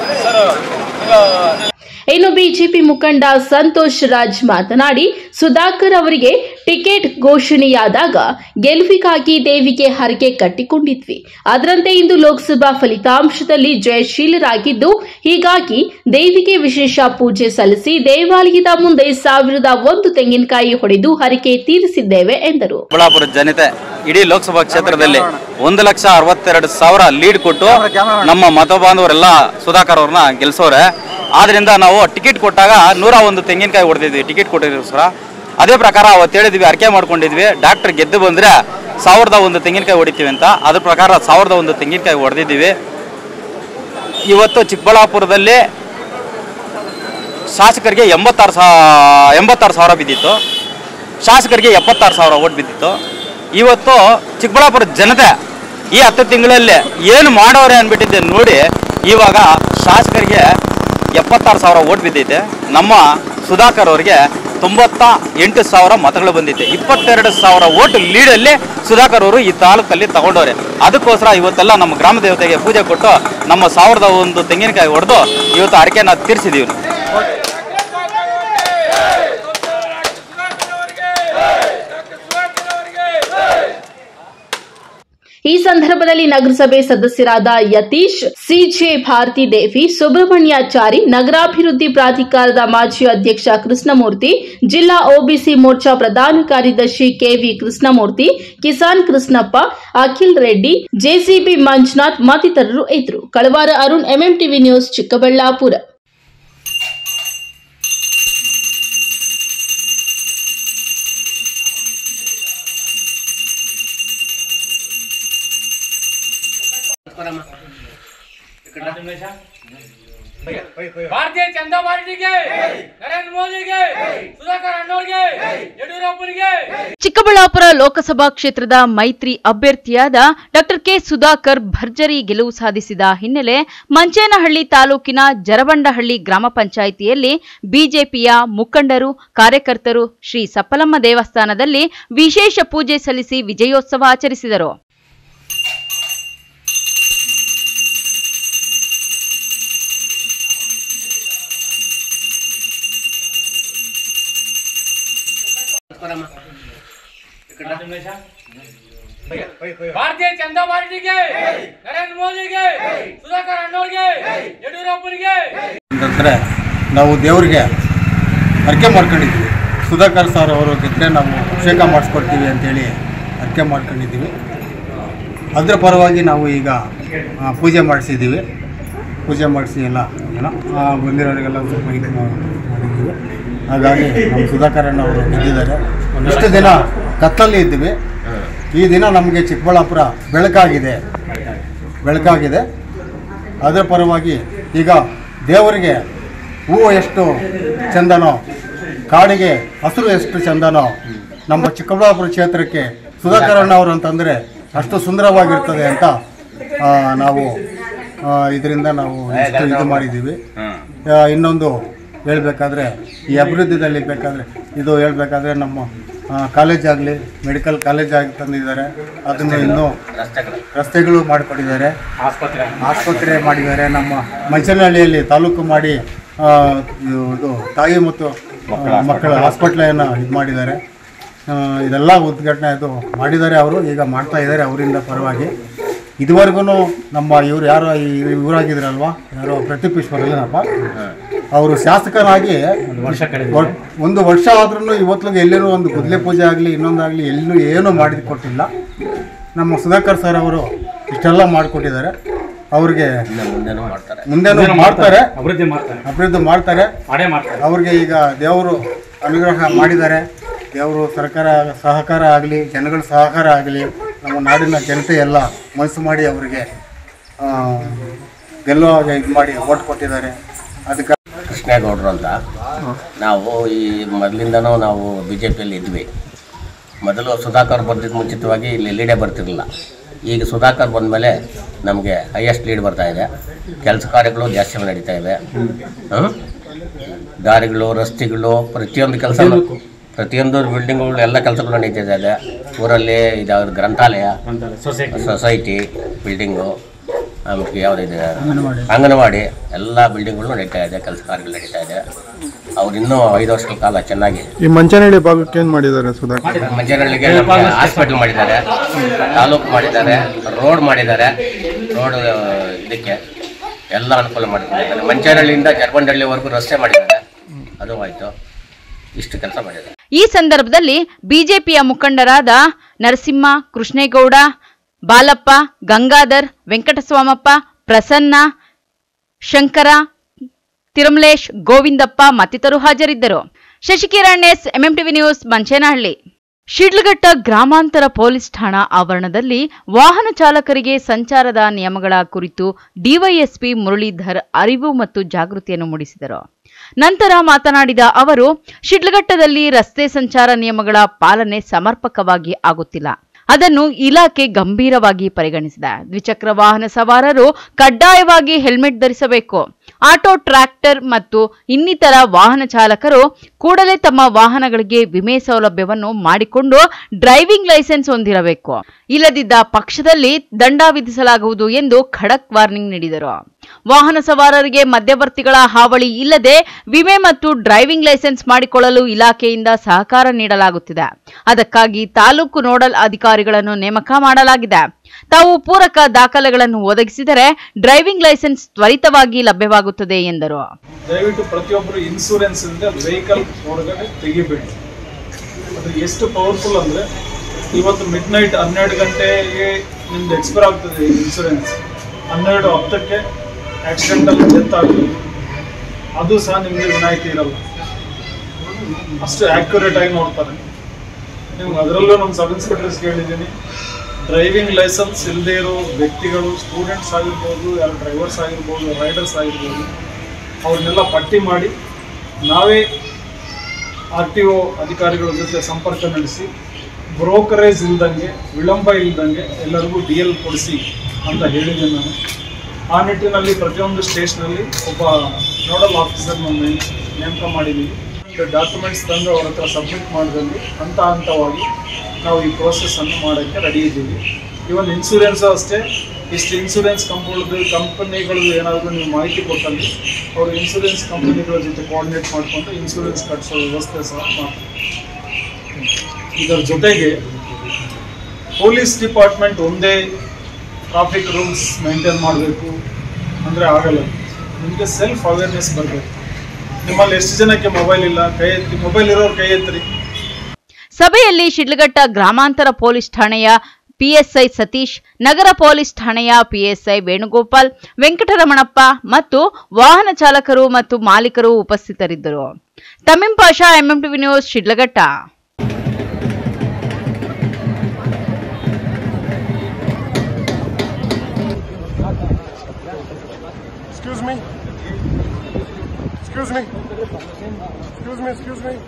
ಇನ್ನು ಬಿಜೆಪಿ ಮುಖಂಡ ಸಂತೋಷ್ ರಾಜ್ ಮಾತನಾಡಿ ಸುಧಾಕರ್ ಅವರಿಗೆ ಟಿಕೆಟ್ ಘೋಷಣೆಯಾದಾಗ ಗೆಲುವಿಗಾಗಿ ದೇವಿಗೆ ಹರಕೆ ಕಟ್ಟಿಕೊಂಡಿದ್ವಿ ಅದರಂತೆ ಇಂದು ಲೋಕಸಭಾ ಫಲಿತಾಂಶದಲ್ಲಿ ಜಯಶೀಲರಾಗಿದ್ದು ಹೀಗಾಗಿ ದೇವಿಗೆ ವಿಶೇಷ ಪೂಜೆ ಸಲ್ಲಿಸಿ ದೇವಾಲಯದ ಮುಂದೆ ಸಾವಿರದ ಒಂದು ತೆಂಗಿನಕಾಯಿ ಹೊಡೆದು ಹರಕೆ ತೀರಿಸಿದ್ದೇವೆ ಎಂದರು ಚಿಕ್ಕಬಳ್ಳಾಪುರ ಜನತೆ ಇಡೀ ಲೋಕಸಭಾ ಕ್ಷೇತ್ರದಲ್ಲಿ ಒಂದು ಲಕ್ಷ ಅರವತ್ತೆರಡು ಸಾವಿರ ಲೀಡ್ ಕೊಟ್ಟು ನಮ್ಮ ಮತ ಬಾಂಧವರೆಲ್ಲ ಸುಧಾಕರ್ ಅವ್ರನ್ನ ಗೆಲ್ಸೋರೆ ಆದ್ರಿಂದ ನಾವು ಟಿಕೆಟ್ ಕೊಟ್ಟಾಗ ನೂರ ಒಂದು ತೆಂಗಿನಕಾಯಿ ಹೊಡೆದಿದ್ವಿ ಟಿಕೆಟ್ ಕೊಟ್ಟಿದ್ದಕ್ಕೋಸ್ಕರ ಅದೇ ಪ್ರಕಾರ ಅವತ್ತು ಹೇಳಿದ್ವಿ ಅರ್ಕೆ ಮಾಡ್ಕೊಂಡಿದ್ವಿ ಡಾಕ್ಟರ್ ಗೆದ್ದು ಬಂದ್ರೆ ಸಾವಿರದ ಒಂದು ತೆಂಗಿನಕಾಯಿ ಹೊಡಿತೀವಿ ಅಂತ ಅದ್ರ ಪ್ರಕಾರ ಸಾವಿರದ ಒಂದು ತೆಂಗಿನಕಾಯಿ ಹೊಡೆದಿದ್ದೀವಿ ಇವತ್ತು ಚಿಕ್ಕಬಳ್ಳಾಪುರದಲ್ಲಿ ಶಾಸಕರಿಗೆ ಎಂಬತ್ತಾರು ಸಾ ಎಂಬತ್ತಾರು ಸಾವಿರ ಬಿದ್ದಿತ್ತು ಶಾಸಕರಿಗೆ ಎಪ್ಪತ್ತಾರು ಸಾವಿರ ಓಟ್ ಬಿದ್ದಿತ್ತು ಇವತ್ತು ಚಿಕ್ಕಬಳ್ಳಾಪುರ ಜನತೆ ಈ ಹತ್ತು ತಿಂಗಳಲ್ಲಿ ಏನು ಮಾಡೋರೆ ಅಂದ್ಬಿಟ್ಟಿದ್ದೆ ನೋಡಿ ಇವಾಗ ಶಾಸಕರಿಗೆ ಎಪ್ಪತ್ತಾರು ಸಾವಿರ ಓಟ್ ಬಿದ್ದೈತೆ ನಮ್ಮ ಸುಧಾಕರ್ ಅವರಿಗೆ ತೊಂಬತ್ತ ಎಂಟು ಸಾವಿರ ಮತಗಳು ಬಂದಿದೆ ಇಪ್ಪತ್ತೆರಡು ಸಾವಿರ ಓಟ್ ಲೀಡಲ್ಲಿ ಸುಧಾಕರ್ ಅವರು ಈ ತಾಲೂಕಲ್ಲಿ ತಗೊಂಡವ್ರೆ ಅದಕ್ಕೋಸ್ಕರ ಇವತ್ತೆಲ್ಲ ನಮ್ಮ ಗ್ರಾಮ ದೇವತೆಗೆ ಪೂಜೆ ಕೊಟ್ಟು ನಮ್ಮ ಸಾವಿರದ ಒಂದು ತೆಂಗಿನಕಾಯಿ ಹೊಡೆದು ಇವತ್ತು ಅಡಿಕೆನ ತೀರಿಸಿದೀವಿ ಈ ಸಂದರ್ಭದಲ್ಲಿ ನಗರಸಭೆ ಸದಸ್ಯರಾದ ಯತೀಶ್ ಸಿಜೆ ಭಾರತಿ ದೇವಿ ಸುಬ್ರಹ್ಮಣ್ಯಾಚಾರಿ ನಗರಾಭಿವೃದ್ಧಿ ಪ್ರಾಧಿಕಾರದ ಮಾಜಿ ಅಧ್ಯಕ್ಷ ಕೃಷ್ಣಮೂರ್ತಿ ಜಿಲ್ಲಾ ಒಬಿಸಿ ಮೋರ್ಚಾ ಪ್ರಧಾನ ಕಾರ್ಯದರ್ಶಿ ಕೆವಿ ಕೃಷ್ಣಮೂರ್ತಿ ಕಿಸಾನ್ ಕೃಷ್ಣಪ್ಪ ಅಖಿಲ್ ರೆಡ್ಡಿ ಜೆಸಿಬಿ ಮಂಜುನಾಥ್ ಮತ್ತಿತರರು ಇದ್ದರು ಕಳವಾರ ಅರುಣ್ ಎಂಎಂಟಿವಿ ನ್ಯೂಸ್ ಚಿಕ್ಕಬಳ್ಳಾಪುರ ಭಾರತೀಯ ಜನತಾ ಪಾರ್ಟಿಗೆ ನರೇಂದ್ರ ಮೋದಿಗೆ ಸುಧಾಕರ್ ಅಣ್ಣವ್ರಿಗೆ ಯಡಿಯೂರಪ್ಪನಿಗೆ ಚಿಕ್ಕಬಳ್ಳಾಪುರ ಲೋಕಸಭಾ ಕ್ಷೇತ್ರದ ಮೈತ್ರಿ ಅಭ್ಯರ್ಥಿಯಾದ ಡಾಕ್ಟರ್ ಕೆ ಸುಧಾಕರ್ ಭರ್ಜರಿ ಗೆಲುವು ಸಾಧಿಸಿದ ಹಿನ್ನೆಲೆ ಮಂಚೇನಹಳ್ಳಿ ತಾಲೂಕಿನ ಜರಬಂಡಹಳ್ಳಿ ಗ್ರಾಮ ಪಂಚಾಯಿತಿಯಲ್ಲಿ ಬಿಜೆಪಿಯ ಮುಖಂಡರು ಕಾರ್ಯಕರ್ತರು ಶ್ರೀ ಸಪ್ಪಲಮ್ಮ ದೇವಸ್ಥಾನದಲ್ಲಿ ವಿಶೇಷ ಪೂಜೆ ಸಲ್ಲಿಸಿ ವಿಜಯೋತ್ಸವ ಆಚರಿಸಿದರು ಭಾರತೀಯ ಜನತಾ ಪಾರ್ಟಿಗೆ ನರೇಂದ್ರ ಮೋದಿಗೆ ಸುಧಾಕರ್ ಅಣ್ಣವ್ರಿಗೆ ಯಡಿಯೂರಪ್ಪನಿಗೆ ಅಂತಂದರೆ ನಾವು ದೇವರಿಗೆ ಅರ್ಕೆ ಮಾಡ್ಕೊಂಡಿದ್ದೀವಿ ಸುಧಾಕರ್ ಸರ್ ಅವರು ಗೆದ್ದರೆ ನಾವು ಅಭಿಷೇಕ ಮಾಡಿಸ್ಕೊಡ್ತೀವಿ ಅಂತೇಳಿ ಅರ್ಕೆ ಮಾಡ್ಕೊಂಡಿದ್ದೀವಿ ಅದರ ಪರವಾಗಿ ನಾವು ಈಗ ಆ, ಪೂಜೆ ಮಾಡಿಸಿದ್ದೀವಿ ಪೂಜೆ ಮಾಡಿಸಿ ಎಲ್ಲ ಏನೋ ಆ, ಬಂದಿರೋರಿಗೆಲ್ಲ ಸ್ವಲ್ಪ ಇದು ಮಾ- ಮಾಡಿದ್ದೀವಿ ಹಾಗಾಗಿ ನಮ್ಮ ಸುಧಾಕರಣ್ಣ ಅವರು ಗೆದ್ದಿದ್ದಾರೆ ಇಷ್ಟು ದಿನ ಕತ್ತಲ್ಲಿ ಇದ್ವಿ ಈ ದಿನ ನಮಗೆ ಚಿಕ್ಕಬಳ್ಳಾಪುರ ಬೆಳಕಾಗಿದೆ ಬೆಳಕಾಗಿದೆ ಅದರ ಪರವಾಗಿ ಈಗ ದೇವರಿಗೆ ಹೂವು ಎಷ್ಟು ಚಂದನೋ ಕಾಡಿಗೆ ಹಸಿರು ಎಷ್ಟು ಚಂದನೋ ನಮ್ಮ ಚಿಕ್ಕಬಳ್ಳಾಪುರ ಕ್ಷೇತ್ರಕ್ಕೆ ಸುಧಾಕರಣ್ಣ ಅವರು ಅಂತಂದರೆ ಅಷ್ಟು ಸುಂದರವಾಗಿರ್ತದೆ ಅಂತ ಆ, ನಾವು ಇದರಿಂದ ನಾವು ಇಷ್ಟು ಇದು ಮಾಡಿದ್ದೀವಿ ಆ, ಇನ್ನೊಂದು ಹೇಳಬೇಕಾದ್ರೆ ಈ ಅಭಿವೃದ್ಧಿದಲ್ಲಿ ಬೇಕಾದರೆ ಇದು ಹೇಳಬೇಕಾದ್ರೆ ನಮ್ಮ ಕಾಲೇಜ್ ಆಗಲಿ ಮೆಡಿಕಲ್ ಕಾಲೇಜ್ ಆಗಿ ತಂದಿದ್ದಾರೆ ಅದನ್ನು ಇನ್ನೂ ರಸ್ತೆಗಳು ಮಾಡಿಕೊಟ್ಟಿದ್ದಾರೆ ಆಸ್ಪತ್ರೆ ಆಸ್ಪತ್ರೆ ಮಾಡಿದ್ದಾರೆ ನಮ್ಮ ಮಂಚನಹಳ್ಳಿಯಲ್ಲಿ ತಾಲೂಕು ಮಾಡಿ ಆ, ಇದು ತಾಯಿ ಮತ್ತು ಆ, ಮಕ್ಕಳ ಹಾಸ್ಪಿಟ್ಲನ್ನು ಇದು ಮಾಡಿದ್ದಾರೆ ಆ, ಇದೆಲ್ಲ ಉದ್ಘಾಟನೆ ಅದು ಮಾಡಿದ್ದಾರೆ ಅವರು ಈಗ ಮಾಡ್ತಾ ಇದ್ದಾರೆ ಅವರಿಂದ ಪರವಾಗಿ ಇದುವರೆಗೂ ನಮ್ಮ ಇವ್ರು ಯಾರೋ ಈ ಇವರಾಗಿದ್ರಲ್ವಾ ಯಾರೋ ಪ್ರದೀಪ್ ಈಶ್ವರಲ್ಲನಪ್ಪ ಅವರು ಶಾಸಕರಾಗಿ ಒಟ್- ಒಂದು ವರ್ಷ ಆದ್ರೂ ಇವತ್ತಿಗೆ ಎಲ್ಲೇನೂ ಒಂದು ಗುದ್ಲೆ ಪೂಜೆ ಆಗಲಿ ಇನ್ನೊಂದಾಗಲಿ ಎಲ್ಲೂ ಏನೂ ಮಾಡಿ ಕೊಟ್ಟಿಲ್ಲ ನಮ್ಮ ಸುಧಾಕರ್ ಸರ್ ಅವರು ಇಷ್ಟೆಲ್ಲ ಮಾಡಿಕೊಟ್ಟಿದ್ದಾರೆ ಅವ್ರಿಗೆ ಮುಂದೆನೂ ಮಾಡ್ತಾರೆ ಅಭಿವೃದ್ಧಿ ಮಾಡ್ತಾರೆ ಅಭಿವೃದ್ಧಿ ಮಾಡ್ತಾರೆ ಮಾಡೇ ಮಾಡ್ತಾರೆ ಅವ್ರಿಗೆ ಈಗ ದೇವರು ಅನುಗ್ರಹ ಮಾಡಿದ್ದಾರೆ ದೇವರು ಸರ್ಕಾರ ಸಹಕಾರ ಆಗಲಿ ಜನಗಳ ಸಹಕಾರ ಆಗಲಿ ನಮ್ಮ ನಾಡಿನ ಜನತೆ ಎಲ್ಲ ಮನಸ್ಸು ಮಾಡಿ ಅವರಿಗೆ ಆ, ಗೆಲ್ಲುವಾಗ ಇದು ಮಾಡಿ ಓಟ್ ಕೊಟ್ಟಿದ್ದಾರೆ ಅದಕ್ಕೆ ಕೃಷ್ಣೇಗೌಡರು ಅಂತ ನಾವು ಈ ಮೊದಲಿಂದನೂ ನಾವು ಬಿ ಜೆ ಪಿಯಲ್ಲಿ ಇದ್ವಿ ಮೊದಲು ಸುಧಾಕರ್ ಬಂದಿದ್ದ ಮುಂಚಿತವಾಗಿ ಇಲ್ಲಿ ಲೀಡೇ ಬರ್ತಿರಲಿಲ್ಲ ಈಗ ಸುಧಾಕರ್ ಬಂದಮೇಲೆ ನಮಗೆ ಹೈಯೆಸ್ಟ್ ಲೀಡ್ ಬರ್ತಾ ಇದೆ ಕೆಲಸ ಕಾರ್ಯಗಳು ಜಾಸ್ತಿ ನಡೀತಾ ಇವೆ ಹ್ಮ್? ದಾರಿಗಳು ರಸ್ತೆಗಳು ಪ್ರತಿಯೊಂದು ಕೆಲಸ ಪ್ರತಿಯೊಂದು ಬಿಲ್ಡಿಂಗ್ಗಳು ಎಲ್ಲ ಕೆಲಸಗಳು ನಡೀತಾ ಇದೆ ಊರಲ್ಲಿ ಇದಾವ್ದು ಗ್ರಂಥಾಲಯ ಸೊಸೈಟಿ ಬಿಲ್ಡಿಂಗು ಆಮೇಲೆ ಯಾವುದಿದೆ ಅಂಗನವಾಡಿ ಎಲ್ಲ ಬಿಲ್ಡಿಂಗ್ಗಳು ನಡೀತಾ ಇದೆ ಕೆಲಸ ಕಾರ್ಯಗಳು ನಡೀತಾ ಇದೆ ಅವ್ರು ಇನ್ನೂ ಐದು ವರ್ಷಗಳ ಕಾಲ ಚೆನ್ನಾಗಿ ಈ ಮಂಚನಹಳ್ಳಿ ಭಾಗಕ್ಕೆ ಏನ್ ಮಾಡಿದ್ದಾರೆ ಸುಧಾಕರ್ ಮಂಜನಹಳ್ಳಿಗೆ ನಮಗೆ ಹಾಸ್ಪಿಟಲ್ ಮಾಡಿದ್ದಾರೆ ತಾಲೂಕು ಮಾಡಿದ್ದಾರೆ ರೋಡ್ ಮಾಡಿದ್ದಾರೆ ರೋಡ್ ಇದಕ್ಕೆ ಎಲ್ಲ ಅನುಕೂಲ ಮಾಡಿದ್ದಾರೆ ಮಂಚನಹಳ್ಳಿಯಿಂದ ಜರ್ಬಂಡಹಳ್ಳಿವರೆಗೂ ರಸ್ತೆ ಮಾಡಿದ್ದಾರೆ ಅದು ಆಯಿತು ಇಷ್ಟು ಕೆಲಸ ಮಾಡಿದ್ದಾರೆ ಈ ಸಂದರ್ಭದಲ್ಲಿ ಬಿಜೆಪಿಯ ಮುಖಂಡರಾದ ನರಸಿಂಹ ಕೃಷ್ಣೇಗೌಡ ಬಾಲಪ್ಪ ಗಂಗಾಧರ್ ವೆಂಕಟಸ್ವಾಮಪ್ಪ ಪ್ರಸನ್ನ ಶಂಕರ ತಿರುಮಲೇಶ್ ಗೋವಿಂದಪ್ಪ ಮತ್ತಿತರರು ಹಾಜರಿದ್ದರು Shashikiran S MMTV news Manchenahalli Sidlaghatta ಗ್ರಾಮಾಂತರ ಪೊಲೀಸ್ ಠಾಣಾ ಆವರಣದಲ್ಲಿ ವಾಹನ ಚಾಲಕರಿಗೆ ಸಂಚಾರದ ನಿಯಮಗಳ ಕುರಿತು ಡಿವೈಎಸ್ಪಿ ಮುರಳೀಧರ್ ಅರಿವು ಮತ್ತು ಜಾಗೃತಿಯನ್ನು ಮೂಡಿಸಿದರು ನಂತರ ಮಾತನಾಡಿದ ಅವರು ಶಿಡ್ಲಘಟ್ಟದಲ್ಲಿ ರಸ್ತೆ ಸಂಚಾರ ನಿಯಮಗಳ ಪಾಲನೆ ಸಮರ್ಪಕವಾಗಿ ಆಗುತ್ತಿಲ್ಲ ಅದನ್ನು ಇಲಾಖೆ ಗಂಭೀರವಾಗಿ ಪರಿಗಣಿಸಿದೆ ದ್ವಿಚಕ್ರ ವಾಹನ ಸವಾರರು ಕಡ್ಡಾಯವಾಗಿ ಹೆಲ್ಮೆಟ್ ಧರಿಸಬೇಕು ಆಟೋ ಟ್ರ್ಯಾಕ್ಟರ್ ಮತ್ತು ಇನ್ನಿತರ ವಾಹನ ಚಾಲಕರು ಕೂಡಲೇ ತಮ್ಮ ವಾಹನಗಳಿಗೆ ವಿಮೆ ಸೌಲಭ್ಯವನ್ನು ಮಾಡಿಕೊಂಡು ಡ್ರೈವಿಂಗ್ ಲೈಸೆನ್ಸ್ ಹೊಂದಿರಬೇಕು ಇಲ್ಲದಿದ್ದ ಪಕ್ಷದಲ್ಲಿ ದಂಡ ವಿಧಿಸಲಾಗುವುದು ಎಂದು ಖಡಕ್ ವಾರ್ನಿಂಗ್ ನೀಡಿದರು ವಾಹನ ಸವಾರರಿಗೆ ಮಧ್ಯವರ್ತಿಗಳ ಹಾವಳಿ ಇಲ್ಲದೆ ವಿಮೆ ಮತ್ತು ಡ್ರೈವಿಂಗ್ ಲೈಸೆನ್ಸ್ ಮಾಡಿಕೊಳ್ಳಲು ಇಲಾಖೆಯಿಂದ ಸಹಕಾರ ನೀಡಲಾಗುತ್ತಿದೆ ಅದಕ್ಕಾಗಿ ತಾಲೂಕು ನೋಡಲ್ ಅಧಿಕಾರಿಗಳನ್ನು ನೇಮಕ ಮಾಡಲಾಗಿದೆ ತಾವು ಪೂರಕ ದಾಖಲೆಗಳನ್ನು ಒದಗಿಸಿದರೆ ಡ್ರೈವಿಂಗ್ ಲೈಸೆನ್ಸ್ ತ್ವರಿತವಾಗಿ ಲಭ್ಯವಾಗುತ್ತದೆ ಎಂದರು ದಯವಿಟ್ಟು ಪ್ರತಿಯೊಬ್ಬರು ಇನ್ಸೂರೆನ್ಸ್ ಇಂದ ವೆಹಿಕಲ್ ಒಳಗಡೆ ತೆಗಿಬೇಡಿ ಅದು ಎಷ್ಟು ಪವರ್ಫುಲ್ ಅಂದರೆ ಇವತ್ತು ಮಿಡ್ ನೈಟ್ ಹನ್ನೆರಡು ಗಂಟೆಗೆ ನಿಮ್ದು ಎಕ್ಸ್ಪೈರ್ ಆಗ್ತದೆ ಇನ್ಸೂರೆನ್ಸ್ ಹನ್ನೆರಡು ಹತ್ತಕ್ಕೆ ಆಕ್ಸಿಡೆಂಟಲ್ಲಿ ಡೆತ್ ಆಗ್ತದೆ ಅದು ಸಹ ನಿಮಗೆ ವಿನಾಯಿತಿ ಇರಲ್ಲ ಅಷ್ಟು ಆ್ಯಕ್ಯುರೇಟ್ ಆಗಿ ನೋಡ್ತಾರೆ ನೀವು ಅದರಲ್ಲೂ ನಮ್ಮ ಸಬ್ ಇನ್ಸ್ಪೆಕ್ಟರ್ಸ್ ಕೇಳಿದ್ದೀನಿ ಡ್ರೈವಿಂಗ್ ಲೈಸೆನ್ಸ್ ಇಲ್ಲದೆ ಇರೋ ವ್ಯಕ್ತಿಗಳು ಸ್ಟೂಡೆಂಟ್ಸ್ ಆಗಿರ್ಬೋದು ಯಾರು ಡ್ರೈವರ್ಸ್ ಆಗಿರ್ಬೋದು ರೈಡರ್ಸ್ ಆಗಿರ್ಬೋದು ಅವ್ರನ್ನೆಲ್ಲ ಪಟ್ಟಿ ಮಾಡಿ ನಾವೇ ಆರ್ ಟಿ ಒ ಅಧಿಕಾರಿಗಳ ಜೊತೆ ಸಂಪರ್ಕ ನಡೆಸಿ ಬ್ರೋಕರೇಜ್ ಇಲ್ದಂಗೆ ವಿಳಂಬ ಇಲ್ದಂಗೆ ಎಲ್ಲರಿಗೂ ಡಿ ಎಲ್ ಕೊಡಿಸಿ ಅಂತ ಹೇಳಿದ್ದೆ ನಾನು ಆ ನಿಟ್ಟಿನಲ್ಲಿ ಪ್ರತಿಯೊಂದು ಸ್ಟೇಷನಲ್ಲಿ ಒಬ್ಬ ನೋಡಲ್ ಆಫೀಸರ್ ನಮ್ಮ ನೇಮಕ ಮಾಡಿದ್ದೀವಿ ಡಾಕ್ಯುಮೆಂಟ್ಸ್ ತಂದು ಅವ್ರ ಹತ್ರ ಸಬ್ಮಿಟ್ ಮಾಡಿದಲ್ಲಿ ಹಂತ ಹಂತವಾಗಿ ನಾವು ಈ ಪ್ರೋಸೆಸ್ಸನ್ನು ಮಾಡೋಕ್ಕೆ ರೆಡಿ ಇದ್ದೀವಿ ಇವನ್ ಇನ್ಸೂರೆನ್ಸು ಅಷ್ಟೇ ಇಷ್ಟು ಇನ್ಸೂರೆನ್ಸ್ ಕಂಪ್ನಿಗಳು ಕಂಪನಿಗಳು ಏನಾದರೂ ನೀವು ಮಾಹಿತಿ ಕೊಟ್ಟಲ್ಲಿ ಅವರು ಇನ್ಸೂರೆನ್ಸ್ ಕಂಪನಿಗಳ ಜೊತೆ ಕೋಆರ್ಡಿನೇಟ್ ಮಾಡಿಕೊಂಡು ಇನ್ಸೂರೆನ್ಸ್ ಕಟ್ಟಿಸೋ ವ್ಯವಸ್ಥೆ ಸಹ ಮಾಡ್ತಾರೆ ಇದರ ಜೊತೆಗೆ ಪೊಲೀಸ್ ಡಿಪಾರ್ಟ್ಮೆಂಟ್ ಒಂದೇ ಟ್ರಾಫಿಕ್ ರೂಲ್ಸ್ ಮೇಂಟೈನ್ ಮಾಡಬೇಕು ಅಂದರೆ ಆಗಲ್ಲ ನಿಮಗೆ ಸೆಲ್ಫ್ ಅವೇರ್ನೆಸ್ ಬರಬೇಕು ನಿಮ್ಮಲ್ಲಿ ಎಷ್ಟು ಜನಕ್ಕೆ ಮೊಬೈಲ್ ಇಲ್ಲ ಕೈ ಎತ್ತಿ ಮೊಬೈಲ್ ಇರೋರು ಕೈ ಎತ್ತಿರಿ ಸಭೆಯಲ್ಲಿ ಶಿಡ್ಲಘಟ್ಟ ಗ್ರಾಮಾಂತರ ಪೊಲೀಸ್ ಠಾಣೆಯ ಪಿಎಸ್ಐ ಸತೀಶ್ ನಗರ ಪೊಲೀಸ್ ಠಾಣೆಯ ಪಿಎಸ್ಐ ವೇಣುಗೋಪಾಲ್ ವೆಂಕಟರಮಣಪ್ಪ ಮತ್ತು ವಾಹನ ಚಾಲಕರು ಮತ್ತು ಮಾಲೀಕರು ಉಪಸ್ಥಿತರಿದ್ದರು Tameem Pasha MMTV news Sidlaghatta Excuse me. Excuse me. Excuse me, excuse me.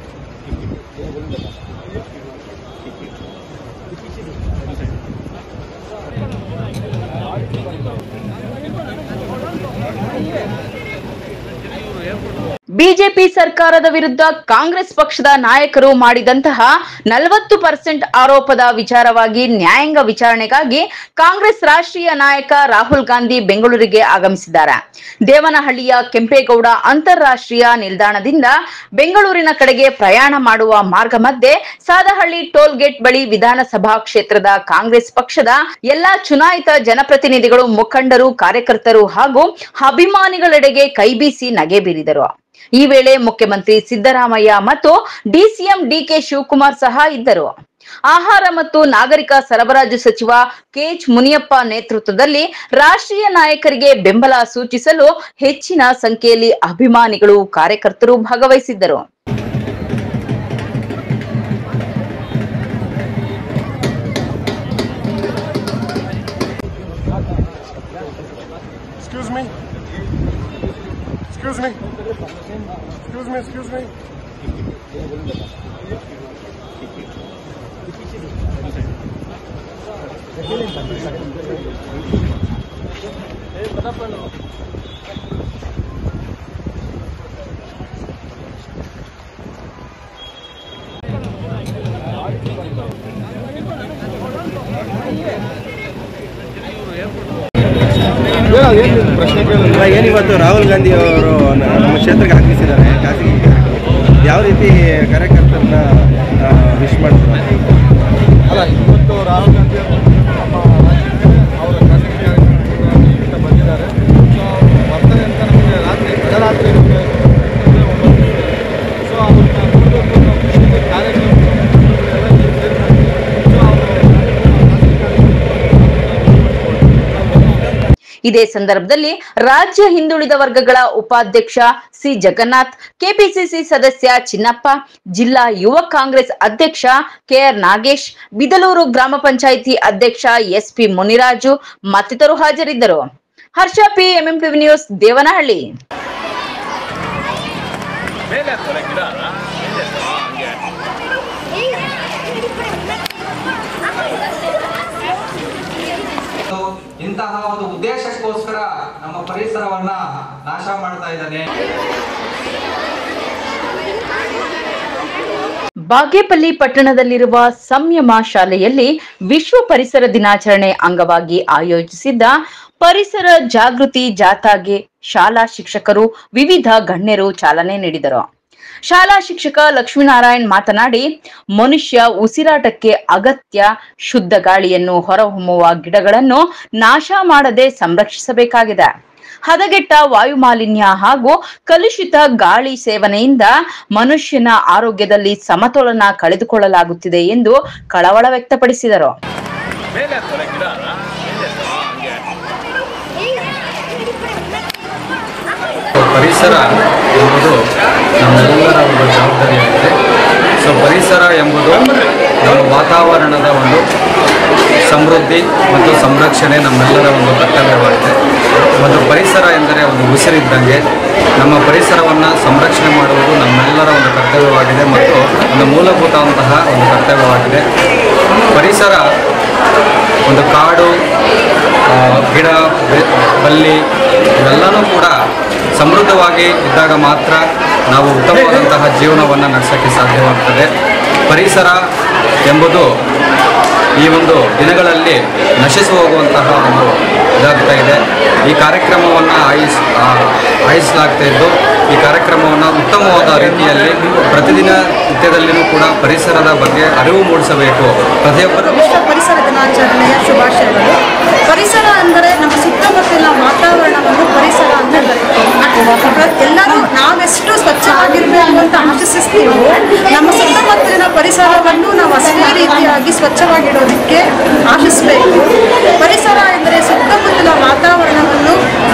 BJP ಸರ್ಕಾರದ ವಿರುದ್ಧ ಕಾಂಗ್ರೆಸ್ ಪಕ್ಷದ ನಾಯಕರು ಮಾಡಿದಂತಹ ನಲವತ್ತು ಪರ್ಸೆಂಟ್ ಆರೋಪದ ವಿಚಾರವಾಗಿ ನ್ಯಾಯಾಂಗ ವಿಚಾರಣೆಗಾಗಿ ಕಾಂಗ್ರೆಸ್ ರಾಷ್ಟ್ರೀಯ ನಾಯಕ ರಾಹುಲ್ ಗಾಂಧಿ ಬೆಂಗಳೂರಿಗೆ ಆಗಮಿಸಿದ್ದಾರೆ ದೇವನಹಳ್ಳಿಯ ಕೆಂಪೇಗೌಡ ಅಂತಾರಾಷ್ಟ್ರೀಯ ನಿಲ್ದಾಣದಿಂದ ಬೆಂಗಳೂರಿನ ಕಡೆಗೆ ಪ್ರಯಾಣ ಮಾಡುವ ಮಾರ್ಗ ಮಧ್ಯೆ ಸಾದಹಳ್ಳಿ ಟೋಲ್ ಗೇಟ್ ಬಳಿ ವಿಧಾನಸಭಾ ಕ್ಷೇತ್ರದ ಕಾಂಗ್ರೆಸ್ ಪಕ್ಷದ ಎಲ್ಲಾ ಚುನಾಯಿತ ಜನಪ್ರತಿನಿಧಿಗಳು ಮುಖಂಡರು ಕಾರ್ಯಕರ್ತರು ಹಾಗೂ ಅಭಿಮಾನಿಗಳೆಡೆಗೆ ಕೈಬೀಸಿ ನಗೆ ಬೀರಿದರು ಈ ವೇಳೆ ಮುಖ್ಯಮಂತ್ರಿ ಸಿದ್ದರಾಮಯ್ಯ ಮತ್ತು ಡಿಸಿಎಂ ಡಿಕೆ ಶಿವಕುಮಾರ್ ಸಹ ಇದ್ದರು ಆಹಾರ ಮತ್ತು ನಾಗರಿಕ ಸರಬರಾಜು ಸಚಿವ ಕೆಎಚ್ ಮುನಿಯಪ್ಪ ನೇತೃತ್ವದಲ್ಲಿ ರಾಷ್ಟ್ರೀಯ ನಾಯಕರಿಗೆ ಬೆಂಬಲ ಸೂಚಿಸಲು ಹೆಚ್ಚಿನ ಸಂಖ್ಯೆಯಲ್ಲಿ ಅಭಿಮಾನಿಗಳು ಕಾರ್ಯಕರ್ತರು ಭಾಗವಹಿಸಿದ್ದರು Excuse me. Excuse me. Excuse me, excuse me. ಏನಿವತ್ತು ರಾಹುಲ್ ಗಾಂಧಿ ಅವರು ನಮ್ಮ ಕ್ಷೇತ್ರಕ್ಕೆ ಆಗಮಿಸಿದ್ದಾರೆ ಖಾಸಗಿ ಯಾವ ರೀತಿ ಕಾರ್ಯಕರ್ತರನ್ನ ವಿಶ್ ಮಾಡ್ತಾರೆ ಅಲ್ಲ ಇವತ್ತು ರಾಹುಲ್ ಗಾಂಧಿ ಅವರು ನಮ್ಮ ರಾಜ್ಯಕ್ಕೆ ಅವರ ಖಾಸಗಿ ಅಂತ ಬಂದಿದ್ದಾರೆ ಸೊ ಅವರು ಬರ್ತಾರೆ ಅಂತ ನಮಗೆ ರಾತ್ರಿ ತಡರಾತ್ರಿ ನಮಗೆ ಸೊ ಅವ್ರನ್ನ ನೋಡಬೇಕು ನಾವು ಖುಷಿಯಿಂದ ಕಾರ್ಯಕ್ರಮ ಎಲ್ಲ ಇಲ್ಲಿ ಸೇರ್ಕೊಂಡಿದ್ದೀವಿ. ಸೊ ಅವರು ಇದೇ ಸಂದರ್ಭದಲ್ಲಿ ರಾಜ್ಯ ಹಿಂದುಳಿದ ವರ್ಗಗಳ ಉಪಾಧ್ಯಕ್ಷ ಸಿ ಜಗನ್ನಾಥ್ ಕೆಪಿಸಿಸಿ ಸದಸ್ಯ ಚಿನ್ನಪ್ಪ ಜಿಲ್ಲಾ ಯುವ ಕಾಂಗ್ರೆಸ್ ಅಧ್ಯಕ್ಷ ಕೆಆರ್ ನಾಗೇಶ್ ಬಿದಲೂರು ಗ್ರಾಮ ಪಂಚಾಯಿತಿ ಅಧ್ಯಕ್ಷ ಎಸ್ಪಿ ಮುನಿರಾಜು ಮತ್ತಿತರರು ಹಾಜರಿದ್ದರು Harsha P MMTV news Devanahalli ಇಂಥ ಅನ್ನುವಂತಹ ಒಂದು ಉದ್ದೇಶಕ್ಕೋಸ್ಕರ ನಮ್ಮ ಪರಿಸರವನ್ನ ನಾಶ ಮಾಡ್ತಾ ಇದ್ದಾನೆ ಬಾಗೇಪಲ್ಲಿ ಪಟ್ಟಣದಲ್ಲಿರುವ ಸಂಯಮ ಶಾಲೆಯಲ್ಲಿ ವಿಶ್ವ ಪರಿಸರ ದಿನಾಚರಣೆ ಅಂಗವಾಗಿ ಆಯೋಜಿಸಿದ್ದ ಪರಿಸರ ಜಾಗೃತಿ ಜಾಥಾಗೆ ಶಾಲಾ ಶಿಕ್ಷಕರು ವಿವಿಧ ಗಣ್ಯರು ಚಾಲನೆ ನೀಡಿದರು ಶಾಲಾ ಶಿಕ್ಷಕ ಲಕ್ಷ್ಮೀನಾರಾಯಣ್ ಮಾತನಾಡಿ ಮನುಷ್ಯ ಉಸಿರಾಟಕ್ಕೆ ಅಗತ್ಯ ಶುದ್ಧ ಗಾಳಿಯನ್ನು ಹೊರಹೊಮ್ಮುವ ಗಿಡಗಳನ್ನು ನಾಶ ಮಾಡದೆ ಸಂರಕ್ಷಿಸಬೇಕಾಗಿದೆ ಹದಗೆಟ್ಟ ವಾಯುಮಾಲಿನ್ಯ ಹಾಗೂ ಕಲುಷಿತ ಗಾಳಿ ಸೇವನೆಯಿಂದ ಮನುಷ್ಯನ ಆರೋಗ್ಯದಲ್ಲಿ ಸಮತೋಲನ ಕಳೆದುಕೊಳ್ಳಲಾಗುತ್ತಿದೆ ಎಂದು ಕಳವಳ ವ್ಯಕ್ತಪಡಿಸಿದರು ಪರಿಸರ ಎಂಬುದು ನಮ್ಮೆಲ್ಲರ ಒಂದು ಜವಾಬ್ದಾರಿಯಾಗಿದೆ ಸೊ ಪರಿಸರ ಎಂಬುದು ನಮ್ಮ ವಾತಾವರಣದ ಒಂದು ಸಮೃದ್ಧಿ ಮತ್ತು ಸಂರಕ್ಷಣೆ ನಮ್ಮೆಲ್ಲರ ಒಂದು ಕರ್ತವ್ಯವಾಗಿದೆ ಒಂದು ಪರಿಸರ ಎಂದರೆ ಒಂದು ಉಸಿರಿದ್ದಂಗೆ ನಮ್ಮ ಪರಿಸರವನ್ನು ಸಂರಕ್ಷಣೆ ಮಾಡುವುದು ನಮ್ಮೆಲ್ಲರ ಒಂದು ಕರ್ತವ್ಯವಾಗಿದೆ ಮತ್ತು ಒಂದು ಮೂಲಭೂತವಂತಹ ಒಂದು ಕರ್ತವ್ಯವಾಗಿದೆ ಪರಿಸರ ಒಂದು ಕಾಡು ಆ, ಗಿಡ ಬೆ- ಬಳ್ಳಿ ಇವೆಲ್ಲನೂ ಕೂಡ ಸಮೃದ್ಧವಾಗಿ ಇದ್ದಾಗ ಮಾತ್ರ ನಾವು ಉತ್ತಮವಾದಂತಹ ಜೀವನವನ್ನು ನಡೆಸೋಕ್ಕೆ ಸಾಧ್ಯವಾಗ್ತದೆ ಪರಿಸರ ಎಂಬುದು ಈ ಒಂದು ದಿನಗಳಲ್ಲಿ ನಶಿಸಿ ಹೋಗುವಂತಹ ಒಂದು ಇದಾಗ್ತಾ ಇದೆ ಈ ಕಾರ್ಯಕ್ರಮವನ್ನು ಆಯಿಸ್ ಆ, ಆಯೋಜಿಸಲಾಗ್ತಾ ಇದ್ದು ಈ ಕಾರ್ಯಕ್ರಮವನ್ನು ಉತ್ತಮವಾದ ರೀತಿಯಲ್ಲಿ ಪ್ರತಿದಿನ ನಿತ್ಯದಲ್ಲಿನೂ ಕೂಡ ಪರಿಸರದ ಬಗ್ಗೆ ಅರಿವು ಮೂಡಿಸಬೇಕು ಪ್ರತಿಯೊಬ್ಬರು ವಿಶ್ವ ಪರಿಸರ ದಿನಾಚರಣೆಯ ಶುಭಾಶಯಗಳು ಪರಿಸರ ಅಂದರೆ ನಮ್ಮ ಸುತ್ತಮುತ್ತಲಿನ ವಾತಾವರಣವನ್ನು ಪರಿಸರ ಅಂತ ಕರೀತೀವಿ ಎಲ್ಲರೂ ನಾವೆಷ್ಟು ಸ್ವಚ್ಛವಾಗಿರಬೇಕು ಅಂತ ಆಶಿಸ್ತೀವೋ ನಮ್ಮ ಸುತ್ತಮುತ್ತಲಿನ ಪರಿಸರವನ್ನು ನಾವು ಅಷ್ಟೇ ರೀತಿಯಾಗಿ ಸ್ವಚ್ಛವಾಗಿಡೋದಕ್ಕೆ ಆಶಿಸಬೇಕು ಪರಿಸರ ಎಂದರೆ ಸುತ್ತಮುತ್ತಲಿನ ವಾತಾವರಣವನ್ನು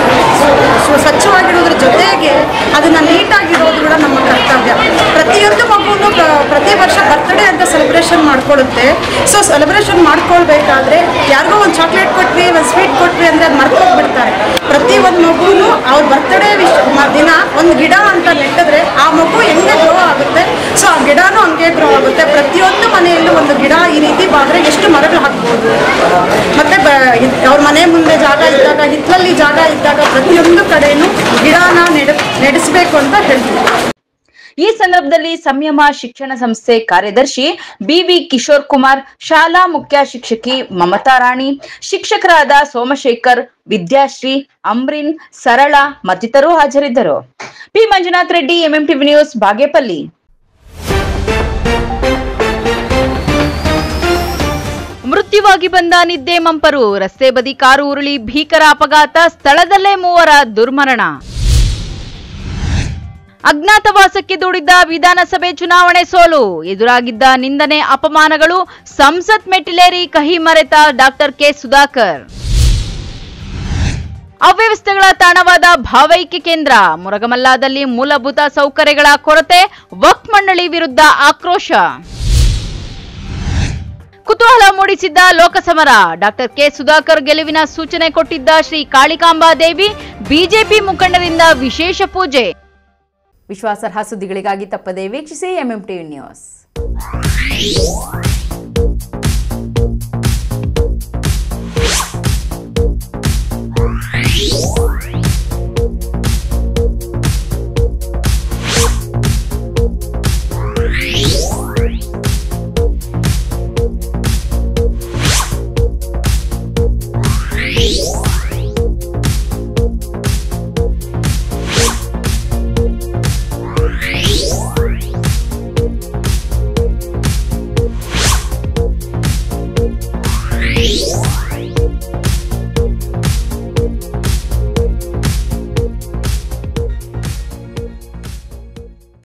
ಸ್ವ- ಸ್ವಚ್ಛವಾಗಿಡೋದ್ರ ಜೊತೆಗೆ ಅದನ್ನ ನೀಟಾಗಿಡೋದು ಕೂಡ ನಮ್ಮ ಕರ್ತವ್ಯ ಪ್ರತಿಯೊಂದು ಮಗುನು ಪ್ರ- ಪ್ರತಿ ವರ್ಷ ಬರ್ತ್ಡೇ ಅಂತ ಸೆಲೆಬ್ರೇಷನ್ ಮಾಡ್ಕೊಳ್ಳುತ್ತೆ ಸೊ ಸೆಲೆಬ್ರೇಷನ್ ಮಾಡ್ಕೊಳ್ಬೇಕಾದ್ರೆ ಯಾರಿಗೋ ಒಂದು ಚಾಕ್ಲೇಟ್ ಕೊಟ್ವಿ ಒಂದು ಸ್ವೀಟ್ ಕೊಟ್ವಿ ಅಂದರೆ ಅದು ಮರ್ತೋಗ್ಬಿಡ್ತಾರೆ ಪ್ರತಿ ಒಂದು ಮಗುನು ಅವ್ರ ಬರ್ತ್ಡೇ ವಿಶ್ ಮ- ದಿನ ಒಂದು ಗಿಡ ಅಂತ ನೆಟ್ಟಿದ್ರೆ ಆ ಮಗು ಹೆಂಗೆ ಗ್ರೋ ಆಗುತ್ತೆ ಸೊ ಆ ಗಿಡನೂ ಹಂಗೆ ಗ್ರೋ ಆಗುತ್ತೆ ಪ್ರತಿಯೊಂದು ಮನೆಯಲ್ಲೂ ಒಂದು ಗಿಡ ಈ ರೀತಿ ಬಾದ್ರೆ ಎಷ್ಟು ಮರಗಳು ಹಾಕ್ಬೋದು ಮತ್ತೆ ಬ- ಇದ್- ಅವ್ರ ಮನೆ ಮುಂದೆ ಜಾಗ ಇದ್ದಾಗ ಹಿತ್ತಲಲ್ಲಿ ಜಾಗ ಇದ್ದಾಗ ಪ್ರತಿಯೊಂದು ಕಡೆನೂ ಗಿಡನ ನೆಡ ನೆಡೆಸ್ಬೇಕು ಅಂತ ಹೇಳ್ತೀವಿ ಈ ಸಂದರ್ಭದಲ್ಲಿ ಸಂಯಮ ಶಿಕ್ಷಣ ಸಂಸ್ಥೆ ಕಾರ್ಯದರ್ಶಿ ಬಿವಿ ಕಿಶೋರ್ ಕುಮಾರ್ ಶಾಲಾ ಮುಖ್ಯ ಶಿಕ್ಷಕಿ ಮಮತಾ ರಾಣಿ ಶಿಕ್ಷಕರಾದ ಸೋಮಶೇಖರ್ ವಿದ್ಯಾಶ್ರೀ ಅಮ್ರಿನ್ ಸರಳ ಮತ್ತಿತರರು ಹಾಜರಿದ್ದರು P Manjunath Reddy MMTV news Bagepalli ಮೃತ್ಯುವಾಗಿ ಬಂದ ನಿದ್ದೆ ಮಂಪರು ರಸ್ತೆ ಬದಿ ಕಾರು ಉರುಳಿ ಭೀಕರ ಅಪಘಾತ ಸ್ಥಳದಲ್ಲೇ ಮೂವರ ದುರ್ಮರಣ ಅಜ್ಞಾತವಾಸಕ್ಕೆ ದೂಡಿದ್ದ ವಿಧಾನಸಭೆ ಚುನಾವಣೆ ಸೋಲು ಎದುರಾಗಿದ್ದ ನಿಂದನೆ ಅಪಮಾನಗಳು ಸಂಸತ್ ಮೆಟ್ಟಿಲೇರಿ ಕಹಿ ಮರೆತ ಡಾಕ್ಟರ್ ಕೆ ಸುಧಾಕರ್ ಅವ್ಯವಸ್ಥೆಗಳ ತಾಣವಾದ ಭಾವೈಕ್ಯ ಕೇಂದ್ರ ಮುರಗಮಲ್ಲಾದಲ್ಲಿ ಮೂಲಭೂತ ಸೌಕರ್ಯಗಳ ಕೊರತೆ ವಕ್ಫ್ ಮಂಡಳಿ ವಿರುದ್ಧ ಆಕ್ರೋಶ ಕುತೂಹಲ ಮೂಡಿಸಿದ್ದ ಲೋಕಸಮರ ಡಾಕ್ಟರ್ ಕೆ ಸುಧಾಕರ್ ಗೆಲುವಿನ ಸೂಚನೆ ಕೊಟ್ಟಿದ್ದ ಶ್ರೀ ಕಾಳಿಕಾಂಬಾ ದೇವಿ ಬಿಜೆಪಿ ಮುಖಂಡರಿಂದ ವಿಶೇಷ ಪೂಜೆ ವಿಶ್ವಾಸಾರ್ಹ ಸುದ್ದಿಗಳಿಗಾಗಿ ತಪ್ಪದೇ ವೀಕ್ಷಿಸಿ ಎಂಎಂ ಟಿವಿ ನ್ಯೂಸ್